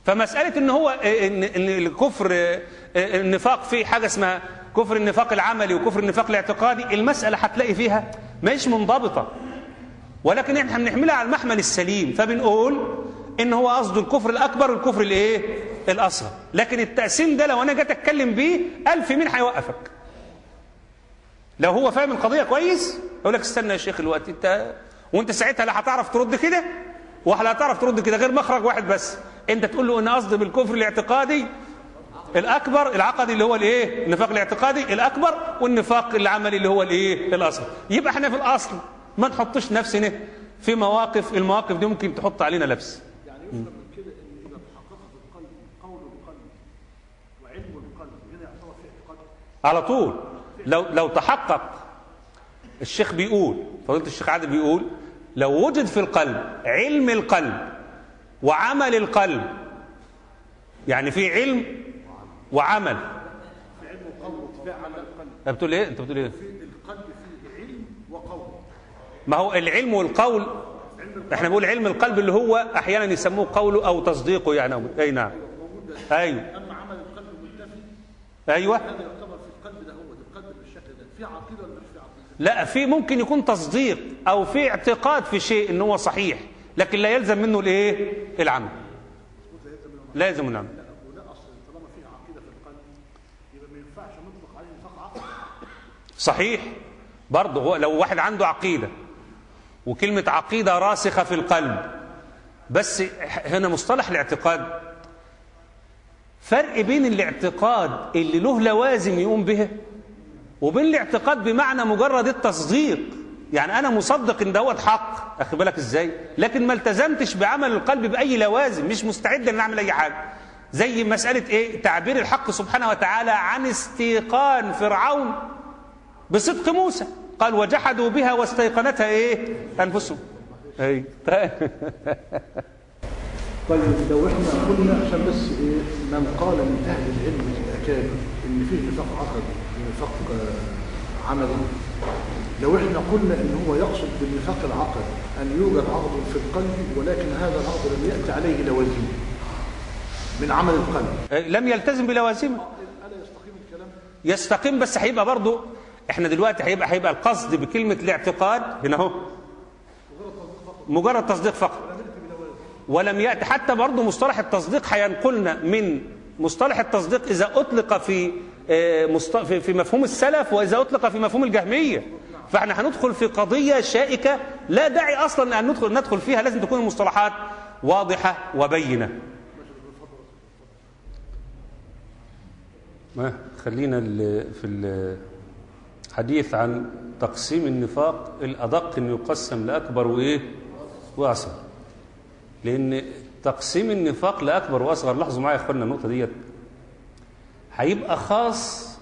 فمسألة ان هو ان ان الكفر النفاق فيه حاجة اسمها كفر النفاق العملي وكفر النفاق الاعتقادي المسألة هتلاقي فيها مش منضبطة ولكن احنا بنحملها على المحمل السليم فبنقول ان هو قصده الكفر الاكبر والكفر الايه الاصغر لكن التقسيم ده لو انا جيت اتكلم بيه الف مين هيوقفك لو هو فاهم القضيه كويس يقول لك استنى يا شيخ الوقت انت وانت ساعتها لا هتعرف ترد كده ولا هتعرف ترد كده غير مخرج واحد بس انت تقول له ان قصدي بالكفر الاعتقادي الاكبر العقدي اللي هو الايه النفاق الاعتقادي الاكبر والنفاق العملي اللي هو الايه الاصغر يبقى احنا في الاصل ما نحطش نفسنا في مواقف المواقف دي ممكن تحط علينا لبس يعني يفهم من كده ان اذا تحقق في القلب قول القلب وعلم القلب هنا يعتبر في اعتقاد على طول لو لو تحقق الشيخ بيقول فضيله الشيخ عادل بيقول لو وجد في القلب علم القلب وعمل القلب يعني في علم وعمل في علم القلب واتباع عمل القلب انت بتقول ايه انت بتقول ايه في القلب فيه علم وقول ما هو العلم والقول احنا بنقول علم القلب اللي هو احيانا يسموه قوله او تصديقه يعني أو- اي نعم ايوه اما عمل القلب منتفي ايوه هذا يعتبر في القلب ده هو ده القلب بالشكل ده في عقيده ولا مش في عقيده لا في ممكن يكون تصديق او في اعتقاد في شيء ان هو صحيح لكن لا يلزم منه الايه العمل لازم العمل لا ولا اصل طالما في عقيده في القلب يبقى ما ينفعش نطلق عليه نفاق عقل صحيح برضه هو لو واحد عنده عقيدة وكلمة عقيدة راسخة في القلب بس هنا مصطلح الاعتقاد فرق بين الاعتقاد اللي له لوازم يقوم بها وبين الاعتقاد بمعنى مجرد التصديق يعني انا مصدق ان دوت حق اخد بالك ازاي لكن ما التزمتش بعمل القلب باي لوازم مش مستعد ان اعمل اي حاجه زي مساله ايه تعبير الحق سبحانه وتعالى عن استيقان فرعون بصدق موسى قال وجحدوا بها واستيقنتها ايه انفسهم اي طيب لو احنا قلنا عشان بس ايه من قال من اهل العلم الاكابر ان فيه نفاق عقدي ونفاق آه، عملي لو احنا قلنا ان هو يقصد بالنفاق العقدي ان يوجد عقد في القلب ولكن هذا العقد لم ياتي عليه لوازم من عمل القلب لم يلتزم بلوازمه الا يستقيم الكلام يستقيم بس هيبقى برضه احنا دلوقتي هيبقى هيبقى القصد بكلمه الاعتقاد هنا اهو مجرد تصديق فقط ولم ياتي حتى برضه مصطلح التصديق هينقلنا من مصطلح التصديق اذا اطلق في آه، مصط- في في مفهوم السلف واذا اطلق في مفهوم الجهميه فاحنا هندخل في قضيه شائكه لا داعي اصلا ان ندخل ندخل فيها لازم تكون المصطلحات واضحه وبينه ما خلينا ال- في الحديث عن تقسيم النفاق الأدق أن يقسم لأكبر وإيه وأصغر لأن تقسيم النفاق لأكبر وأصغر لاحظوا معايا يا إخوانا النقطة ديت هيبقى خاص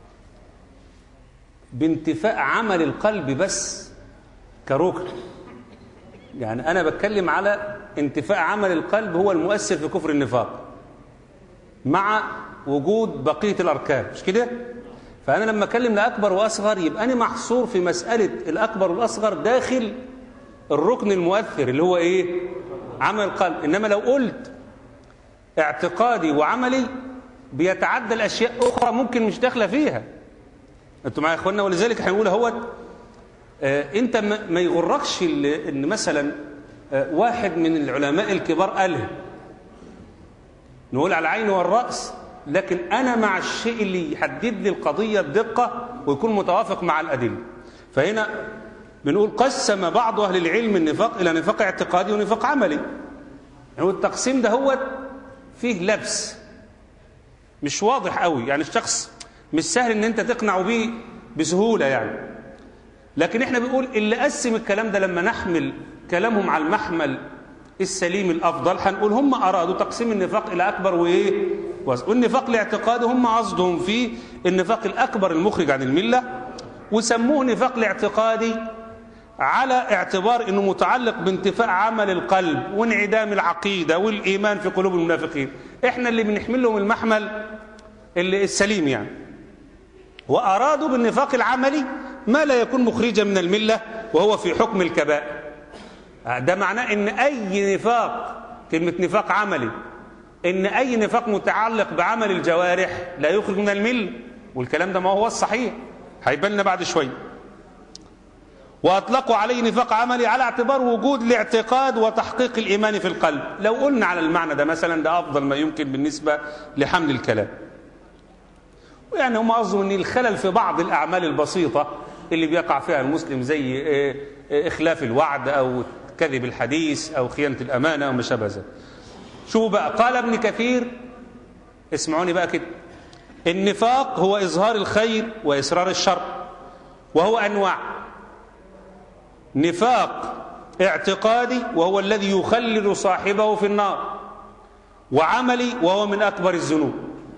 بانتفاء عمل القلب بس كركن يعني أنا بتكلم على انتفاء عمل القلب هو المؤثر في كفر النفاق مع وجود بقية الأركان مش كده؟ فأنا لما أكلم لأكبر وأصغر يبقى أنا محصور في مسألة الأكبر والأصغر داخل الركن المؤثر اللي هو إيه؟ عمل القلب إنما لو قلت اعتقادي وعملي بيتعدى الأشياء أخرى ممكن مش داخلة فيها أنتوا معايا يا إخوانا ولذلك هنقول اهوت آه أنت ما ما يغركش ال- إن مثلا آه واحد من العلماء الكبار قالها نقول على العين والرأس لكن أنا مع الشيء اللي يحدد لي القضية بدقة ويكون متوافق مع الأدلة فهنا بنقول قسم بعض أهل العلم النفاق إلى نفاق اعتقادي ونفاق عملي يعني التقسيم ده هو فيه لبس مش واضح قوي يعني الشخص مش سهل ان انت تقنعه بيه بسهولة يعني لكن احنا بنقول اللي قسم الكلام ده لما نحمل كلامهم على المحمل السليم الافضل هنقول هم ارادوا تقسيم النفاق الى اكبر وايه وأصغر. والنفاق الاعتقادي هم قصدهم فيه النفاق الاكبر المخرج عن المله وسموه نفاق الاعتقادي على اعتبار انه متعلق بانتفاء عمل القلب وانعدام العقيده والايمان في قلوب المنافقين احنا اللي بنحمل لهم المحمل اللي السليم يعني وارادوا بالنفاق العملي ما لا يكون مخرجا من المله وهو في حكم الكبائر ده معناه ان اي نفاق كلمه نفاق عملي ان اي نفاق متعلق بعمل الجوارح لا يخرج من المل والكلام ده ما هو الصحيح هيبان لنا بعد شويه واطلقوا عليه نفاق عملي على اعتبار وجود الاعتقاد وتحقيق الايمان في القلب لو قلنا على المعنى ده مثلا ده افضل ما يمكن بالنسبه لحمل الكلام يعني هم قصدوا ان الخلل في بعض الاعمال البسيطه اللي بيقع فيها المسلم زي آه، آه، اخلاف الوعد او كذب الحديث او خيانه الامانه وما شابه ذلك شوفوا بقى قال ابن كثير اسمعوني بقى كده النفاق هو اظهار الخير واصرار الشر وهو انواع نفاق اعتقادي وهو الذي يخلد صاحبه في النار وعملي وهو من اكبر الذنوب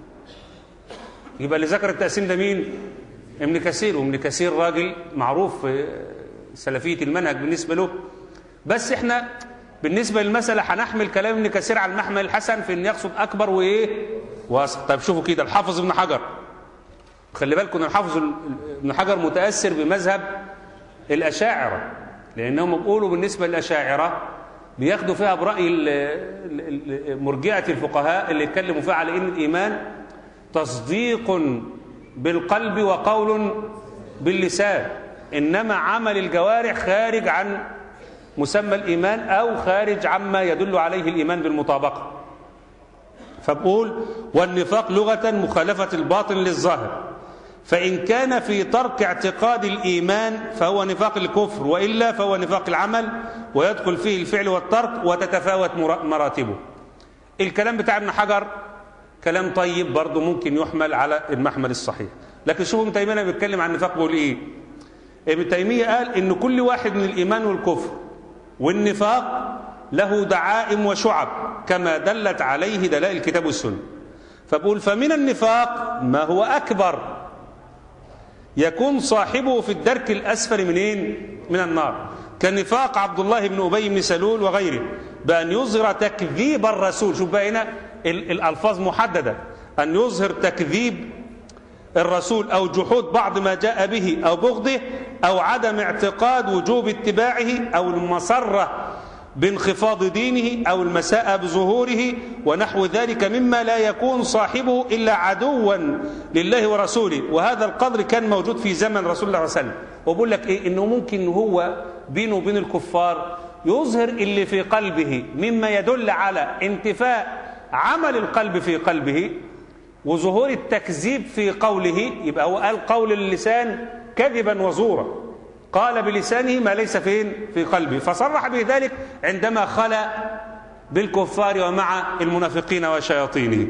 يبقى اللي ذكر التقسيم ده مين ابن كثير وابن كثير راجل معروف في سلفيه المنهج بالنسبه له بس احنا بالنسبه للمساله هنحمل كلام ابن كثير على المحمل الحسن في ان يقصد اكبر وايه واصغر طيب شوفوا كده الحافظ ابن حجر خلي بالكم ان الحافظ ابن حجر متاثر بمذهب الاشاعره لانهم بيقولوا بالنسبه للاشاعره بياخدوا فيها براي ال- ال- ال- مرجئه الفقهاء اللي اتكلموا فيها على ان الايمان تصديق بالقلب وقول باللسان انما عمل الجوارح خارج عن مسمى الايمان او خارج عما يدل عليه الايمان بالمطابقه فبقول والنفاق لغه مخالفه الباطن للظاهر فإن كان في ترك اعتقاد الإيمان فهو نفاق الكفر وإلا فهو نفاق العمل ويدخل فيه الفعل والترك وتتفاوت مرا- مراتبه الكلام بتاع ابن حجر كلام طيب برضه ممكن يحمل على المحمل الصحيح لكن شوفوا ابن تيمية بيتكلم عن النفاق بيقول إيه ابن تيمية قال إن كل واحد من الإيمان والكفر والنفاق له دعائم وشعب كما دلت عليه دلائل الكتاب والسنة فبقول فمن النفاق ما هو أكبر يكون صاحبه في الدرك الأسفل منين؟ من النار كنفاق عبد الله بن أبي بن سلول وغيره بأن يظهر تكذيب الرسول شوف بقى هنا ال- الألفاظ محددة أن يظهر تكذيب الرسول أو جحود بعض ما جاء به أو بغضه أو عدم اعتقاد وجوب اتباعه أو المسرة بانخفاض دينه أو المساء بظهوره ونحو ذلك مما لا يكون صاحبه إلا عدوا لله ورسوله وهذا القدر كان موجود في زمن رسول الله صلى الله عليه وسلم وبقول لك إيه إنه ممكن هو بينه وبين الكفار يظهر اللي في قلبه مما يدل على انتفاء عمل القلب في قلبه وظهور التكذيب في قوله يبقى هو قال قول اللسان كذبا وزورا قال بلسانه ما ليس فين في قلبه فصرح بذلك عندما خلى بالكفار ومع المنافقين وشياطينه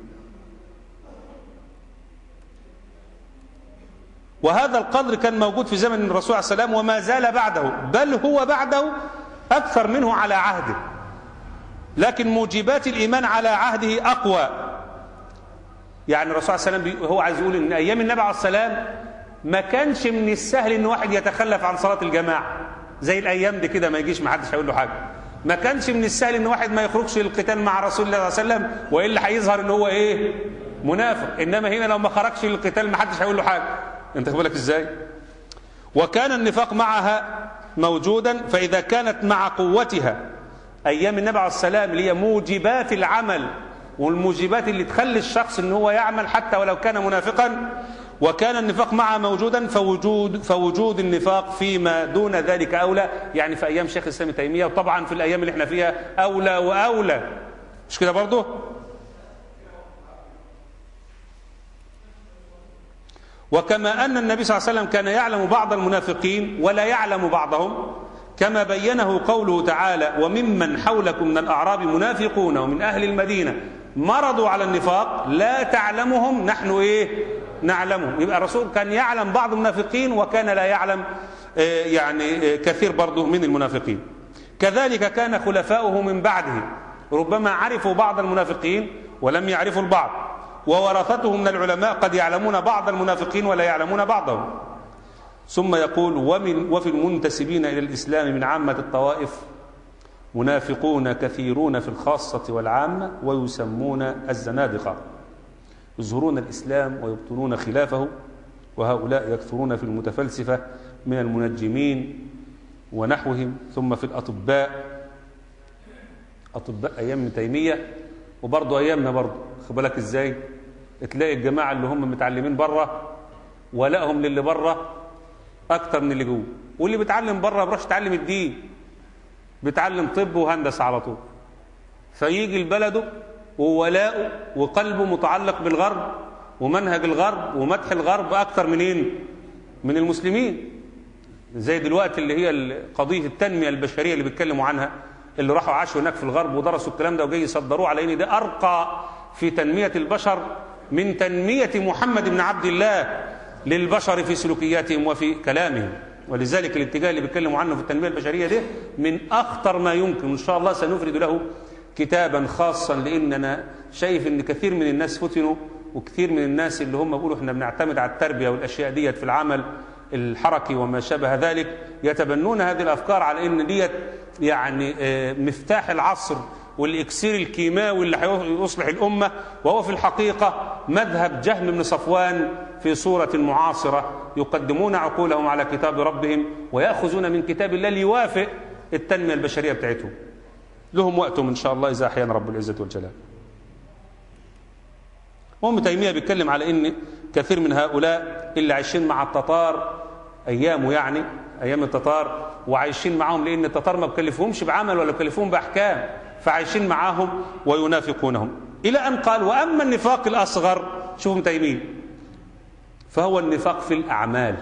وهذا القدر كان موجود في زمن الرسول عليه السلام وما زال بعده بل هو بعده أكثر منه على عهده لكن موجبات الإيمان على عهده أقوى يعني الرسول صلى الله عليه وسلم بي- هو عايز يقول ان ايام النبي عليه السلام ما كانش من السهل ان واحد يتخلف عن صلاه الجماعه زي الايام دي كده ما يجيش ما حدش هيقول له حاجه ما كانش من السهل ان واحد ما يخرجش للقتال مع رسول الله صلى الله عليه وسلم والا هيظهر ان هو ايه منافق انما هنا لو ما خرجش للقتال ما حدش هيقول له حاجه انت خد بالك ازاي وكان النفاق معها موجودا فاذا كانت مع قوتها ايام النبي عليه السلام اللي هي موجبات العمل والموجبات اللي تخلي الشخص ان هو يعمل حتى ولو كان منافقا وكان النفاق معه موجودا فوجود فوجود النفاق فيما دون ذلك اولى يعني في ايام شيخ الاسلام ابن تيميه وطبعا في الايام اللي احنا فيها اولى واولى مش كده برضه وكما أن النبي صلى الله عليه وسلم كان يعلم بعض المنافقين ولا يعلم بعضهم كما بينه قوله تعالى وممن حولكم من الأعراب منافقون ومن أهل المدينة مرضوا على النفاق لا تعلمهم نحن إيه نعلمهم يبقى الرسول كان يعلم بعض المنافقين وكان لا يعلم آه، يعني آه، كثير برضه من المنافقين كذلك كان خلفاؤه من بعده ربما عرفوا بعض المنافقين ولم يعرفوا البعض وورثته من العلماء قد يعلمون بعض المنافقين ولا يعلمون بعضهم ثم يقول ومن وفي المنتسبين إلى الإسلام من عامة الطوائف منافقون كثيرون في الخاصة والعامة ويسمون الزنادقة يظهرون الإسلام ويبطنون خلافه وهؤلاء يكثرون في المتفلسفة من المنجمين ونحوهم ثم في الأطباء أطباء أيام ابن تيمية وبرضه ايامنا برضه خد بالك ازاي تلاقي الجماعه اللي هم متعلمين بره ولائهم للي بره اكتر من اللي جوه واللي بيتعلم بره ما بيروحش يتعلم الدين بيتعلم طب وهندسه على طول فيجي لبلده وولاؤه وقلبه متعلق بالغرب ومنهج الغرب ومدح الغرب اكتر منين من المسلمين زي دلوقتي اللي هي قضيه التنميه البشريه اللي بيتكلموا عنها اللي راحوا عاشوا هناك في الغرب ودرسوا الكلام ده وجاي يصدروه على ان ده ارقى في تنميه البشر من تنميه محمد بن عبد الله للبشر في سلوكياتهم وفي كلامهم ولذلك الاتجاه اللي بيتكلموا عنه في التنميه البشريه ده من اخطر ما يمكن وان شاء الله سنفرد له كتابا خاصا لان انا شايف ان كثير من الناس فتنوا وكثير من الناس اللي هم بيقولوا احنا بنعتمد على التربيه والاشياء ديت في العمل الحركي وما شابه ذلك يتبنون هذه الافكار على ان ديت يعني مفتاح العصر والاكسير الكيماوي اللي هيصلح الامه وهو في الحقيقه مذهب جهم بن صفوان في صوره معاصره يقدمون عقولهم على كتاب ربهم وياخذون من كتاب الله ليوافق التنميه البشريه بتاعتهم. لهم وقتهم ان شاء الله اذا احيانا رب العزه والجلال. وابن تيميه بيتكلم على ان كثير من هؤلاء اللي عايشين مع التتار ايامه يعني ايام التتار وعايشين معاهم لان التتار ما بكلفهمش بعمل ولا بكلفهم باحكام فعايشين معاهم وينافقونهم الى ان قال واما النفاق الاصغر شوفوا ابن تيميه فهو النفاق في الاعمال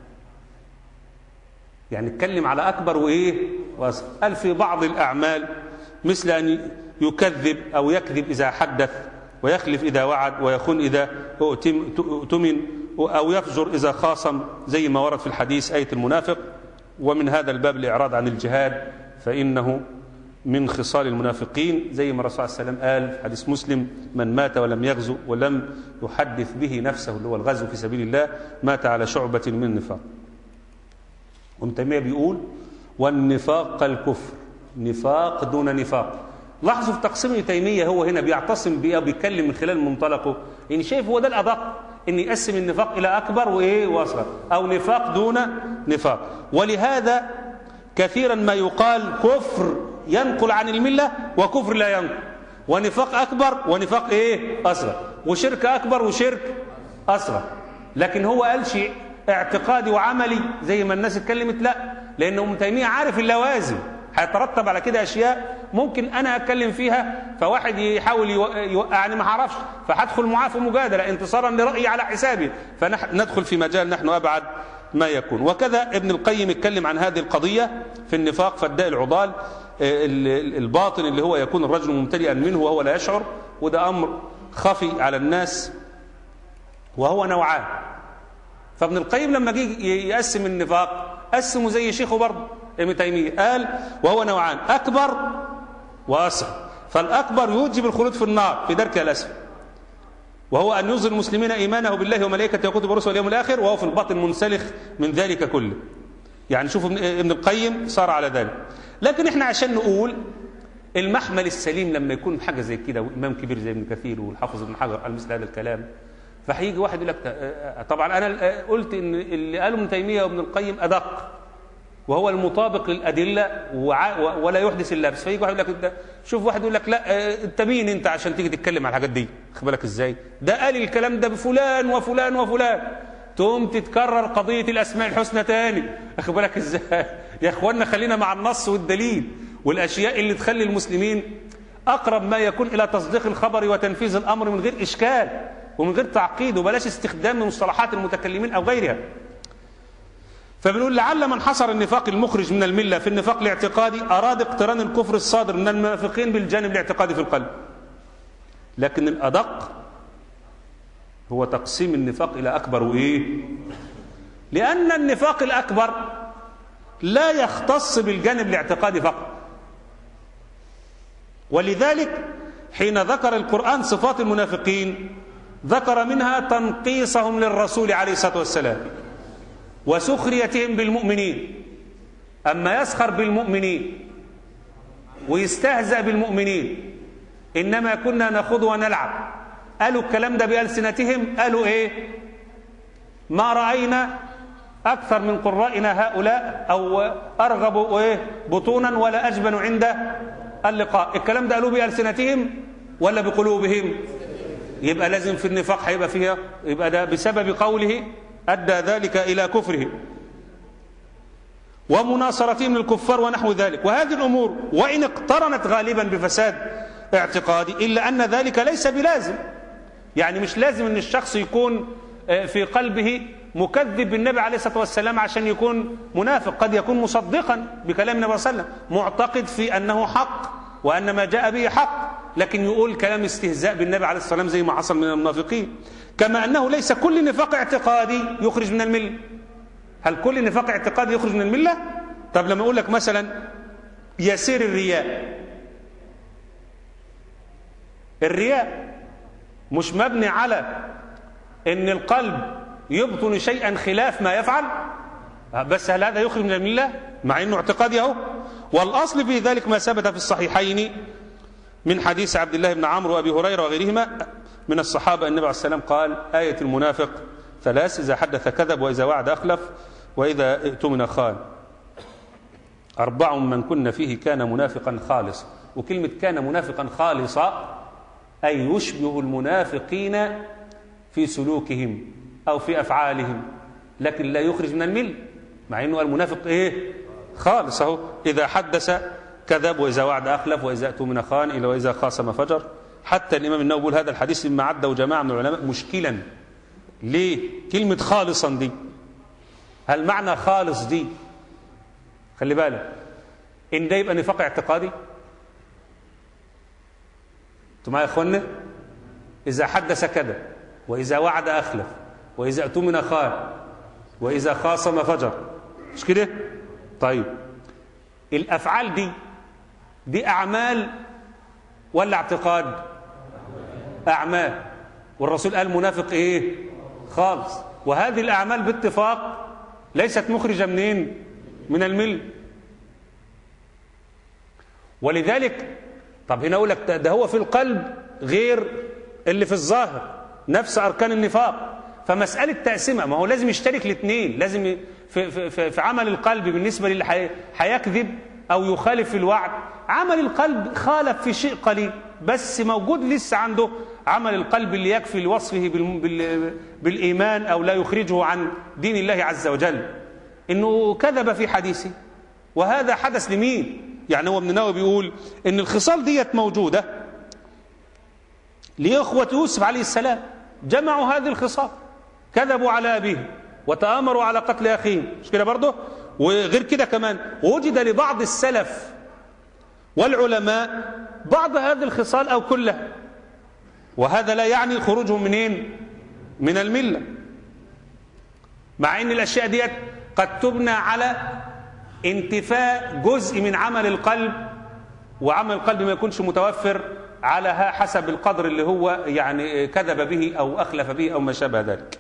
يعني اتكلم على اكبر وايه واصغر قال في بعض الاعمال مثل ان يكذب او يكذب اذا حدث ويخلف إذا وعد ويخون إذا اؤتمن أو يفجر إذا خاصم زي ما ورد في الحديث آية المنافق ومن هذا الباب الإعراض عن الجهاد فإنه من خصال المنافقين زي ما الرسول صلى الله عليه وسلم قال في حديث مسلم من مات ولم يغزو ولم يحدث به نفسه اللي هو الغزو في سبيل الله مات على شعبة من النفاق ابن تيمية بيقول والنفاق كالكفر نفاق دون نفاق لاحظوا في تقسيم ابن تيميه هو هنا بيعتصم بيه وبيتكلم من خلال منطلقه ان شايف هو ده الادق ان يقسم النفاق الى اكبر وايه واصغر او نفاق دون نفاق ولهذا كثيرا ما يقال كفر ينقل عن المله وكفر لا ينقل ونفاق اكبر ونفاق ايه اصغر وشرك اكبر وشرك اصغر لكن هو قال شيء اعتقادي وعملي زي ما الناس اتكلمت لا لان ابن تيميه عارف اللوازم هيترتب على كده اشياء ممكن انا اتكلم فيها فواحد يحاول يوقعني ما اعرفش فهدخل معاه في مجادله انتصارا لرايي على حسابي فندخل في مجال نحن ابعد ما يكون وكذا ابن القيم اتكلم عن هذه القضيه في النفاق فالداء العضال الباطن اللي هو يكون الرجل ممتلئا منه وهو لا يشعر وده امر خفي على الناس وهو نوعان فابن القيم لما جه يقسم النفاق قسمه زي شيخه برضه ابن تيميه قال وهو نوعان اكبر واصغر فالاكبر يوجب الخلود في النار في دركها الاسفل وهو ان يظهر المسلمين ايمانه بالله وملائكته وكتب ورسله واليوم الاخر وهو في الباطن منسلخ من ذلك كله يعني شوفوا ابن القيم صار على ذلك لكن احنا عشان نقول المحمل السليم لما يكون حاجه زي كده وامام كبير زي ابن كثير والحافظ ابن حجر قال مثل هذا الكلام فهيجي واحد يقول لك طبعا انا قلت ان اللي قاله ابن تيميه وابن القيم ادق وهو المطابق للادله ولا يحدث اللبس فيجي واحد يقول لك شوف واحد يقول لك لا انت مين انت عشان تيجي تتكلم على الحاجات دي خد بالك ازاي ده قال الكلام ده بفلان وفلان وفلان تقوم تتكرر قضيه الاسماء الحسنى تاني خد بالك ازاي يا اخوانا خلينا مع النص والدليل والاشياء اللي تخلي المسلمين اقرب ما يكون الى تصديق الخبر وتنفيذ الامر من غير اشكال ومن غير تعقيد وبلاش استخدام مصطلحات المتكلمين او غيرها فبنقول لعل من حصر النفاق المخرج من الملة في النفاق الاعتقادي أراد اقتران الكفر الصادر من المنافقين بالجانب الاعتقادي في القلب لكن الأدق هو تقسيم النفاق إلى أكبر وإيه لأن النفاق الأكبر لا يختص بالجانب الاعتقادي فقط ولذلك حين ذكر القرآن صفات المنافقين ذكر منها تنقيصهم للرسول عليه الصلاة والسلام وسخريتهم بالمؤمنين أما يسخر بالمؤمنين ويستهزأ بالمؤمنين إنما كنا نخوض ونلعب قالوا الكلام ده بألسنتهم قالوا إيه ما رأينا أكثر من قرائنا هؤلاء أو أرغب إيه بطونا ولا أجبن عند اللقاء الكلام ده قالوا بألسنتهم ولا بقلوبهم يبقى لازم في النفاق هيبقى فيها يبقى ده بسبب قوله أدى ذلك إلى كفره ومناصرتهم للكفار ونحو ذلك وهذه الأمور وإن اقترنت غالبا بفساد اعتقادي إلا أن ذلك ليس بلازم يعني مش لازم أن الشخص يكون في قلبه مكذب بالنبي عليه الصلاة والسلام عشان يكون منافق قد يكون مصدقا بكلام النبي صلى الله عليه وسلم معتقد في أنه حق وأن ما جاء به حق لكن يقول كلام استهزاء بالنبي عليه الصلاة والسلام زي ما حصل من المنافقين كما أنه ليس كل نفاق اعتقادي يخرج من الملة هل كل نفاق اعتقادي يخرج من الملة طب لما أقول لك مثلا يسير الرياء الرياء مش مبني على ان القلب يبطن شيئا خلاف ما يفعل بس هل هذا يخرج من المله مع انه اعتقادي اهو والاصل في ذلك ما ثبت في الصحيحين من حديث عبد الله بن عمرو وابي هريره وغيرهما من الصحابه النبي عليه السلام قال ايه المنافق ثلاث اذا حدث كذب واذا وعد اخلف واذا ائتمن خان اربع من كن فيه كان منافقا خالصا وكلمه كان منافقا خالصا اي يشبه المنافقين في سلوكهم أو في أفعالهم لكن لا يخرج من المل مع أنه المنافق إيه خالص أهو إذا حدث كذب وإذا وعد أخلف وإذا أتمن خان إلى وإذا خاصم فجر حتى الإمام النووي يقول هذا الحديث مما عده جماعة من العلماء مشكلا ليه كلمة خالصا دي هل معنى خالص دي خلي بالك إن ده يبقى نفاق اعتقادي انتوا معايا يا اخوانا إذا حدث كذب وإذا وعد أخلف وإذا اؤتمن خان وإذا خاصم فجر مش كده طيب الأفعال دي دي أعمال ولا اعتقاد أعمال والرسول قال منافق إيه خالص وهذه الأعمال باتفاق ليست مخرجة منين من المل ولذلك طب هنا أقول لك ده هو في القلب غير اللي في الظاهر نفس أركان النفاق فمسألة تقسيمها ما هو لازم يشترك الاثنين لازم في, في, في, في عمل القلب بالنسبة للي هيكذب أو يخالف في الوعد عمل القلب خالف في شيء قليل بس موجود لسه عنده عمل القلب اللي يكفي لوصفه بال بال بالإيمان أو لا يخرجه عن دين الله عز وجل إنه كذب في حديثه وهذا حدث لمين يعني هو ابن نووي بيقول إن الخصال ديت موجودة لإخوة يوسف عليه السلام جمعوا هذه الخصال كذبوا على أبيه وتآمروا على قتل أخيه مش كده برضه وغير كده كمان وجد لبعض السلف والعلماء بعض هذه الخصال أو كلها وهذا لا يعني خروجهم منين من الملة مع أن الأشياء ديت قد تبنى على انتفاء جزء من عمل القلب وعمل القلب ما يكونش متوفر على حسب القدر اللي هو يعني كذب به أو أخلف به أو ما شابه ذلك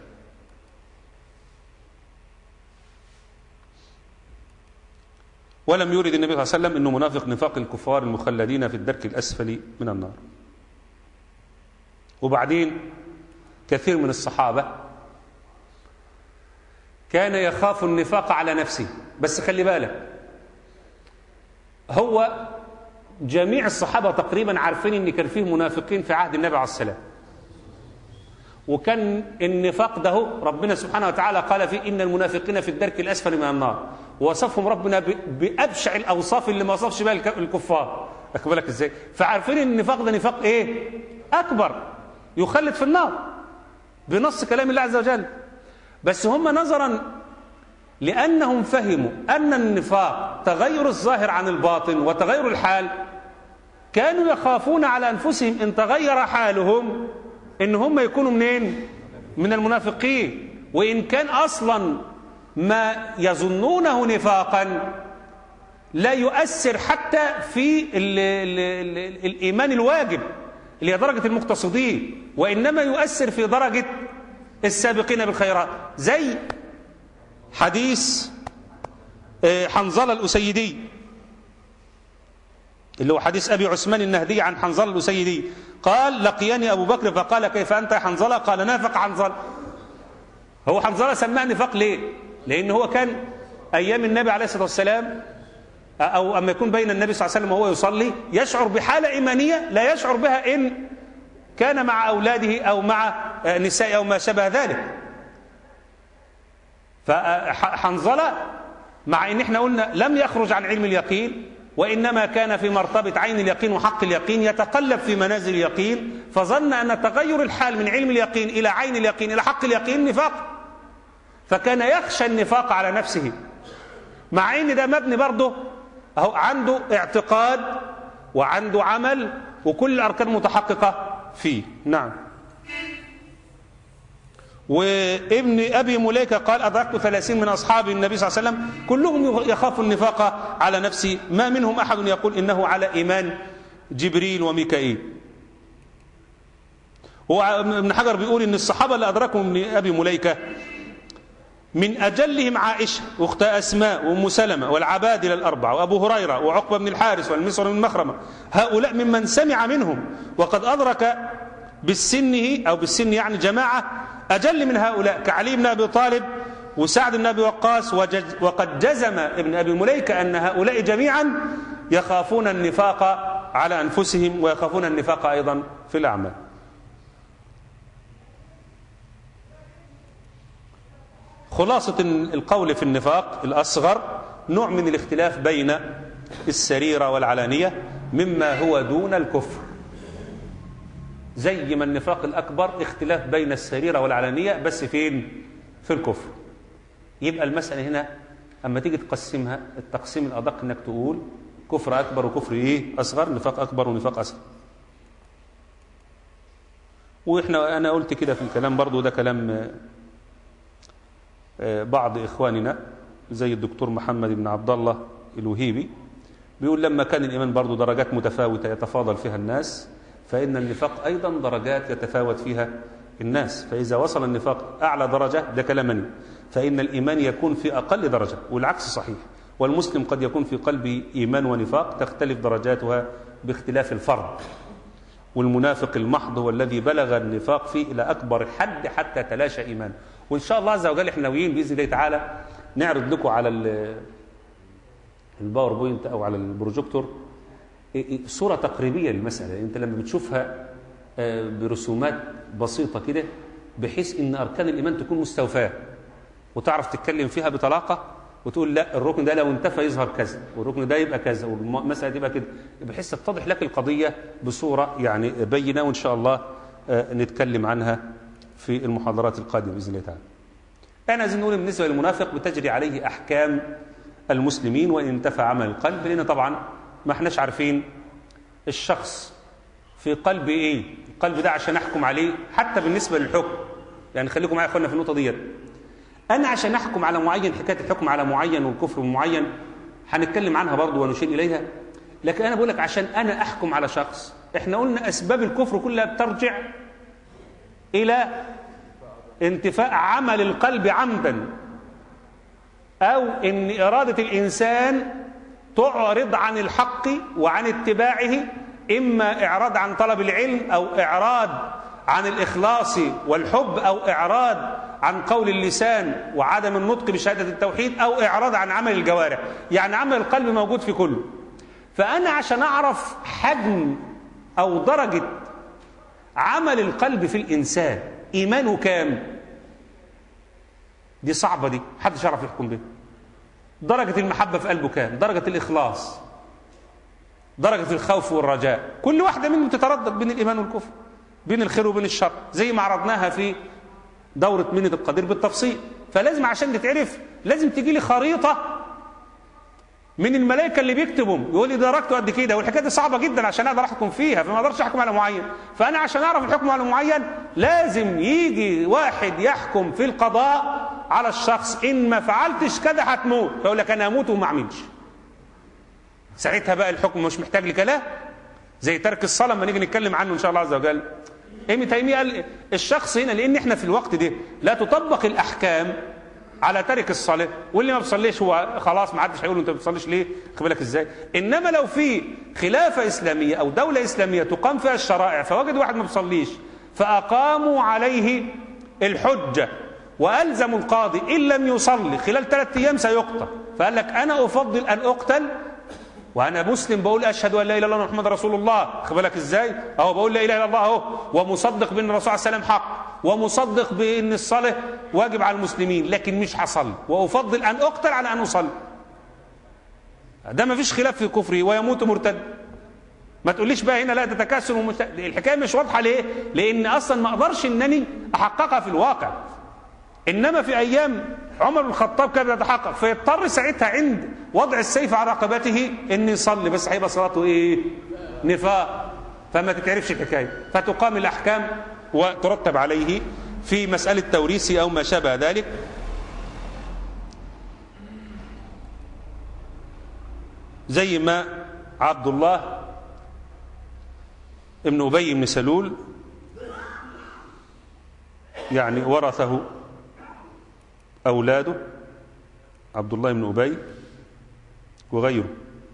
ولم يرد النبي صلى الله عليه وسلم أنه منافق نفاق الكفار المخلدين في الدرك الأسفل من النار وبعدين كثير من الصحابة كان يخاف النفاق على نفسه بس خلي بالك هو جميع الصحابة تقريبا عارفين ان كان فيه منافقين في عهد النبي عليه السلام وكان النفاق ده ربنا سبحانه وتعالى قال فيه إن المنافقين في الدرك الأسفل من النار ووصفهم ربنا بأبشع الأوصاف اللي ما وصفش بها الكفار أخد بالك إزاي فعارفين ان النفاق ده نفاق إيه أكبر يخلد في النار بنص كلام الله عز وجل بس هم نظرا لأنهم فهموا أن النفاق تغير الظاهر عن الباطن وتغير الحال كانوا يخافون على أنفسهم إن تغير حالهم إن هم يكونوا منين من المنافقين وإن كان أصلا ما يظنونه نفاقا لا يؤثر حتى في ال ال ال الإيمان الواجب اللي هي درجة المقتصدين وإنما يؤثر في درجة السابقين بالخيرات زي حديث حنظلة الأسيدي اللي هو حديث أبي عثمان النهدي عن حنظلة الأسيدي قال لقياني أبو بكر فقال كيف أنت يا حنظلة قال نافق حنظلة هو حنظلة سماه نفاق ليه لأن هو كان أيام النبي عليه الصلاة والسلام أو أما يكون بين النبي صلى الله عليه وسلم وهو يصلي يشعر بحالة إيمانية لا يشعر بها إن كان مع أولاده أو مع نساء أو ما شابه ذلك فحنظلة مع ان احنا قلنا لم يخرج عن علم اليقين وانما كان في مرتبه عين اليقين وحق اليقين يتقلب في منازل اليقين فظن ان تغير الحال من علم اليقين الى عين اليقين الى حق اليقين نفاق فكان يخشى النفاق على نفسه مع ان ده مبني برضه اهو عنده اعتقاد وعنده عمل وكل الاركان متحققه فيه نعم وابن أبي مليكة قال أدركت ثلاثين من أصحاب النبي صلى الله عليه وسلم كلهم يخاف النفاق على نفسه ما منهم أحد يقول إنه على إيمان جبريل وميكائيل هو ابن حجر بيقول إن الصحابة اللي أدركوا من أبي مليكة من أجلهم عائشة أخت أسماء وأم سلمة والعبادلة الأربعة وأبو هريرة وعقبة بن الحارث والمسر بن مخرمة هؤلاء ممن سمع منهم وقد أدرك بالسنه أو بالسن يعني جماعة أجل من هؤلاء كعلي بن أبي طالب وسعد بن أبي وقاص وقد جزم ابن أبي مليكة أن هؤلاء جميعا يخافون النفاق على أنفسهم ويخافون النفاق أيضا في الأعمال خلاصة القول في النفاق الأصغر نوع من الاختلاف بين السريرة والعلانية مما هو دون الكفر زي ما النفاق الأكبر اختلاف بين السريرة والعلانية بس فين في الكفر يبقى المسألة هنا أما تيجي تقسمها التقسيم الأدق أنك تقول كفر أكبر وكفر إيه أصغر نفاق أكبر ونفاق أصغر وإحنا أنا قلت كده في الكلام برضو ده كلام بعض إخواننا زي الدكتور محمد بن عبد الله الوهيبي بيقول لما كان الإيمان برضو درجات متفاوتة يتفاضل فيها الناس فإن النفاق أيضا درجات يتفاوت فيها الناس فإذا وصل النفاق أعلى درجة ده كلامني فإن الإيمان يكون في أقل درجة والعكس صحيح والمسلم قد يكون في قلبه إيمان ونفاق تختلف درجاتها باختلاف الفرد والمنافق المحض هو الذي بلغ النفاق فيه إلى أكبر حد حتى تلاشى إيمانه وإن شاء الله عز وجل احنا ناويين بإذن الله تعالى نعرض لكم على الباوربوينت أو على البروجيكتور صورة تقريبية للمسألة أنت لما بتشوفها برسومات بسيطة كده بحيث أن أركان الإيمان تكون مستوفاة وتعرف تتكلم فيها بطلاقة وتقول لا الركن ده لو انتفى يظهر كذا والركن ده يبقى كذا والمسألة تبقى كده بحيث تتضح لك القضية بصورة يعني بينة وإن شاء الله نتكلم عنها في المحاضرات القادمة بإذن الله تعالى احنا عايزين نقول بالنسبة للمنافق بتجري عليه أحكام المسلمين وإن انتفى عمل القلب لأن طبعا ما احناش عارفين الشخص في قلب ايه القلب ده عشان احكم عليه حتى بالنسبة للحكم يعني خليكم معايا يا اخوانا في النقطة ديت انا عشان احكم على معين حكاية الحكم على معين والكفر معين هنتكلم عنها برضو ونشير اليها لكن انا بقول لك عشان انا احكم على شخص احنا قلنا اسباب الكفر كلها بترجع الى انتفاء عمل القلب عمدا او ان ارادة الانسان تعرض عن الحق وعن اتباعه إما إعراض عن طلب العلم أو إعراض عن الإخلاص والحب أو إعراض عن قول اللسان وعدم النطق بشهادة التوحيد أو إعراض عن عمل الجوارح يعني عمل القلب موجود في كله فأنا عشان أعرف حجم أو درجة عمل القلب في الإنسان إيمانه كام دي صعبة دي محدش يعرف يحكم بيها درجة المحبة في قلبه كام درجة الإخلاص درجة الخوف والرجاء كل واحدة منهم تتردد بين الإيمان والكفر بين الخير وبين الشر زي ما عرضناها في دورة منة القدير بالتفصيل فلازم عشان تتعرف لازم تجي لي خريطة من الملائكة اللي بيكتبهم يقول لي درجته قد كده والحكاية دي صعبة جدا عشان أقدر أحكم فيها فما أقدرش أحكم على معين فأنا عشان أعرف الحكم على معين لازم يجي واحد يحكم في القضاء على الشخص إن ما فعلتش كده هتموت فيقول لك أنا أموت وما أعملش ساعتها بقى الحكم مش محتاج لكلام زي ترك الصلاة لما نيجي نتكلم عنه إن شاء الله عز وجل ابن تيمية قال الشخص هنا لأن إحنا في الوقت ده لا تطبق الأحكام على ترك الصلاة واللي ما بيصليش هو خلاص ما حدش هيقول له انت ما بتصليش ليه خد بالك ازاي انما لو في خلافة اسلامية او دولة اسلامية تقام فيها الشرائع فوجد واحد ما بيصليش فاقاموا عليه الحجة والزموا القاضي ان لم يصلي خلال ثلاثة ايام سيقتل فقال لك انا افضل ان اقتل وانا مسلم بقول اشهد ان لا اله الا الله محمد رسول الله خد بالك ازاي اهو بقول لا اله الا الله اهو ومصدق بان الرسول عليه السلام حق ومصدق بان الصلاه واجب على المسلمين لكن مش هصلي وافضل ان اقتل على ان اصلي ده ما فيش خلاف في كفري ويموت مرتد ما تقوليش بقى هنا لا ده تكاسل ومست... الحكايه مش واضحه ليه لان اصلا ما اقدرش انني احققها في الواقع انما في ايام عمر بن الخطاب كان يتحقق فيضطر ساعتها عند وضع السيف على رقبته ان يصلي بس هيبقى صلاته ايه نفاق فما تتعرفش الحكايه فتقام الاحكام وترتب عليه في مساله توريث او ما شابه ذلك زي ما عبد الله ابن ابي بن سلول يعني ورثه أولاده عبد الله بن أبي وغيره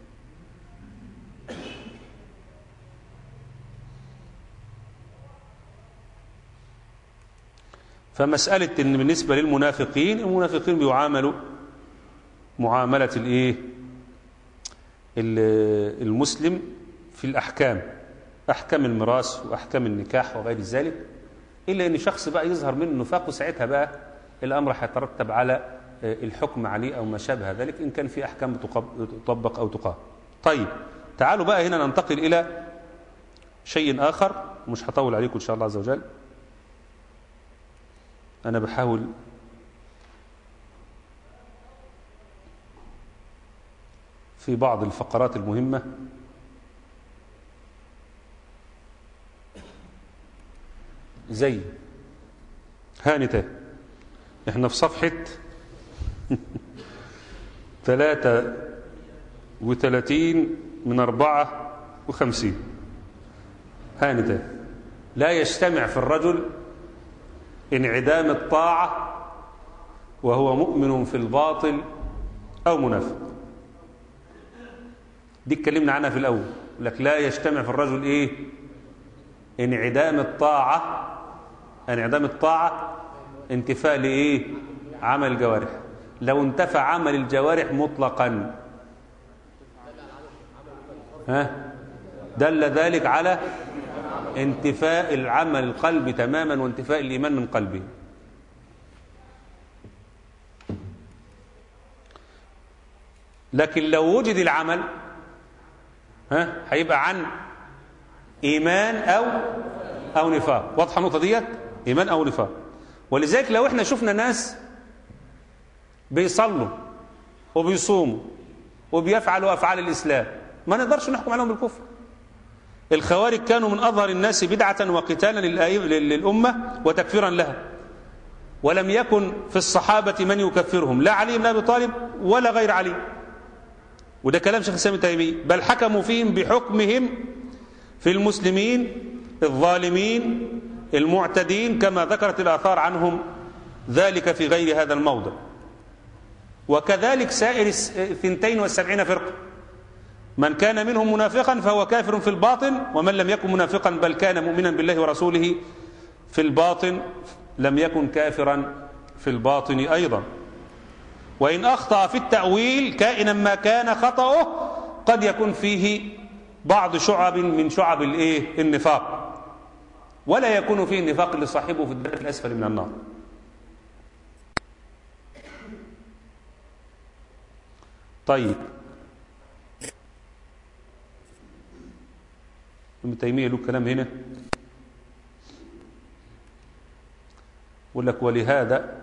فمسألة إن بالنسبة للمنافقين المنافقين بيعاملوا معاملة الإيه المسلم في الأحكام أحكام الميراث وأحكام النكاح وغير ذلك إلا إن شخص بقى يظهر منه نفاق وساعتها بقى الأمر هيترتب على الحكم عليه أو ما شابه ذلك إن كان في أحكام تطبق أو تقام طيب تعالوا بقى هنا ننتقل إلى شيء آخر مش هطول عليكم إن شاء الله عز وجل أنا بحاول في بعض الفقرات المهمة زي هانته احنا في صفحة ثلاثة وثلاثين من أربعة وخمسين هانته لا يجتمع في الرجل انعدام الطاعة وهو مؤمن في الباطل أو منافق دي اتكلمنا عنها في الأول لك لا يجتمع في الرجل إيه انعدام الطاعة انعدام الطاعة انتفاء لإيه عمل الجوارح لو انتفى عمل الجوارح مطلقا ها دل ذلك على انتفاء العمل القلب تماما وانتفاء الإيمان من قلبه لكن لو وجد العمل ها هيبقى عن إيمان أو أو نفاق واضحة النقطة ديت إيمان أو نفاق ولذلك لو احنا شفنا ناس بيصلوا وبيصوموا وبيفعلوا أفعال الإسلام ما نقدرش نحكم عليهم بالكفر الخوارج كانوا من أظهر الناس بدعة وقتالا للأمة وتكفيرا لها ولم يكن في الصحابة من يكفرهم لا علي بن أبي طالب ولا غير علي وده كلام شيخ الإسلام تيمية بل حكموا فيهم بحكمهم في المسلمين الظالمين المعتدين كما ذكرت الآثار عنهم ذلك في غير هذا الموضع وكذلك سائر الثنتين والسبعين فرقة من كان منهم منافقا فهو كافر في الباطن ومن لم يكن منافقا بل كان مؤمنا بالله ورسوله في الباطن لم يكن كافرا في الباطن أيضا وإن أخطأ في التأويل كائنا ما كان خطأه قد يكون فيه بعض شعب من شعب الايه النفاق ولا يكون فيه النفاق لصاحبه في الدرك الأسفل من النار طيب ابن تيمية له كلام هنا يقول لك ولهذا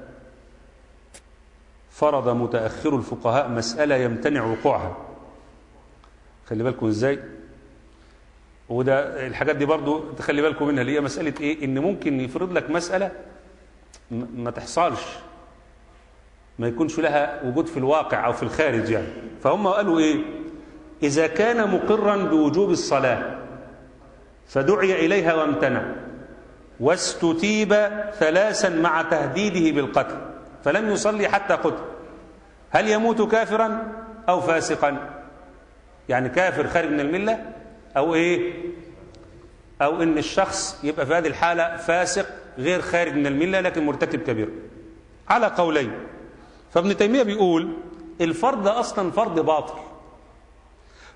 فرض متأخر الفقهاء مسألة يمتنع وقوعها خلي بالكم ازاي وده الحاجات دي برضو تخلي بالكم منها اللي هي مسألة ايه ان ممكن يفرض لك مسألة ما تحصلش ما يكونش لها وجود في الواقع او في الخارج يعني فهم قالوا ايه اذا كان مقرا بوجوب الصلاة فدعي إليها وامتنع واستتيب ثلاثا مع تهديده بالقتل فلم يصلي حتى قتل هل يموت كافرا أو فاسقا يعني كافر خارج من الملة أو إيه أو إن الشخص يبقى في هذه الحالة فاسق غير خارج من الملة لكن مرتكب كبير على قولين فابن تيمية بيقول الفرض أصلا فرض باطل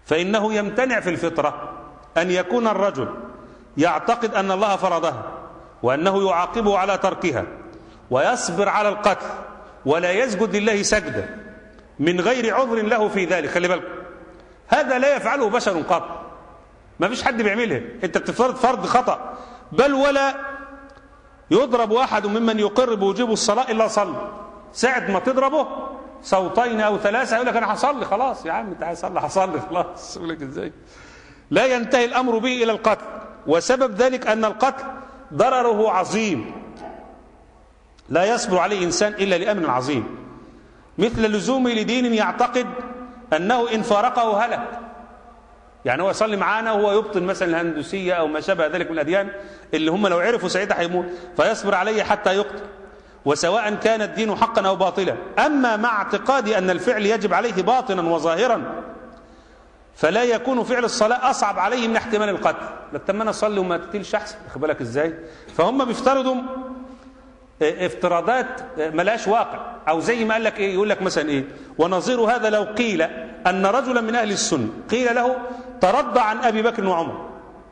فإنه يمتنع في الفطرة أن يكون الرجل يعتقد أن الله فرضها وأنه يعاقبه على تركها ويصبر على القتل ولا يسجد لله سجدا من غير عذر له في ذلك خلي بالك هذا لا يفعله بشر قط ما فيش حد بيعملها انت بتفرض فرض خطأ بل ولا يضرب أحد ممن يقر بوجوب الصلاة إلا صلى ساعة ما تضربه صوتين أو ثلاثة يقول لك أنا هصلي خلاص يا عم أنت عايز تصلي هصلي خلاص يقول لك إزاي لا ينتهي الأمر به إلى القتل وسبب ذلك أن القتل ضرره عظيم لا يصبر عليه إنسان إلا لأمر عظيم مثل لزومه لدين يعتقد أنه إن فارقه هلك يعني هو يصلي معانا وهو يبطل مثلا الهندوسية أو ما شابه ذلك من الأديان اللي هم لو عرفوا ساعتها هيموت فيصبر عليه حتى يقتل وسواء كان الدين حقا أو باطلا أما مع اعتقادي أن الفعل يجب عليه باطنا وظاهرا فلا يكون فعل الصلاة أصعب عليه من احتمال القتل لما أنا أصلي وما تقتلش أحسن خد بالك إزاي فهم بيفترضوا افتراضات ملاش واقع أو زي ما قال لك إيه يقول لك مثلا إيه ونظير هذا لو قيل أن رجلا من أهل السنة قيل له ترضى عن أبي بكر وعمر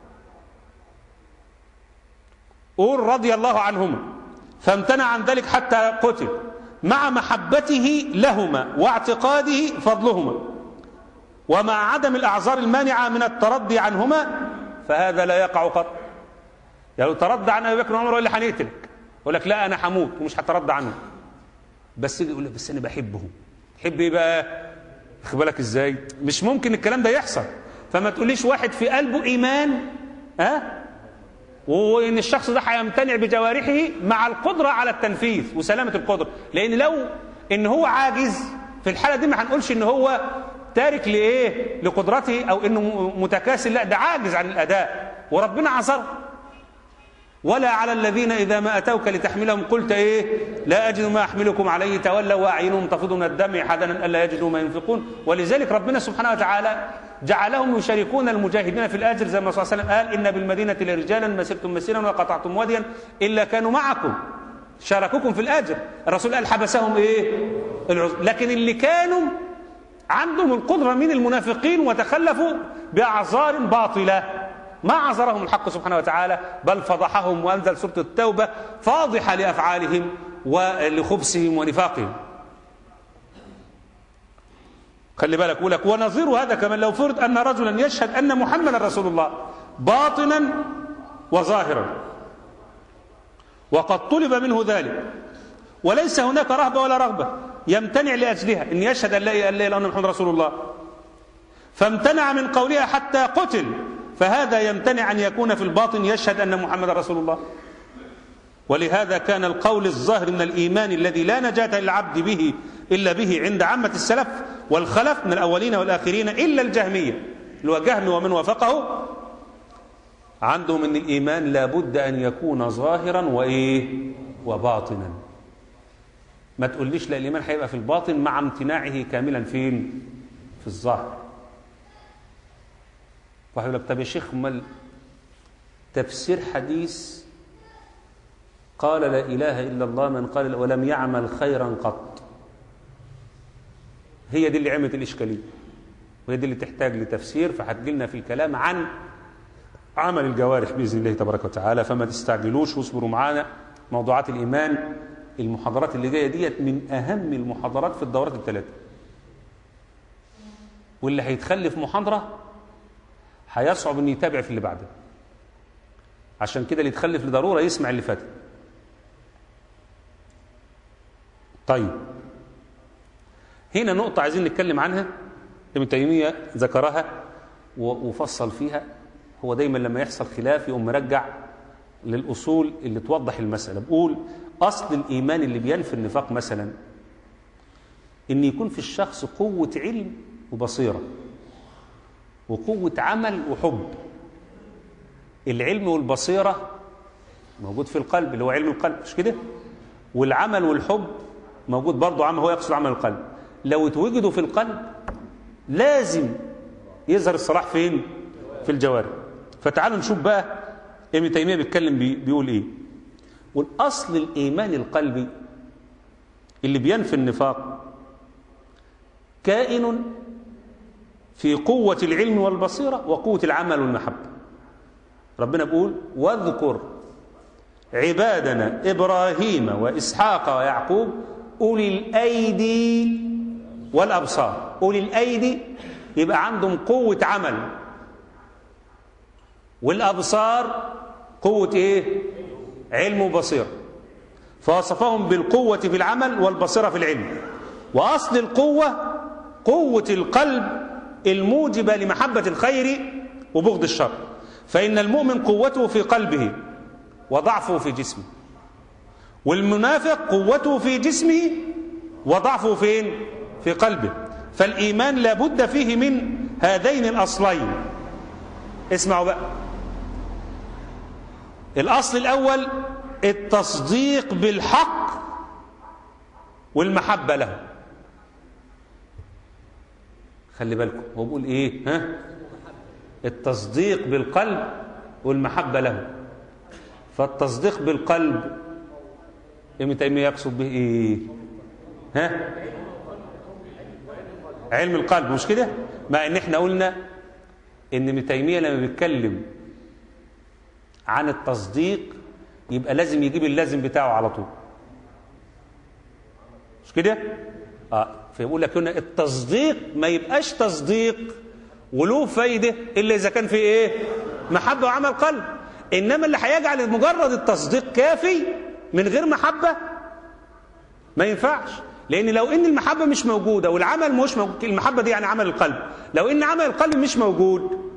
قول رضي الله عنهما فامتنع عن ذلك حتى قتل مع محبته لهما واعتقاده فضلهما ومع عدم الأعذار المانعة من الترضي عنهما فهذا لا يقع قط يعني لو ترضى عن أبي بكر وعمر ولا هنقتلك يقول لك لا أنا هموت ومش هترضى عنه بس يقول لك بس أنا بحبه تحب إيه بقى خد بالك إزاي مش ممكن الكلام ده يحصل فما تقوليش واحد في قلبه إيمان ها أه؟ وان الشخص ده هيمتنع بجوارحه مع القدره على التنفيذ وسلامه القدره لان لو ان هو عاجز في الحاله دي ما هنقولش ان هو تارك لايه لقدرته او انه متكاسل لا ده عاجز عن الاداء وربنا عذره ولا على الذين اذا ما اتوك لتحملهم قلت ايه لا اجد ما احملكم عليه تولوا واعينهم تفيض من الدم حزنا الا يجدوا ما ينفقون ولذلك ربنا سبحانه وتعالى جعلهم يشاركون المجاهدين في الاجر زي ما صلى الله عليه وسلم قال ان بالمدينه لرجالا ما سرتم مسيرا وقطعتم واديا الا كانوا معكم شاركوكم في الاجر الرسول قال حبسهم ايه العذر لكن اللي كانوا عندهم القدره من المنافقين وتخلفوا باعذار باطله ما عذرهم الحق سبحانه وتعالى بل فضحهم وانزل سوره التوبه فاضحه لافعالهم ولخبثهم ونفاقهم خلي بالك يقول لك ونظير هذا كمان لو فرض ان رجلا يشهد ان محمدا رسول الله باطنا وظاهرا وقد طلب منه ذلك وليس هناك رهبه ولا رغبه يمتنع لاجلها ان يشهد ان لا اله الا الله محمد رسول الله فامتنع من قولها حتى قتل فهذا يمتنع ان يكون في الباطن يشهد ان محمد رسول الله ولهذا كان القول الظاهر من الايمان الذي لا نجاه للعبد به الا به عند عامه السلف والخلف من الاولين والاخرين الا الجهميه اللي هو جهم ومن وافقه عندهم ان الايمان لابد ان يكون ظاهرا وايه وباطنا ما تقوليش لا الايمان هيبقى في الباطن مع امتناعه كاملا فين في الظاهر واحد يقول لك طب يا شيخ امال تفسير حديث قال لا اله الا الله من قال ولم يعمل خيرا قط هي دي اللي عملت الاشكاليه وهي دي اللي تحتاج لتفسير فهتجي لنا في الكلام عن عمل الجوارح باذن الله تبارك وتعالى فما تستعجلوش واصبروا معانا موضوعات الايمان المحاضرات اللي جايه ديت من اهم المحاضرات في الدورات الثلاثه واللي هيتخلف محاضره هيصعب انه يتابع في اللي بعده عشان كده اللي يتخلف لضروره يسمع اللي فات طيب هنا نقطة عايزين نتكلم عنها ابن تيمية ذكرها وفصل فيها هو دايما لما يحصل خلاف يقوم مرجع للأصول اللي توضح المسألة بقول أصل الإيمان اللي بينفي النفاق مثلا إن يكون في الشخص قوة علم وبصيرة وقوة عمل وحب العلم والبصيرة موجود في القلب اللي هو علم القلب مش كده والعمل والحب موجود برضه عمل هو يقصد عمل القلب لو اتوجدوا في القلب لازم يظهر الصلاح فين في الجوارح فتعالوا نشوف بقى ابن تيميه بيتكلم بي بيقول ايه والاصل الايمان القلبي اللي بينفي النفاق كائن في قوة العلم والبصيرة وقوة العمل والمحبة ربنا بيقول واذكر عبادنا إبراهيم وإسحاق ويعقوب أولي الأيدي والأبصار أولي الأيدي يبقى عندهم قوة عمل والأبصار قوة إيه؟ علم وبصيرة فوصفهم بالقوة في العمل والبصيرة في العلم وأصل القوة قوة القلب الموجبة لمحبة الخير وبغض الشر فإن المؤمن قوته في قلبه وضعفه في جسمه والمنافق قوته في جسمه وضعفه فين في قلبه فالإيمان لابد فيه من هذين الأصلين اسمعوا بقى الأصل الأول التصديق بالحق والمحبة له خلي بالكم هو بيقول ايه ها التصديق بالقلب والمحبة له فالتصديق بالقلب ابن تيمية يقصد به ايه ها علم القلب مش كده مع ان احنا قلنا ان ابن تيمية لما بيتكلم عن التصديق يبقى لازم يجيب اللازم بتاعه على طول مش كده اه فيقول لك هنا التصديق ما يبقاش تصديق وله فايده الا اذا كان في ايه محبه وعمل قلب انما اللي هيجعل مجرد التصديق كافي من غير محبه ما ينفعش لان لو ان المحبه مش موجوده والعمل مش موجود المحبه دي يعني عمل القلب لو ان عمل القلب مش موجود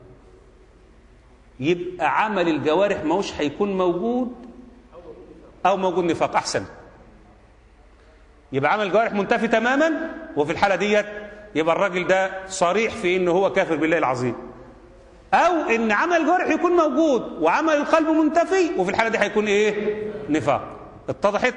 يبقى عمل الجوارح ماهوش هيكون موجود او موجود نفاق احسن يبقى عمل الجوارح منتفي تماما وفي الحاله ديت يبقى الراجل ده صريح في انه هو كافر بالله العظيم او ان عمل الجوارح يكون موجود وعمل القلب منتفي وفي الحاله دي هيكون ايه نفاق اتضحت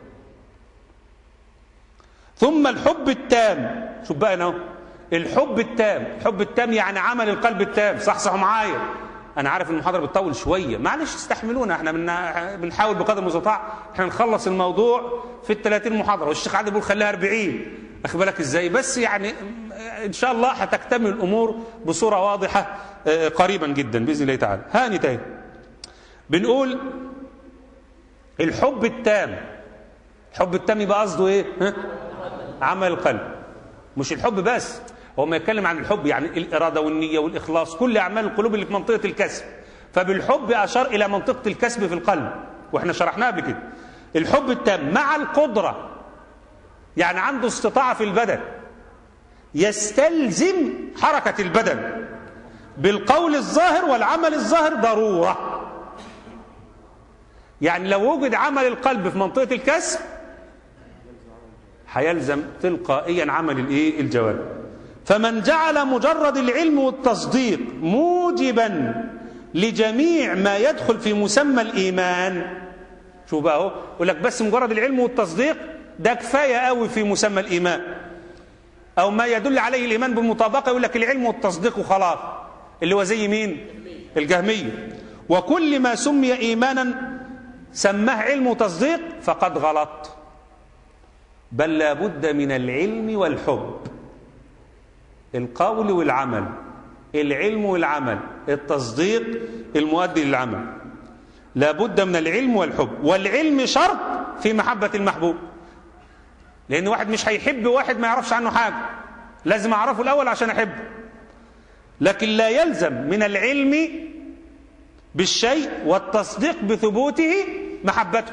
ثم الحب التام شوف بقى اهو الحب التام الحب التام يعني عمل القلب التام صحصحوا معايا انا عارف ان المحاضره بتطول شويه معلش استحملونا احنا بن- بنحاول بقدر المستطاع احنا نخلص الموضوع في ال 30 محاضره والشيخ عادل بيقول خليها 40 اخد بالك ازاي بس يعني ان شاء الله هتكتمل الامور بصوره واضحه آه، قريبا جدا باذن الله تعالى هاني تاني بنقول الحب التام الحب التام يبقى قصده ايه ها؟ عمل القلب مش الحب بس هو ما يتكلم عن الحب يعني الإرادة والنية والإخلاص كل أعمال القلوب اللي في منطقة الكسب فبالحب أشار إلى منطقة الكسب في القلب وإحنا شرحناها قبل كده الحب التام مع القدرة يعني عنده استطاعة في البدن يستلزم حركة البدن بالقول الظاهر والعمل الظاهر ضرورة يعني لو وجد عمل القلب في منطقة الكسب هيلزم تلقائيا عمل الايه الجوارح فمن جعل مجرد العلم والتصديق موجبا لجميع ما يدخل في مسمى الايمان شوف بقى اهو يقول لك بس مجرد العلم والتصديق ده كفايه قوي في مسمى الايمان او ما يدل عليه الايمان بالمطابقه يقول لك العلم والتصديق وخلاص اللي هو زي مين الجهميه وكل ما سمي ايمانا سماه علم وتصديق فقد غلط بل لا بد من العلم والحب القول والعمل العلم والعمل التصديق المؤدي للعمل لا بد من العلم والحب والعلم شرط في محبة المحبوب لأن واحد مش هيحب واحد ما يعرفش عنه حاجة لازم أعرفه الأول عشان أحبه لكن لا يلزم من العلم بالشيء والتصديق بثبوته محبته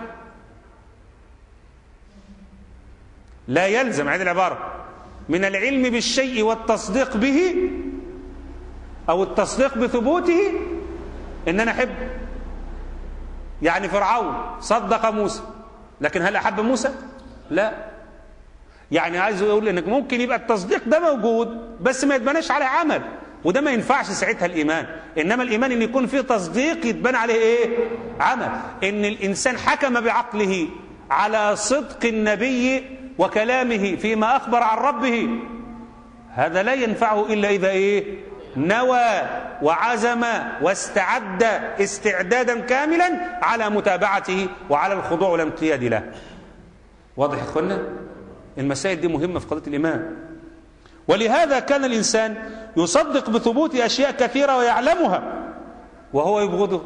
لا يلزم هذه العبارة من العلم بالشيء والتصديق به أو التصديق بثبوته إن أنا أحب يعني فرعون صدق موسى لكن هل أحب موسى؟ لا يعني عايز يقول إنك ممكن يبقى التصديق ده موجود بس ما يتبناش على عمل وده ما ينفعش ساعتها الإيمان إنما الإيمان إن يكون فيه تصديق يتبنى عليه إيه؟ عمل إن الإنسان حكم بعقله على صدق النبي وكلامه فيما أخبر عن ربه هذا لا ينفعه إلا إذا إيه نوى وعزم واستعد استعدادا كاملا على متابعته وعلى الخضوع والامتياد له واضح يا اخوانا المسائل دي مهمة في قضية الإيمان ولهذا كان الإنسان يصدق بثبوت أشياء كثيرة ويعلمها وهو يبغضه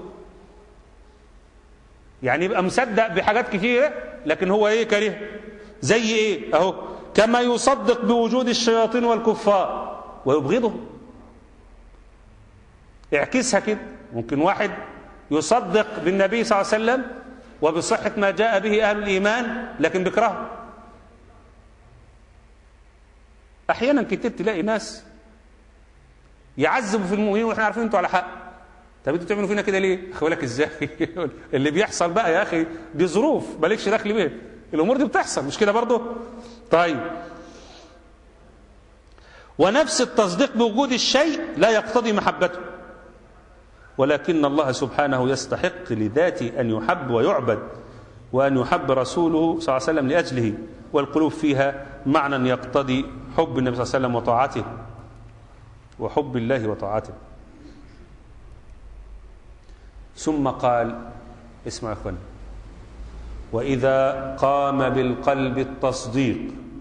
يعني يبقى مصدق بحاجات كثيرة لكن هو ايه كاره زي ايه اهو كما يصدق بوجود الشياطين والكفار ويبغضهم اعكسها كده ممكن واحد يصدق بالنبي صلى الله عليه وسلم وبصحة ما جاء به أهل الإيمان لكن بيكرهه أحيانا كتير تلاقي ناس يعذبوا في المؤمنين واحنا عارفين انتوا على حق طب انتوا بتعملوا فينا كده ليه؟ اخي لك ازاي؟ اللي بيحصل بقى يا اخي دي ظروف مالكش دخل بيها الامور دي بتحصل مش كده برضه؟ طيب ونفس التصديق بوجود الشيء لا يقتضي محبته ولكن الله سبحانه يستحق لذاته أن يحب ويعبد وأن يحب رسوله صلى الله عليه وسلم لأجله والقلوب فيها معنى يقتضي حب النبي صلى الله عليه وسلم وطاعته وحب الله وطاعته ثم قال اسمع يا اخوان وإذا قام بالقلب التصديق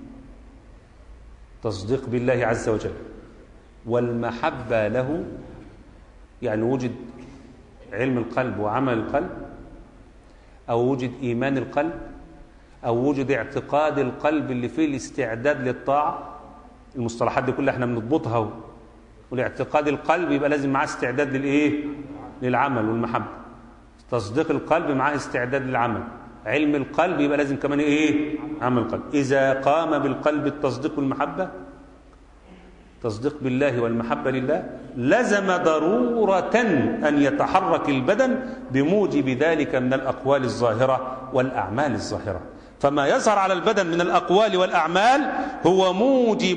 تصديق بالله عز وجل والمحبة له يعني وجد علم القلب وعمل القلب أو وجد إيمان القلب أو وجد اعتقاد القلب اللي فيه الاستعداد للطاعة المصطلحات دي كلها احنا بنضبطها والاعتقاد القلب يبقى لازم معاه استعداد للإيه؟ للعمل والمحبة تصديق القلب معاه استعداد للعمل علم القلب يبقى لازم كمان ايه عمل القلب اذا قام بالقلب التصديق والمحبه تصديق بالله والمحبه لله لزم ضروره ان يتحرك البدن بموجب ذلك من الاقوال الظاهره والاعمال الظاهره فما يظهر على البدن من الاقوال والاعمال هو موجب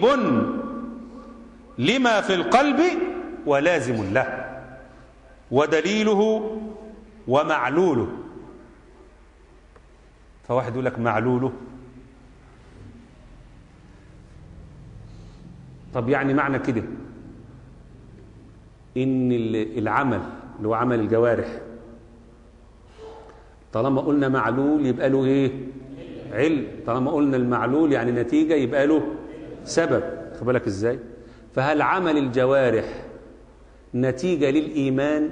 لما في القلب ولازم له ودليله ومعلوله فواحد يقول لك معلوله طب يعني معنى كده ان العمل اللي هو عمل الجوارح طالما قلنا معلول يبقى له ايه علم طالما قلنا المعلول يعني نتيجه يبقى له سبب خد بالك ازاي فهل عمل الجوارح نتيجه للايمان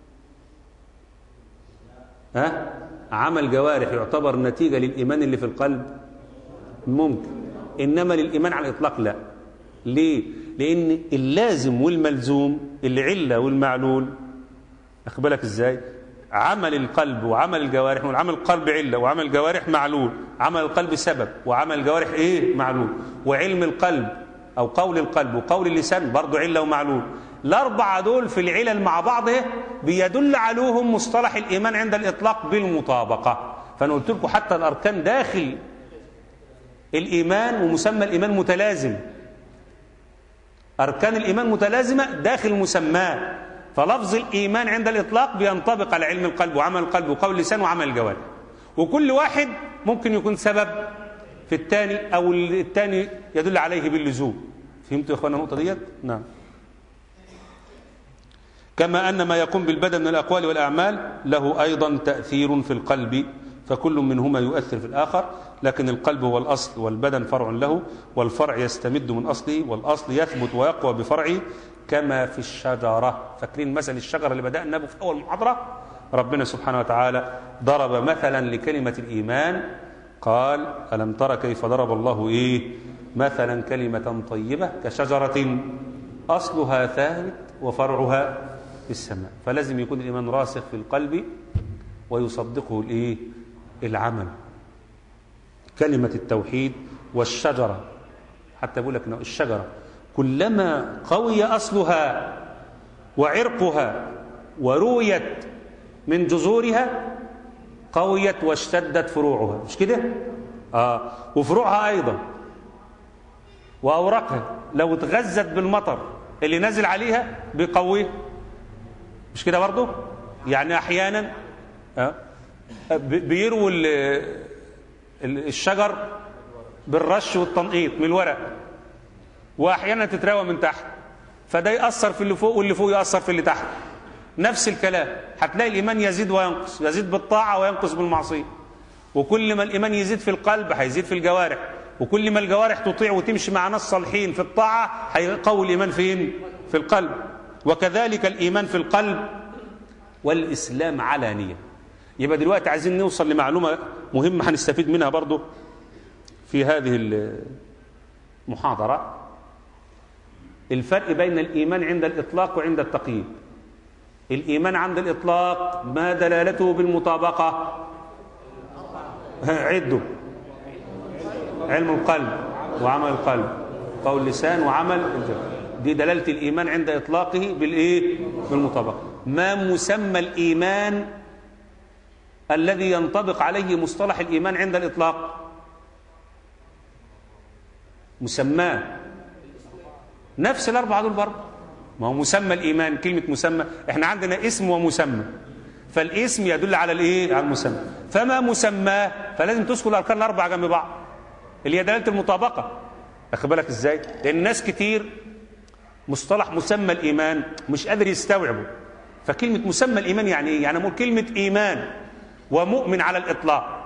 ها عمل جوارح يعتبر نتيجة للإيمان اللي في القلب ممكن إنما للإيمان على الإطلاق لا ليه؟ لأن اللازم والملزوم العلة والمعلول أخبرك إزاي؟ عمل القلب وعمل الجوارح والعمل القلب علة وعمل الجوارح معلول عمل القلب سبب وعمل الجوارح إيه؟ معلول وعلم القلب أو قول القلب وقول اللسان برضه علة ومعلول الأربعة دول في العلل مع بعض بيدل عليهم مصطلح الإيمان عند الإطلاق بالمطابقة فأنا قلت لكم حتى الأركان داخل الإيمان ومسمى الإيمان متلازم أركان الإيمان متلازمة داخل مسماه فلفظ الإيمان عند الإطلاق بينطبق على علم القلب وعمل القلب وقول اللسان وعمل الجوارح وكل واحد ممكن يكون سبب في الثاني أو الثاني يدل عليه باللزوم فهمتوا يا إخوانا النقطة ديت؟ نعم كما أن ما يقوم بالبدن من الأقوال والأعمال له أيضا تأثير في القلب فكل منهما يؤثر في الآخر لكن القلب هو الأصل والبدن فرع له والفرع يستمد من أصله والأصل يثبت ويقوى بفرعه كما في الشجرة فاكرين مثل الشجرة اللي بدأنا به في أول محاضرة ربنا سبحانه وتعالى ضرب مثلا لكلمة الإيمان قال ألم تر كيف ضرب الله إيه مثلا كلمة طيبة كشجرة أصلها ثابت وفرعها في السماء فلازم يكون الإيمان راسخ في القلب ويصدقه الإيه العمل كلمة التوحيد والشجرة حتى بقول لك الشجرة كلما قوي أصلها وعرقها ورويت من جذورها قويت واشتدت فروعها مش كده آه وفروعها أيضا وأوراقها لو اتغذت بالمطر اللي نزل عليها بيقويه مش كده برضه يعني أحيانا آه بيرووا الشجر بالرش والتنقيط من الورق واحيانا تتراوى من تحت فده ياثر في اللي فوق واللي فوق ياثر في اللي تحت نفس الكلام هتلاقي الايمان يزيد وينقص يزيد بالطاعه وينقص بالمعصيه وكل ما الايمان يزيد في القلب هيزيد في الجوارح وكل ما الجوارح تطيع وتمشي مع ناس صالحين في الطاعة هيقوي الإيمان فين في القلب وكذلك الإيمان في القلب والإسلام علانية يبقى دلوقتي عايزين نوصل لمعلومة مهمة هنستفيد منها برضو في هذه المحاضرة الفرق بين الإيمان عند الإطلاق وعند التقييد الإيمان عند الإطلاق ما دلالته بالمطابقة عدوا علم القلب وعمل القلب قول لسان وعمل الجوارح دي دلالة الإيمان عند إطلاقه بالإيه؟ بالمطابقة ما مسمى الإيمان الذي ينطبق عليه مصطلح الإيمان عند الإطلاق مسماه نفس الأربعة دول برضه ما هو مسمى الإيمان كلمة مسمى احنا عندنا اسم ومسمى فالاسم يدل على الايه على المسمى فما مسماه فلازم تذكر الاركان الاربعه جنب بعض اللي هي دلاله المطابقه واخد بالك ازاي لان ناس كتير مصطلح مسمى الايمان مش قادر يستوعبه فكلمه مسمى الايمان يعني ايه يعني كلمه ايمان ومؤمن على الاطلاق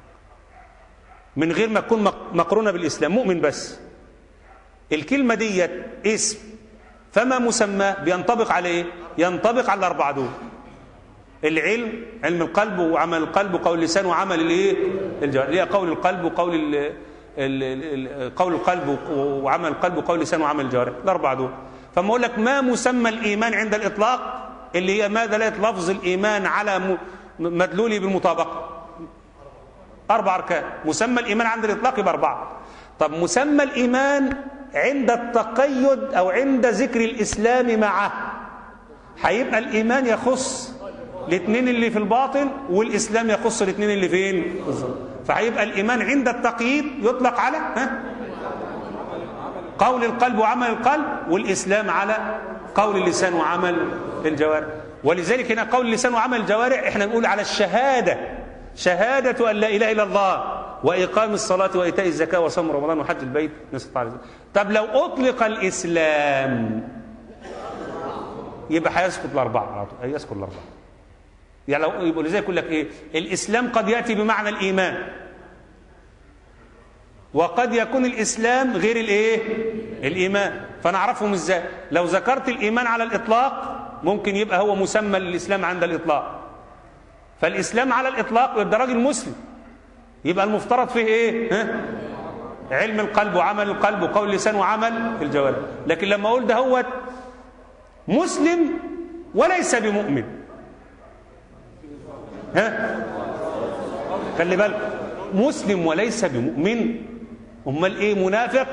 من غير ما تكون مقرونه بالاسلام مؤمن بس الكلمه ديت اسم فما مسمى بينطبق على ايه ينطبق على الاربعه دول العلم علم القلب وعمل القلب وقول اللسان وعمل الايه الجوارح اللي هي قول القلب وقول ال ال ال قول القلب وعمل القلب وقول اللسان وعمل الجوارح الاربعه دول فما اقول لك ما مسمى الايمان عند الاطلاق اللي هي ما دلاله لفظ الايمان على مدلوله بالمطابقه اربع اركان مسمى الايمان عند الاطلاق يبقى اربعه طب مسمى الايمان عند التقيد او عند ذكر الاسلام معه هيبقى الايمان يخص الاثنين اللي في الباطن والاسلام يخص الاثنين اللي فين فهيبقى الايمان عند التقييد يطلق على ها قول القلب وعمل القلب والاسلام على قول اللسان وعمل الجوارح ولذلك هنا قول اللسان وعمل الجوارح احنا نقول على الشهاده شهاده ان لا اله الا الله واقام الصلاه وايتاء الزكاه وصوم رمضان وحج البيت نسال الله عليه طب لو اطلق الاسلام يبقى هيسقط الاربعه على طول هيسقط الاربعه يعني لو يبقى لذلك يقول لك ايه الاسلام قد ياتي بمعنى الايمان وقد يكون الاسلام غير الايه الايمان فنعرفهم ازاي لو ذكرت الايمان على الاطلاق ممكن يبقى هو مسمى للاسلام عند الاطلاق فالاسلام على الاطلاق يبقى راجل مسلم يبقى المفترض فيه ايه ها؟ علم القلب وعمل القلب وقول اللسان وعمل الجوارح لكن لما اقول ده هو مسلم وليس بمؤمن ها خلي بالك مسلم وليس بمؤمن امال ايه منافق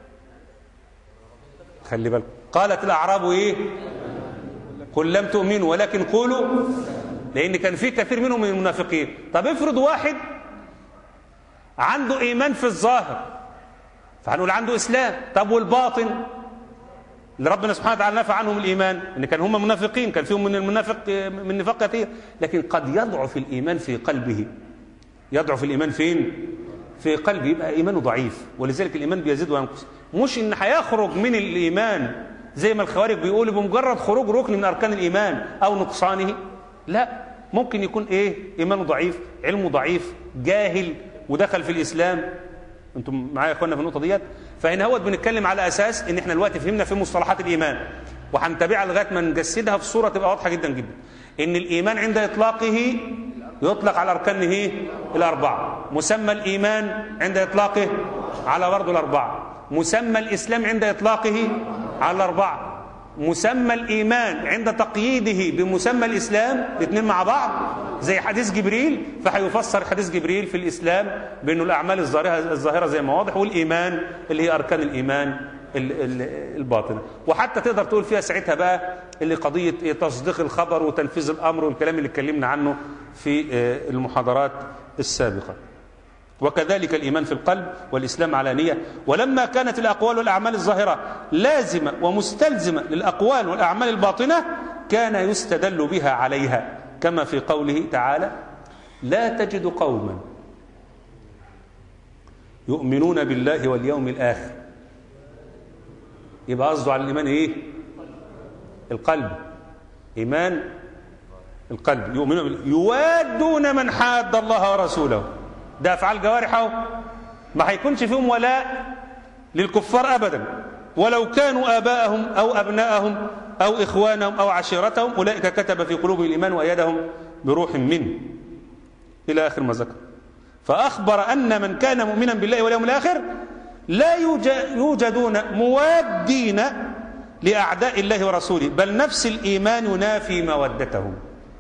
خلي بالك قالت الاعراب ايه قل لم تؤمنوا ولكن قولوا لان كان في كثير منهم من المنافقين طب افرض واحد عنده ايمان في الظاهر فهنقول عنده اسلام طب والباطن اللي ربنا سبحانه وتعالى نفى عنهم الايمان ان كان هم منافقين كان فيهم من المنافق من نفاق كثير لكن قد يضعف الايمان في قلبه يضعف الايمان فين في قلبه يبقى ايمانه ضعيف ولذلك الايمان بيزيد وينقص مش ان هيخرج من الايمان زي ما الخوارج بيقولوا بمجرد خروج ركن من اركان الايمان او نقصانه لا ممكن يكون ايه ايمانه ضعيف علمه ضعيف جاهل ودخل في الاسلام انتم معايا يا اخوانا في النقطه ديت فهنا هو بنتكلم على اساس ان احنا دلوقتي فهمنا في مصطلحات الايمان وهنتابعها لغايه ما نجسدها في صوره تبقى واضحه جدا جدا ان الايمان عند اطلاقه يطلق على اركانه الاربعه مسمى الايمان عند اطلاقه على برضه الاربعه مسمى الاسلام عند اطلاقه على الاربعه مسمى الايمان عند تقييده بمسمى الاسلام الاثنين مع بعض زي حديث جبريل فهيفسر حديث جبريل في الاسلام بانه الاعمال الظاهره الظاهره زي ما واضح والايمان اللي هي اركان الايمان الباطنه وحتى تقدر تقول فيها ساعتها بقى اللي قضيه تصديق الخبر وتنفيذ الامر والكلام اللي اتكلمنا عنه في المحاضرات السابقه وكذلك الإيمان في القلب والإسلام علانية ولما كانت الأقوال والأعمال الظاهرة لازمة ومستلزمة للأقوال والأعمال الباطنة كان يستدل بها عليها كما في قوله تعالى لا تجد قوما يؤمنون بالله واليوم الآخر يبقى قصده على الإيمان إيه القلب إيمان القلب يؤمنون بالله يوادون من حاد الله ورسوله ده افعال جوارح اهو ما هيكونش فيهم ولاء للكفار أبدا ولو كانوا آباءهم أو أبناءهم أو إخوانهم أو عشيرتهم أولئك كتب في قلوبهم الإيمان وأيدهم بروح منه إلى آخر ما ذكر فأخبر أن من كان مؤمنا بالله واليوم الآخر لا يوج- يوجدون موادين لأعداء الله ورسوله بل نفس الإيمان ينافي مودتهم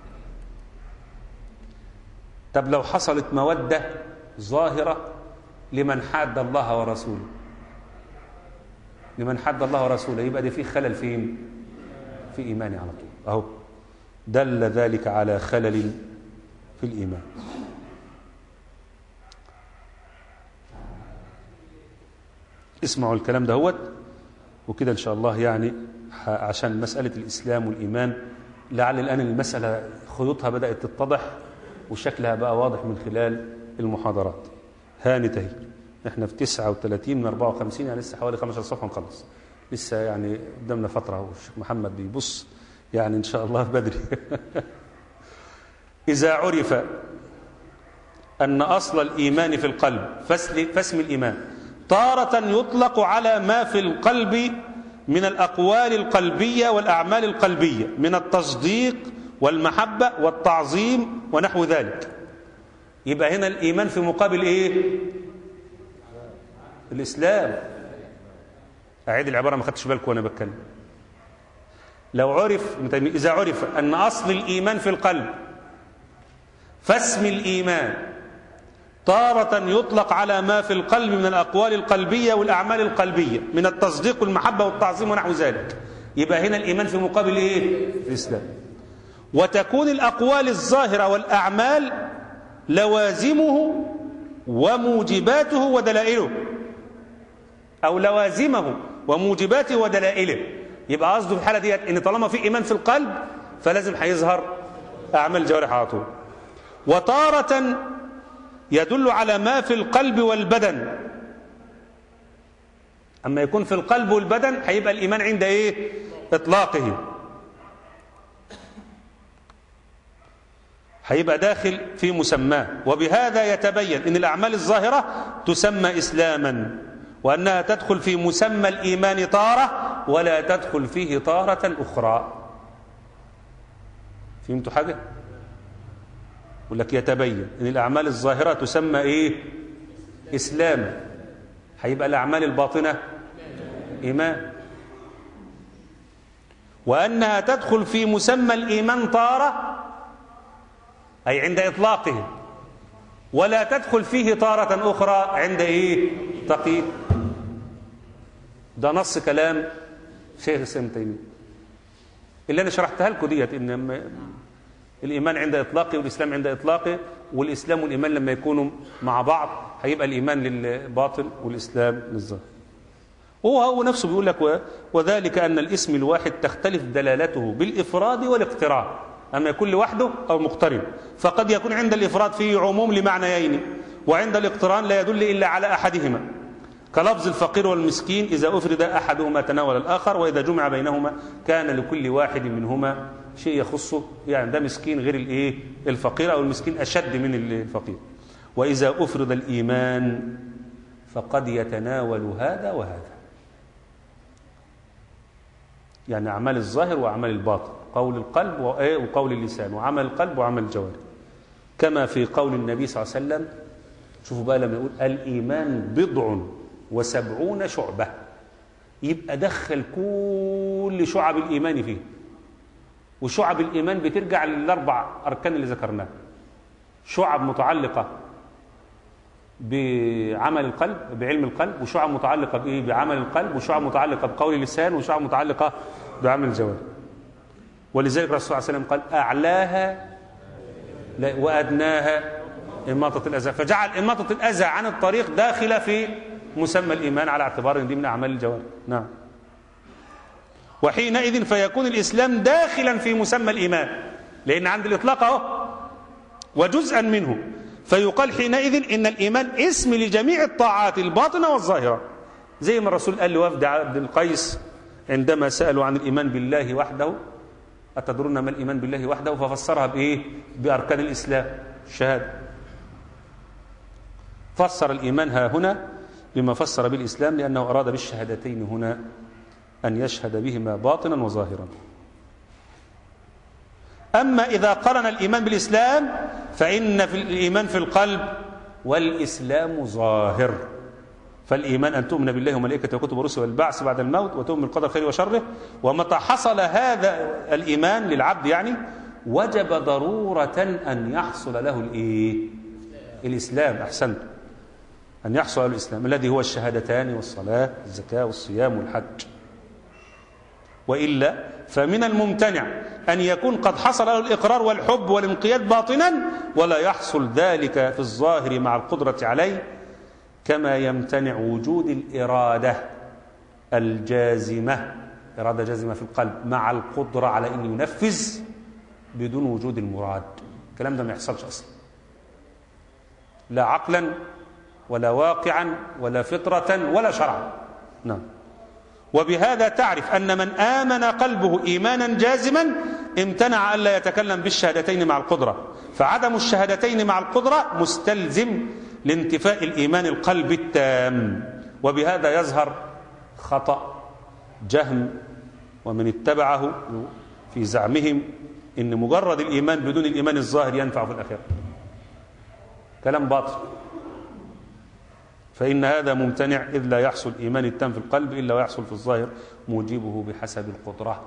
طب لو حصلت مودة ظاهرة لمن حاد الله ورسوله لمن حد الله ورسوله يبقى دي في خلل فين في إيماني على طول أهو دل ذلك على خلل في الإيمان اسمعوا الكلام ده هوت وكده إن شاء الله يعني ح- عشان مسألة الإسلام والإيمان لعل الآن المسألة خيوطها بدأت تتضح وشكلها بقى واضح من خلال المحاضرات هانت اهي احنا في 39 من 54 يعني لسه حوالي 15 صفحة نخلص لسه يعني قدامنا فترة اهو الشيخ محمد بيبص يعني إن شاء الله بدري إذا عرف أن أصل الإيمان في القلب فاسل- فاسم الإيمان تارة يطلق على ما في القلب من الأقوال القلبية والأعمال القلبية من التصديق والمحبة والتعظيم ونحو ذلك يبقى هنا الإيمان في مقابل إيه الإسلام أعيد العبارة ما خدتش بالكم وأنا بتكلم لو عرف إذا عرف أن أصل الإيمان في القلب فاسم الإيمان تارة يطلق على ما في القلب من الأقوال القلبية والأعمال القلبية من التصديق والمحبة والتعظيم ونحو ذلك يبقى هنا الإيمان في مقابل إيه؟ الإسلام وتكون الأقوال الظاهرة والأعمال لوازمه وموجباته ودلائله أو لوازمه وموجباته ودلائله يبقى قصده في الحالة ديت إن طالما في إيمان في القلب فلازم هيظهر أعمال الجوارح على طول وتارة يدل على ما في القلب والبدن أما يكون في القلب والبدن هيبقى الإيمان عند إيه إطلاقه هيبقى داخل في مسماه وبهذا يتبين أن الأعمال الظاهرة تسمى إسلاما وأنها تدخل في مسمى الإيمان طارة ولا تدخل فيه طارة أخرى فهمتوا حاجة؟ يقول لك يتبين ان الاعمال الظاهره تسمى ايه اسلام هيبقى الاعمال الباطنه ايمان وانها تدخل في مسمى الايمان طاره اي عند اطلاقه ولا تدخل فيه طاره اخرى عند ايه تقييد ده نص كلام شيخ الاسلام تيميه اللي انا شرحتها لكم ديت ان الإيمان عند إطلاقه والإسلام عند إطلاقه والإسلام والإيمان لما يكونوا مع بعض هيبقى الإيمان للباطل والإسلام للظاهر هو هو نفسه بيقول لك و- وذلك أن الاسم الواحد تختلف دلالته بالإفراد والاقتران أما يكون لوحده أو مقترن فقد يكون عند الإفراد فيه عموم لمعنيين وعند الاقتران لا يدل إلا على أحدهما كلفظ الفقير والمسكين إذا أفرد أحدهما تناول الآخر وإذا جمع بينهما كان لكل واحد منهما شيء يخصه يعني ده مسكين غير الايه الفقير او المسكين اشد من الفقير واذا افرض الايمان فقد يتناول هذا وهذا يعني اعمال الظاهر واعمال الباطن قول القلب وإيه؟ وقول اللسان وعمل القلب وعمل الجوارح كما في قول النبي صلى الله عليه وسلم شوفوا بقى لما يقول الايمان بضع وسبعون شعبه يبقى دخل كل شعب الايمان فيه وشعب الإيمان بترجع للأربع أركان اللي ذكرناها شعب متعلقة بعمل القلب بعلم القلب وشعب متعلقة بإيه بعمل القلب وشعب متعلقة بقول اللسان وشعب متعلقة بعمل الجوارح ولذلك الرسول صلى الله عليه وسلم قال أعلاها لا- وأدناها إماطة الأذى فجعل إماطة الأذى عن الطريق داخلة في مسمى الإيمان على اعتبار أن دي من أعمال الجوارح نعم وحينئذ فيكون الإسلام داخلا في مسمى الإيمان لأن عند الإطلاق أهو وجزءا منه فيقال حينئذ إن الإيمان اسم لجميع الطاعات الباطنة والظاهرة زي ما الرسول قال لوفد عبد القيس عندما سألوا عن الإيمان بالله وحده أتدرون ما الإيمان بالله وحده ففسرها بإيه بأركان الإسلام الشهادة فسر الإيمان ها هنا بما فسر بالإسلام لأنه أراد بالشهادتين هنا أن يشهد بهما باطنا وظاهرا أما إذا قرن الإيمان بالإسلام فإن في الإيمان في القلب والإسلام ظاهر فالإيمان أن تؤمن بالله وملائكته وكتب ورسله والبعث بعد الموت وتؤمن بالقدر خيره وشره ومتى حصل هذا الإيمان للعبد يعني وجب ضرورة أن يحصل له الإيه؟ الإسلام أحسنت أن يحصل له الإسلام الذي هو الشهادتان والصلاة والزكاة والصيام والحج وإلا فمن الممتنع أن يكون قد حصل له الإقرار والحب والانقياد باطنا ولا يحصل ذلك في الظاهر مع القدرة عليه كما يمتنع وجود الإرادة الجازمة إرادة جازمة في القلب مع القدرة على أن ينفذ بدون وجود المراد الكلام ده ما يحصلش أصلا لا عقلا ولا واقعا ولا فطرة ولا شرعا نعم وبهذا تعرف أن من آمن قلبه إيمانا جازما امتنع ألا يتكلم بالشهادتين مع القدرة فعدم الشهادتين مع القدرة مستلزم لانتفاء الإيمان القلب التام وبهذا يظهر خطأ جهم ومن اتبعه في زعمهم إن مجرد الإيمان بدون الإيمان الظاهر ينفع في الآخرة كلام باطل فإن هذا ممتنع إذ لا يحصل إيمان التام في القلب إلا ويحصل في الظاهر موجبه بحسب القدرة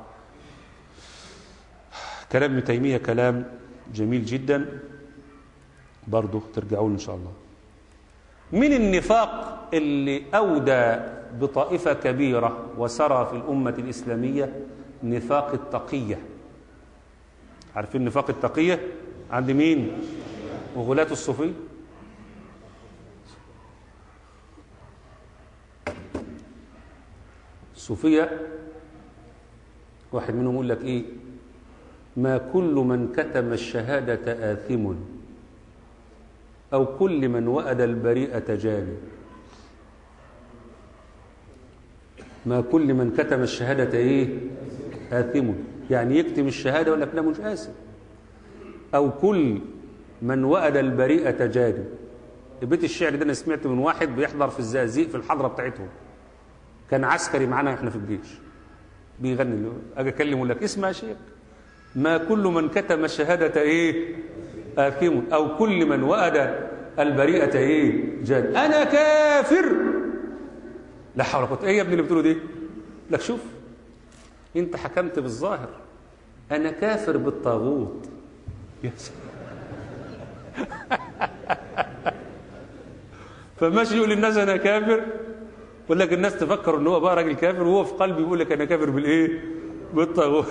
كلام ابن تيمية كلام جميل جدا برضه ترجعوا إن شاء الله من النفاق اللي أودى بطائفة كبيرة وسرى في الأمة الإسلامية نفاق التقية عارفين نفاق التقية عند مين وغلاة الصوفية الصوفية واحد منهم يقول لك ايه ما كل من كتم الشهادة آثم أو كل من وأد البريئة جاني ما كل من كتم الشهادة ايه آثم يعني يكتم الشهادة ولا لا مش آثم أو كل من وأد البريئة جاني بيت الشعر ده أنا سمعت من واحد بيحضر في الزقازيق في الحضرة بتاعتهم كان عسكري معانا احنا في الجيش بيغني له اجي اكلمه لك اسمع يا شيخ ما كل من كتم الشهاده ايه آثم او كل من وأد البريئه ايه جاد انا كافر لا حول ولا قوه ايه يا ابني اللي بتقوله دي لك شوف انت حكمت بالظاهر انا كافر بالطاغوت يا فماشي يقول للناس انا كافر يقول لك الناس تفكر ان هو بقى راجل كافر وهو في قلبه يقول لك انا كافر بالايه بالطاغوت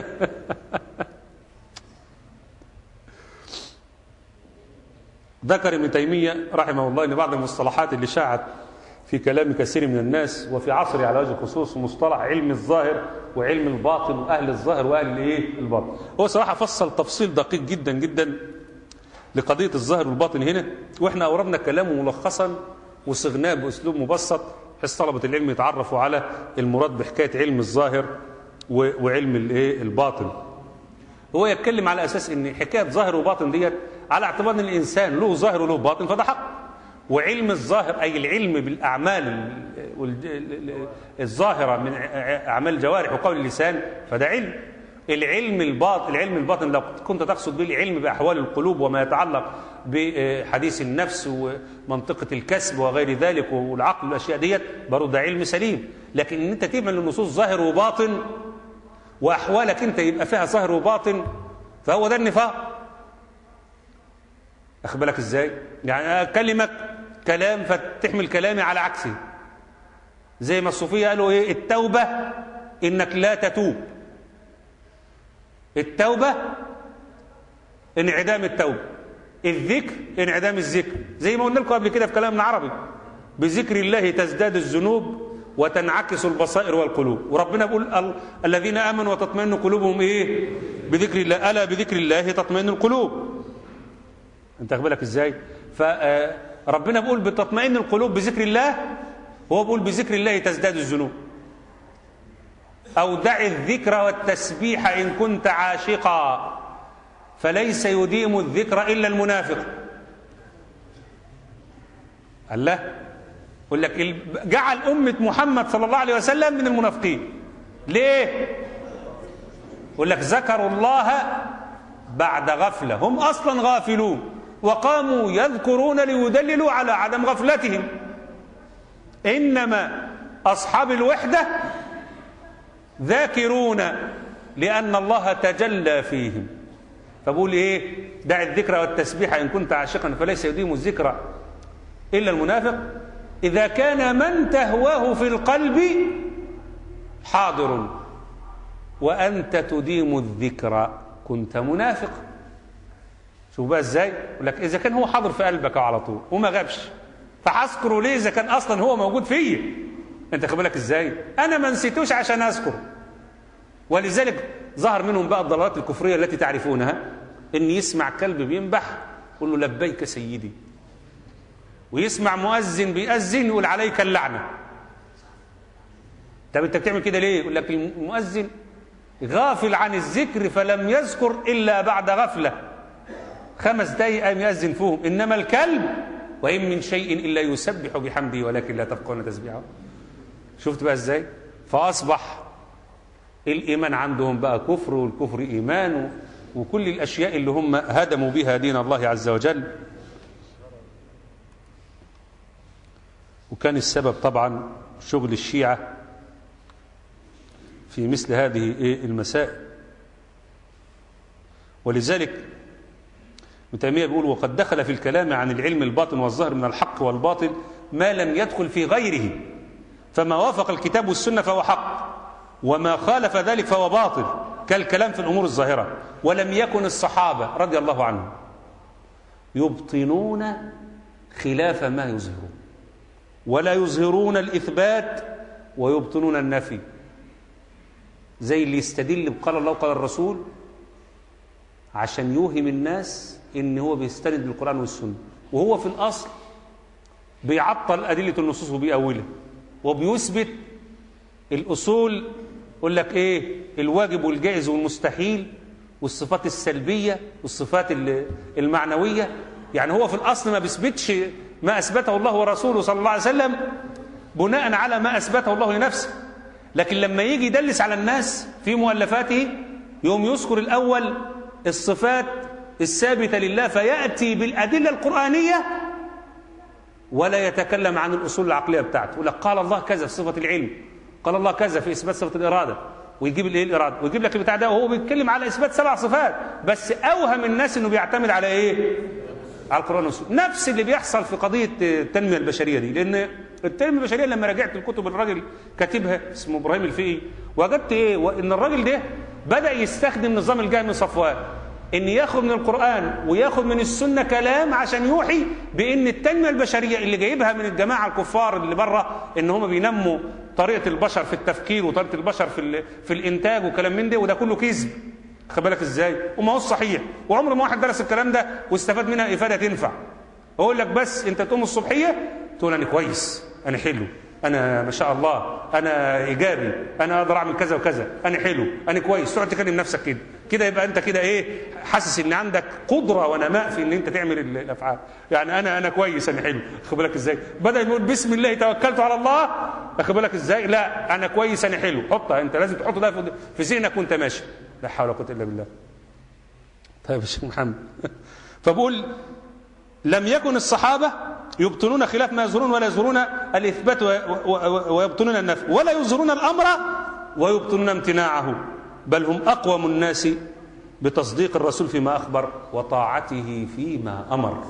ذكر ابن تيميه رحمه الله ان بعض المصطلحات اللي شاعت في كلام كثير من الناس وفي عصره على وجه الخصوص مصطلح علم الظاهر وعلم الباطن واهل الظاهر واهل الايه الباطن هو صراحه فصل تفصيل دقيق جدا جدا لقضيه الظاهر والباطن هنا واحنا اوردنا كلامه ملخصا وصغناه باسلوب مبسط بحيث طلبه العلم يتعرفوا على المراد بحكايه علم الظاهر وعلم الايه الباطن هو يتكلم على اساس ان حكايه ظاهر وباطن ديت على اعتبار ان الانسان له ظاهر وله باطن فده حق وعلم الظاهر اي العلم بالاعمال الظاهره من اعمال الجوارح وقول اللسان فده علم العلم الباطن العلم الباطن لو كنت تقصد به العلم باحوال القلوب وما يتعلق بحديث النفس ومنطقه الكسب وغير ذلك والعقل والاشياء ديت برضه ده علم سليم لكن ان انت تفهم النصوص ظاهر وباطن واحوالك انت يبقى فيها ظاهر وباطن فهو ده النفاق اخد بالك ازاي يعني اكلمك كلام فتحمل كلامي على عكسه زي ما الصوفيه قالوا ايه التوبه انك لا تتوب التوبة انعدام التوبة الذكر انعدام الذكر زي ما قلنا لكم قبل كده في كلامنا عربي بذكر الله تزداد الذنوب وتنعكس البصائر والقلوب وربنا بيقول ال... الذين امنوا وتطمئن قلوبهم ايه بذكر الله الا بذكر الله تطمئن القلوب انت بالك ازاي فربنا بيقول بتطمئن القلوب بذكر الله هو بيقول بذكر الله تزداد الذنوب أو دع الذكر والتسبيح إن كنت عاشقا فليس يديم الذكر إلا المنافق قال لا يقول لك ال- جعل أمة محمد صلى الله عليه وسلم من المنافقين ليه يقول لك ذكروا الله بعد غفلة هم أصلا غافلون وقاموا يذكرون ليدللوا على عدم غفلتهم إنما أصحاب الوحدة ذاكرون لأن الله تجلى فيهم فبقول إيه دع الذكر والتسبيح إن كنت عاشقا فليس يديم الذكر إلا المنافق إذا كان من تهواه في القلب حاضر وأنت تديم الذكر كنت منافق شوف بقى ازاي يقول لك اذا كان هو حاضر في قلبك على طول وما غابش فهذكره ليه اذا كان اصلا هو موجود فيا انت خد بالك ازاي انا ما نسيتوش عشان اذكره ولذلك ظهر منهم بقى الضلالات الكفريه التي تعرفونها ان يسمع كلب بينبح يقول له لبيك سيدي ويسمع مؤذن بيأذن يقول عليك اللعنه طب انت بتعمل كده ليه يقول لك المؤذن غافل عن الذكر فلم يذكر الا بعد غفله خمس دقايق قام يأذن فيهم إنما الكلب وإن من شيء إلا يسبح بحمده ولكن لا تفقهون تسبيحه شفت بقى إزاي فأصبح الإيمان عندهم بقى كفر والكفر إيمان وكل الأشياء اللي هم هدموا بها دين الله عز وجل وكان السبب طبعا شغل الشيعة في مثل هذه إيه المسائل ولذلك ابن تيميه بيقول وقد دخل في الكلام عن العلم الباطن والظاهر من الحق والباطل ما لم يدخل في غيره فما وافق الكتاب والسنه فهو حق وما خالف ذلك فهو باطل كالكلام في الامور الظاهره ولم يكن الصحابه رضي الله عنهم يبطنون خلاف ما يظهرون ولا يظهرون الاثبات ويبطنون النفي زي اللي يستدل بقال الله وقال الرسول عشان يوهم الناس ان هو بيستند بالقران والسنه وهو في الاصل بيعطل ادله النصوص وبيأولها وبيثبت الاصول يقول لك ايه الواجب والجائز والمستحيل والصفات السلبيه والصفات ال- المعنويه يعني هو في الاصل ما بيثبتش ما اثبته الله ورسوله صلى الله عليه وسلم بناء على ما اثبته الله لنفسه لكن لما يجي يدلس على الناس في مؤلفاته يوم يذكر الاول الصفات الثابته لله فياتي بالادله القرانيه ولا يتكلم عن الاصول العقليه بتاعته يقول لك قال الله كذا في صفه العلم قال الله كذا في اثبات صفه الاراده ويجيب الايه الاراده ويجيب لك البتاع ده وهو بيتكلم على اثبات سبع صفات بس اوهم الناس انه بيعتمد على ايه على القران والسنه نفس اللي بيحصل في قضيه التنميه البشريه دي لان التنميه البشريه لما راجعت الكتب الراجل كاتبها اسمه ابراهيم الفقي وجدت ايه وان الراجل ده بدا يستخدم نظام الجهم صفوان ان ياخد من القران وياخد من السنه كلام عشان يوحي بان التنميه البشريه اللي جايبها من الجماعه الكفار اللي بره ان هم بينموا طريقه البشر في التفكير وطريقه البشر في ال- في الانتاج وكلام من ده وده كله كذب خد بالك ازاي وما هو صحيح وعمر ما واحد درس الكلام ده واستفاد منها افاده تنفع اقول لك بس انت تقوم الصبحيه تقول انا كويس انا حلو انا ما شاء الله انا ايجابي انا اقدر اعمل كذا وكذا انا حلو انا كويس تقعد تكلم نفسك كده كده يبقى انت كده ايه حاسس ان عندك قدره ونماء في ان انت تعمل ال- الافعال يعني انا انا كويس انا حلو خد بالك ازاي بدا يقول بسم الله توكلت على الله خد بالك ازاي لا انا كويس انا حلو حطها انت لازم تحط ده في- في ذهنك وانت ماشي لا حول ولا قوه الا بالله طيب يا شيخ محمد فبقول لم يكن الصحابة يبطنون خلاف ما يظهرون ولا يظهرون الإثبات و- و- و- ويبطنون النفي ولا يظهرون الأمر ويبطنون امتناعه بل هم أقوم الناس بتصديق الرسول فيما أخبر وطاعته فيما أمر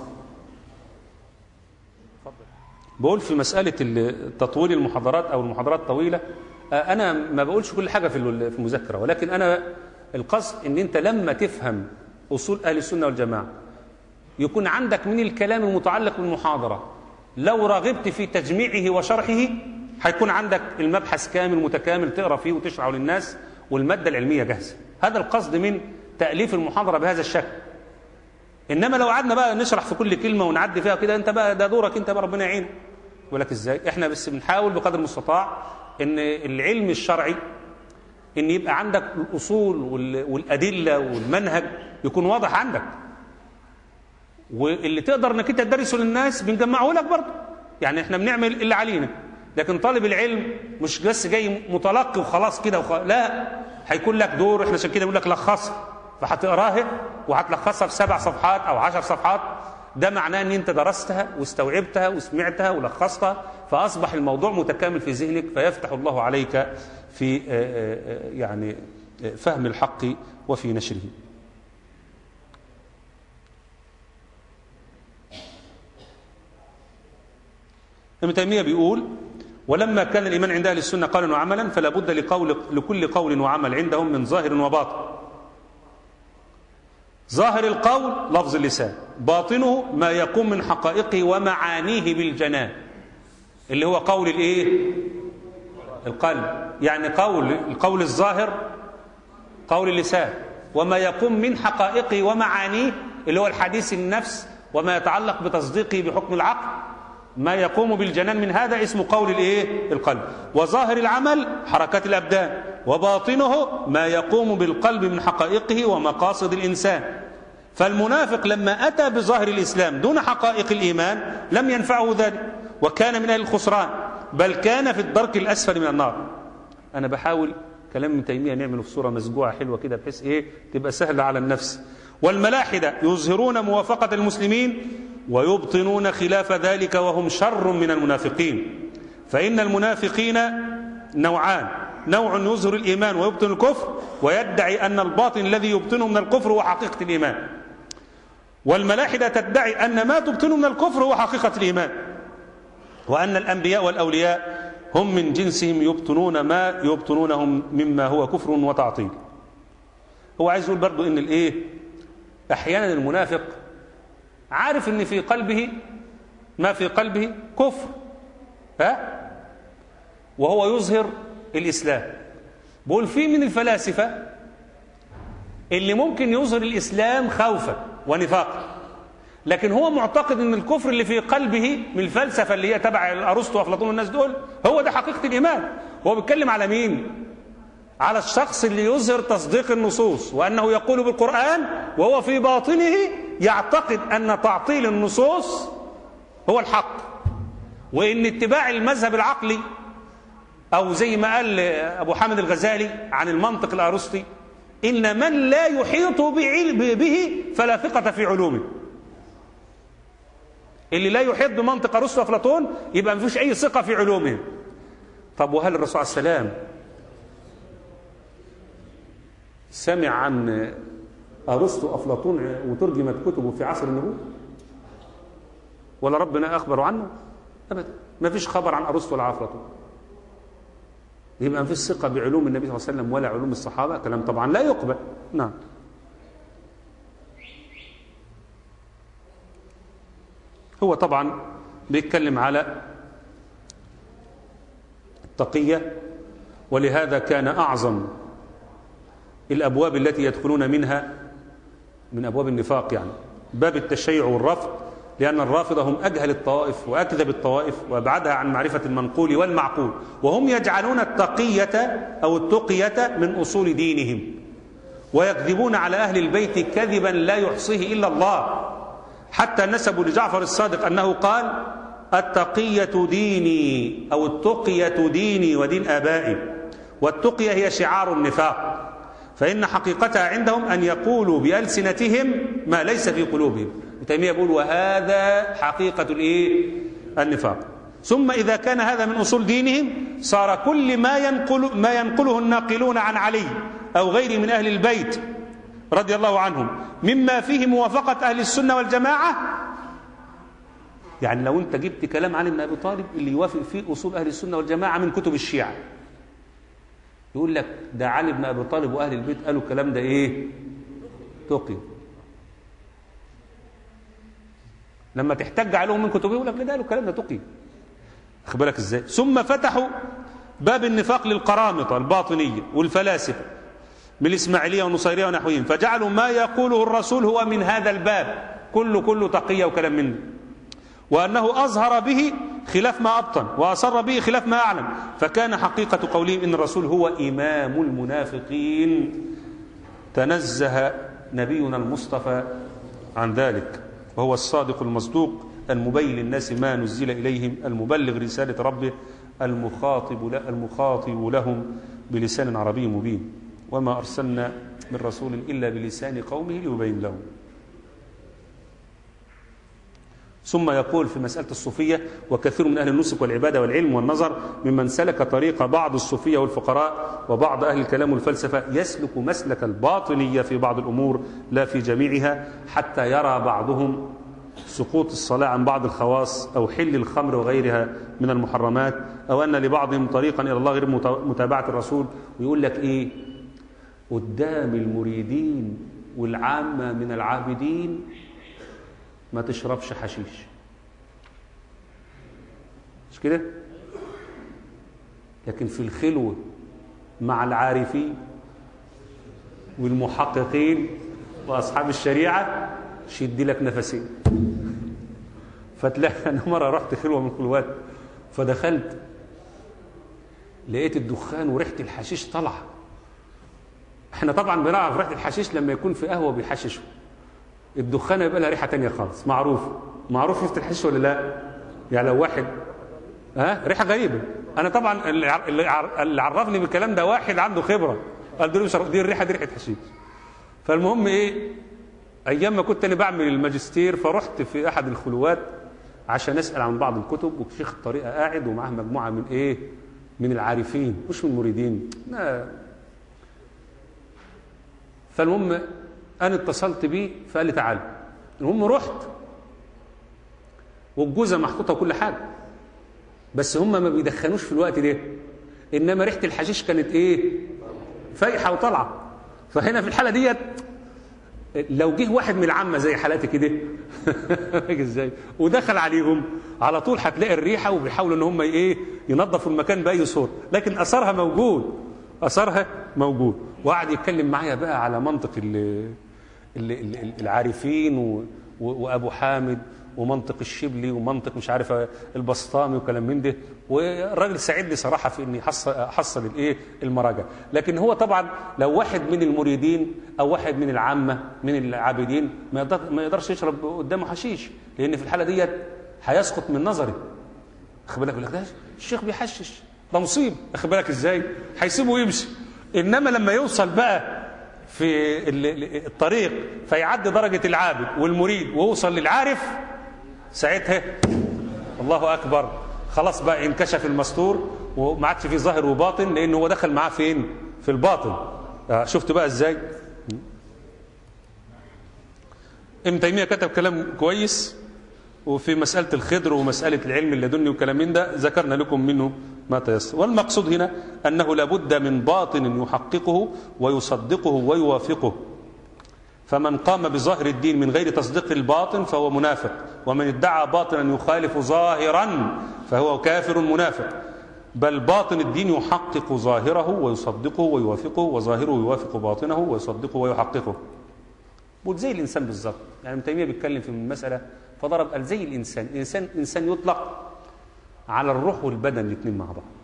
بقول في مسألة ال- تطويل المحاضرات أو المحاضرات الطويلة آه، أنا ما بقولش كل حاجة في ال- في المذاكرة ولكن أنا القصد إن أنت لما تفهم أصول أهل السنة والجماعة يكون عندك من الكلام المتعلق بالمحاضرة لو رغبت في تجميعه وشرحه هيكون عندك المبحث كامل متكامل تقرا فيه وتشرحه للناس والمادة العلمية جاهزة هذا القصد من تأليف المحاضرة بهذا الشكل انما لو قعدنا بقى نشرح في كل كلمه ونعدي فيها كده انت بقى ده دورك انت بقى ربنا يعينك يقول لك ازاي احنا بس بنحاول بقدر المستطاع ان العلم الشرعي ان يبقى عندك الاصول وال- والادله والمنهج يكون واضح عندك واللي تقدر انك انت تدرسه للناس بنجمعه لك برضه يعني احنا بنعمل اللي علينا لكن طالب العلم مش بس جاي متلقي وخلاص كده وخ... لا هيكون لك دور احنا عشان كده بنقول لك لخصها فهتقراها وهتلخصها في سبع صفحات او عشر صفحات ده معناه ان انت درستها واستوعبتها وسمعتها ولخصتها فاصبح الموضوع متكامل في ذهنك فيفتح الله عليك في آه، آه، آه، يعني آه، فهم الحق وفي نشره ابن تيميه بيقول ولما كان الايمان عند اهل السنه قولا وعملا فلا بد لقول لكل قول وعمل عندهم من ظاهر وباطن ظاهر القول لفظ اللسان باطنه ما يقوم من حقائقه ومعانيه بالجنان اللي هو قول الايه القلب يعني قول القول الظاهر قول اللسان وما يقوم من حقائقه ومعانيه اللي هو الحديث النفس وما يتعلق بتصديقه بحكم العقل ما يقوم بالجنان من هذا اسمه قول الايه القلب وظاهر العمل حركات الابدان وباطنه ما يقوم بالقلب من حقائقه ومقاصد الانسان فالمنافق لما اتى بظاهر الاسلام دون حقائق الايمان لم ينفعه ذلك وكان من اهل الخسران بل كان في الدرك الاسفل من النار انا بحاول كلام ابن تيميه نعمله في صوره مسجوعه حلوه كده بحيث ايه تبقى سهله على النفس والملاحده يظهرون موافقه المسلمين ويبطنون خلاف ذلك وهم شر من المنافقين فان المنافقين نوعان نوع يظهر الايمان ويبطن الكفر ويدعي ان الباطن الذي يبطنه من الكفر هو حقيقه الايمان والملاحده تدعي ان ما تبطنه من الكفر هو حقيقه الايمان وان الانبياء والاولياء هم من جنسهم يبطنون ما يبطنونهم مما هو كفر وتعطيل هو عايز يقول برضو ان الايه احيانا المنافق عارف ان في قلبه ما في قلبه كفر ها وهو يظهر الاسلام بقول في من الفلاسفه اللي ممكن يظهر الاسلام خوفا ونفاقا لكن هو معتقد ان الكفر اللي في قلبه من الفلسفه اللي هي تبع ارسطو وافلاطون والناس دول هو ده حقيقه الايمان هو بيتكلم على مين على الشخص اللي يظهر تصديق النصوص وانه يقول بالقران وهو في باطنه يعتقد ان تعطيل النصوص هو الحق وان اتباع المذهب العقلي او زي ما قال ابو حامد الغزالي عن المنطق الارسطي ان من لا يحيط بعلم به فلا ثقه في علومه اللي لا يحيط بمنطق ارسطو وافلاطون يبقى ما فيش اي ثقه في علومهم طب وهل الرسول عليه السلام سمع عن ارسطو وافلاطون وترجمت كتبه في عصر النبوه ولا ربنا اخبر عنه ابدا ما فيش خبر عن ارسطو ولا افلاطون يبقى ما فيش ثقه بعلوم النبي صلى الله عليه وسلم ولا علوم الصحابه كلام طبعا لا يقبل نعم هو طبعا بيتكلم على التقية ولهذا كان أعظم الأبواب التي يدخلون منها من أبواب النفاق يعني باب التشيع والرفض لأن الرافضة هم أجهل الطوائف وأكذب الطوائف وأبعدها عن معرفة المنقول والمعقول وهم يجعلون التقية أو التقية من أصول دينهم ويكذبون على أهل البيت كذبا لا يحصيه إلا الله حتى نسبوا لجعفر الصادق أنه قال التقية ديني أو التقية ديني ودين آبائي والتقية هي شعار النفاق فإن حقيقتها عندهم أن يقولوا بألسنتهم ما ليس في قلوبهم تيمية يقول وهذا حقيقة الإيه؟ النفاق ثم إذا كان هذا من أصول دينهم صار كل ما ينقل ما ينقله الناقلون عن علي أو غيره من أهل البيت رضي الله عنهم مما فيه موافقة أهل السنة والجماعة يعني لو أنت جبت كلام علي بن أبي طالب اللي يوافق فيه أصول أهل السنة والجماعة من كتب الشيعة يقول لك ده علي بن أبي طالب وأهل البيت قالوا الكلام ده إيه تقي لما تحتج عليهم من كتبهم يقول لك ده قالوا الكلام ده تقي خد بالك ازاي ثم فتحوا باب النفاق للقرامطة الباطنية والفلاسفة من الإسماعيلية والنصيرية ونحوهم فجعلوا ما يقوله الرسول هو من هذا الباب كله كله تقية وكلام منه وأنه أظهر به خلاف ما أبطن وأصر به خلاف ما أعلم فكان حقيقة قولهم إن الرسول هو إمام المنافقين تنزه نبينا المصطفى عن ذلك وهو الصادق المصدوق المبين للناس ما نزل إليهم المبلغ رسالة ربه المخاطب, ل- المخاطب لهم بلسان عربي مبين وما أرسلنا من رسول إلا بلسان قومه ليبين لهم ثم يقول في مسألة الصوفية وكثير من أهل النسك والعبادة والعلم والنظر ممن سلك طريق بعض الصوفية والفقراء وبعض أهل الكلام والفلسفة يسلك مسلك الباطنية في بعض الأمور لا في جميعها حتى يرى بعضهم سقوط الصلاة عن بعض الخواص أو حل الخمر وغيرها من المحرمات أو أن لبعضهم طريقا إلى الله غير مت- متابعة الرسول ويقول لك إيه قدام المريدين والعامة من العابدين ما تشربش حشيش مش كده لكن في الخلوة مع العارفين والمحققين وأصحاب الشريعة شد لك نفسين فتلاقي أنا مرة رحت خلوة من الخلوات فدخلت لقيت الدخان وريحة الحشيش طالعة احنا طبعا بنعرف ريحة الحشيش لما يكون في قهوة بيحششوا الدخان يبقى لها ريحه تانية خالص معروف معروف ريحه الحشيش ولا لا يعني لو واحد ها ريحه غريبه انا طبعا اللي ع- اللي ع- اللي عرفني بالكلام ده واحد عنده خبره قال دول مش عارف- دي الريحه دي ريحه حشيش فالمهم ايه ايام ما كنت انا بعمل الماجستير فرحت في احد الخلوات عشان اسال عن بعض الكتب وشيخ الطريقه قاعد ومعاه مجموعه من ايه من العارفين مش من المريدين لا فالمهم انا اتصلت بيه فقال لي تعالى المهم رحت والجوزه محطوطه وكل حاجه بس هم ما بيدخنوش في الوقت ده انما ريحه الحشيش كانت ايه فايحه وطالعه فهنا في الحاله ديت لو جه واحد من العامه زي حالاتي كده فاكر ازاي ودخل عليهم على طول هتلاقي الريحه وبيحاولوا ان هم ايه ينظفوا المكان باي صوره لكن اثرها موجود اثرها موجود وقعد يتكلم معايا بقى على منطق ال ال ال العارفين و و وابو حامد ومنطق الشبلي ومنطق مش عارف البسطامي وكلام من ده والراجل ساعدني صراحه في اني حصل احصل الايه المراجع لكن هو طبعا لو واحد من المريدين او واحد من العامه من العابدين ما يقدر ما يقدرش يشرب قدامه حشيش لان في الحاله ديت هيسقط من نظري واخد بالك يقول لك ده الشيخ بيحشش ده مصيب واخد بالك ازاي هيسيبه يمشي انما لما يوصل بقى في ال- ال- الطريق فيعدي درجه العابد والمريد ويوصل للعارف ساعتها الله اكبر خلاص بقى انكشف المستور وما عادش في ظاهر وباطن لانه هو دخل معاه فين في الباطن آه، شفت بقى ازاي ابن تيميه كتب كلام كويس وفي مسألة الخضر ومسألة العلم اللدني وكلام من ده ذكرنا لكم منه ما تيسر والمقصود هنا أنه لابد من باطن يحققه ويصدقه ويوافقه فمن قام بظاهر الدين من غير تصديق الباطن فهو منافق ومن ادعى باطنا يخالف ظاهرا فهو كافر منافق بل باطن الدين يحقق ظاهره ويصدقه ويوافقه وظاهره يوافق باطنه ويصدقه ويحققه بقول زي الانسان بالظبط يعني ابن تيميه بيتكلم في المساله فضرب قال زي الانسان الانسان انسان يطلق على الروح والبدن الاثنين مع بعض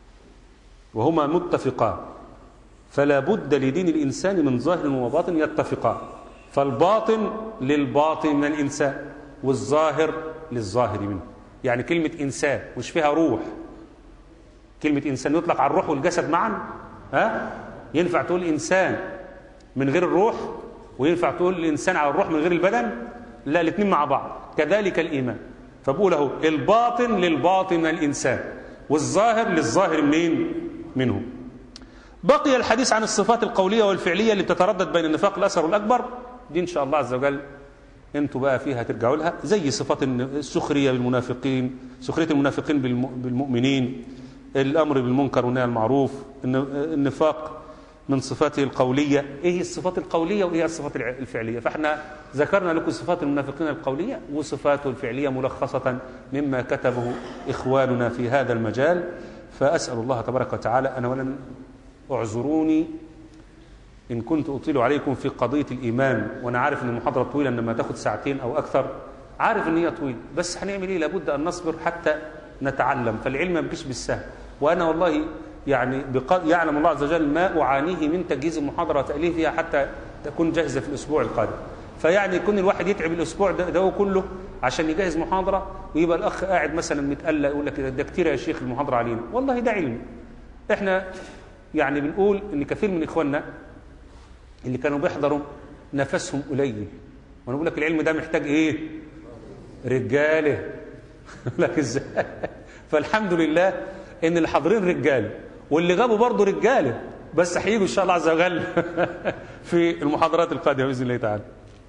وهما متفقان فلا بد لدين الانسان من ظاهر وباطن يتفقان فالباطن للباطن من الانسان والظاهر للظاهر منه يعني كلمه انسان مش فيها روح كلمه انسان يطلق على الروح والجسد معا ها ينفع تقول انسان من غير الروح وينفع تقول الانسان على الروح من غير البدن لا الاثنين مع بعض كذلك الايمان فبقول اهو الباطن للباطن من الانسان والظاهر للظاهر منين منه بقي الحديث عن الصفات القوليه والفعليه اللي بتتردد بين النفاق الاصغر والاكبر دي ان شاء الله عز وجل انتوا بقى فيها ترجعوا لها زي صفات السخريه بالمنافقين سخريه المنافقين بالم- بالمؤمنين الامر بالمنكر والنهي عن المعروف الن- النفاق من صفاته القوليه ايه هي الصفات القوليه وايه هي الصفات الع- الفعليه فاحنا ذكرنا لكم صفات المنافقين القوليه وصفاته الفعليه ملخصه مما كتبه اخواننا في هذا المجال فاسال الله تبارك وتعالى ان اولا اعذروني إن كنت أطيل عليكم في قضية الإيمان وأنا عارف أن المحاضرة طويلة إنما تاخد ساعتين أو أكثر عارف أن هي طويلة بس هنعمل إيه لابد أن نصبر حتى نتعلم فالعلم ما بيجيش بالسهل وأنا والله يعني بق... يعلم الله عز وجل ما أعانيه من تجهيز المحاضرة وتأليفها حتى تكون جاهزة في الأسبوع القادم فيعني يكون الواحد يتعب الاسبوع ده, ده هو كله عشان يجهز محاضره ويبقى الاخ قاعد مثلا متقلق يقول لك ده كتير يا شيخ المحاضره علينا والله ده علم احنا يعني بنقول ان كثير من اخواننا اللي كانوا بيحضروا نفسهم قليل وانا بقول لك العلم ده محتاج ايه رجاله لك ازاي فالحمد لله ان اللي حاضرين رجاله واللي غابوا برضه رجاله بس هيجوا ان شاء الله عز وجل في المحاضرات القادمه باذن الله تعالى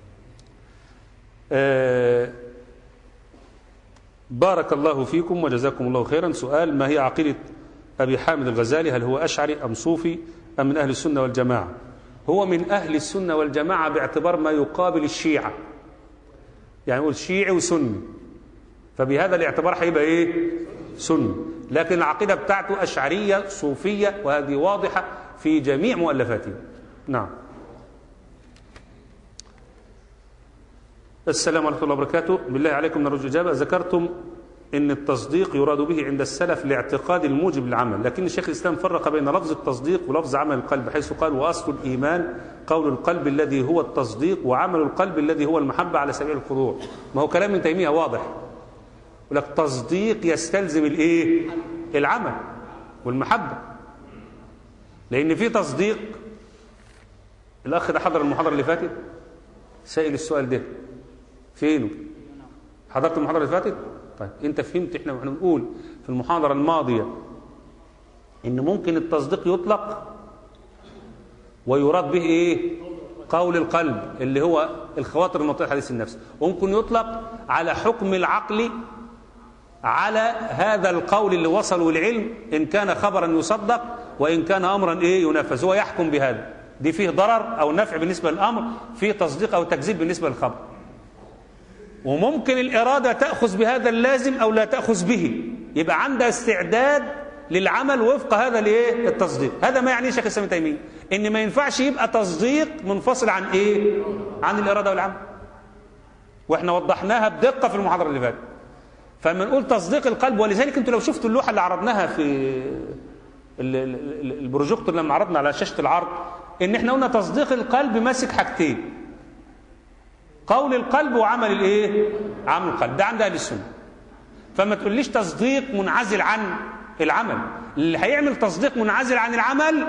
آه بارك الله فيكم وجزاكم الله خيرا سؤال ما هي عقيده ابي حامد الغزالي هل هو اشعري ام صوفي ام من اهل السنه والجماعه هو من اهل السنه والجماعه باعتبار ما يقابل الشيعه يعني نقول شيعي وسني فبهذا الاعتبار هيبقى ايه سني لكن العقيده بتاعته اشعريه صوفيه وهذه واضحه في جميع مؤلفاته نعم السلام ورحمه الله وبركاته بالله عليكم نرجو الاجابه ذكرتم ان التصديق يراد به عند السلف لاعتقاد الموجب للعمل لكن شيخ الاسلام فرق بين لفظ التصديق ولفظ عمل القلب حيث قال واصل الايمان قول القلب الذي هو التصديق وعمل القلب الذي هو المحبه على سبيل الخضوع ما هو كلام ابن تيميه واضح يقول لك تصديق يستلزم الايه العمل والمحبه لان في تصديق الاخ ده حضر المحاضره اللي فاتت سائل السؤال ده فينه حضرت المحاضره اللي فاتت طيب انت فهمت احنا واحنا بنقول في المحاضره الماضيه ان ممكن التصديق يطلق ويراد به ايه قول القلب اللي هو الخواطر المطية حديث النفس وممكن يطلق على حكم العقل على هذا القول اللي وصلوا العلم إن كان خبرا يصدق وإن كان أمرا إيه ينفذ هو يحكم بهذا دي فيه ضرر أو نفع بالنسبة للأمر فيه تصديق أو تكذيب بالنسبة للخبر وممكن الإرادة تأخذ بهذا اللازم أو لا تأخذ به يبقى عندها استعداد للعمل وفق هذا الايه التصديق هذا ما يعني شيخ الاسلام ابن تيميه ان ما ينفعش يبقى تصديق منفصل عن ايه عن الاراده والعمل واحنا وضحناها بدقه في المحاضره اللي فاتت فلما نقول تصديق القلب ولذلك انتوا لو شفتوا اللوحه اللي عرضناها في ال- ال- ال- البروجيكتور لما عرضنا على شاشه العرض ان احنا قلنا تصديق القلب ماسك حاجتين قول القلب وعمل الايه عمل القلب ده عند اهل السنه فما تقوليش تصديق منعزل عن العمل اللي هيعمل تصديق منعزل عن العمل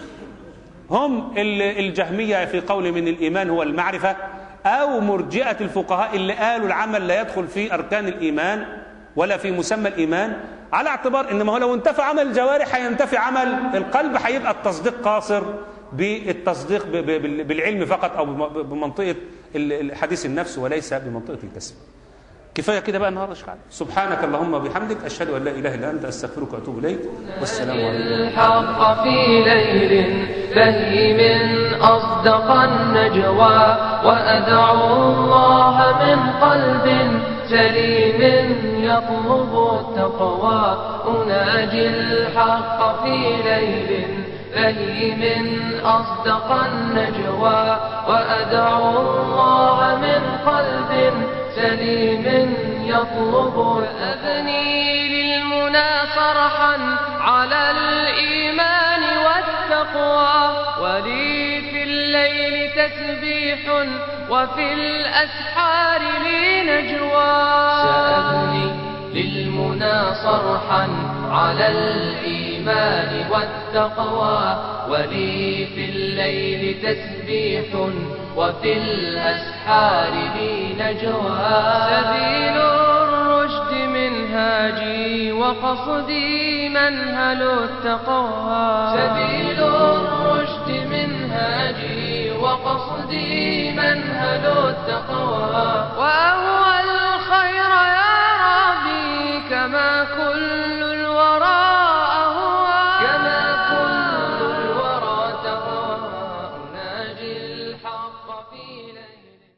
هم ال- الجهميه في قول من الايمان هو المعرفه او مرجئه الفقهاء اللي قالوا العمل لا يدخل في اركان الايمان ولا في مسمى الايمان على اعتبار ان ما هو لو انتفى عمل الجوارح هينتفي عمل القلب هيبقى التصديق قاصر بالتصديق ب- ب- بالعلم فقط او بم- بمنطقه ال- ال- حديث النفس وليس بمنطقه الكسب كفايه كده بقى النهارده شحال سبحانك اللهم وبحمدك اشهد ان لا اله الا انت استغفرك واتوب اليك والسلام عليكم الحق في ليل بهيم أصدق النجوى وأدعو الله من قلب سليم يطلب التقوى أناجي الحق في ليل بهيم أصدق النجوى وأدعو الله من قلب سليم يطلب أبني للمنى صرحا على الإيمان والتقوى ولي في الليل تسبيح وفي الأسحار لي نجوى سأبني للمنى صرحا على الإيمان والتقوى ولي في الليل تسبيح وفي الأسحار لي نجوى سبيل الرشد منهاجي وقصدي منهل التقوى سبيل الرشد منهاجي وقصدي منهل التقوى وأهوى الخير يا ربي كما كل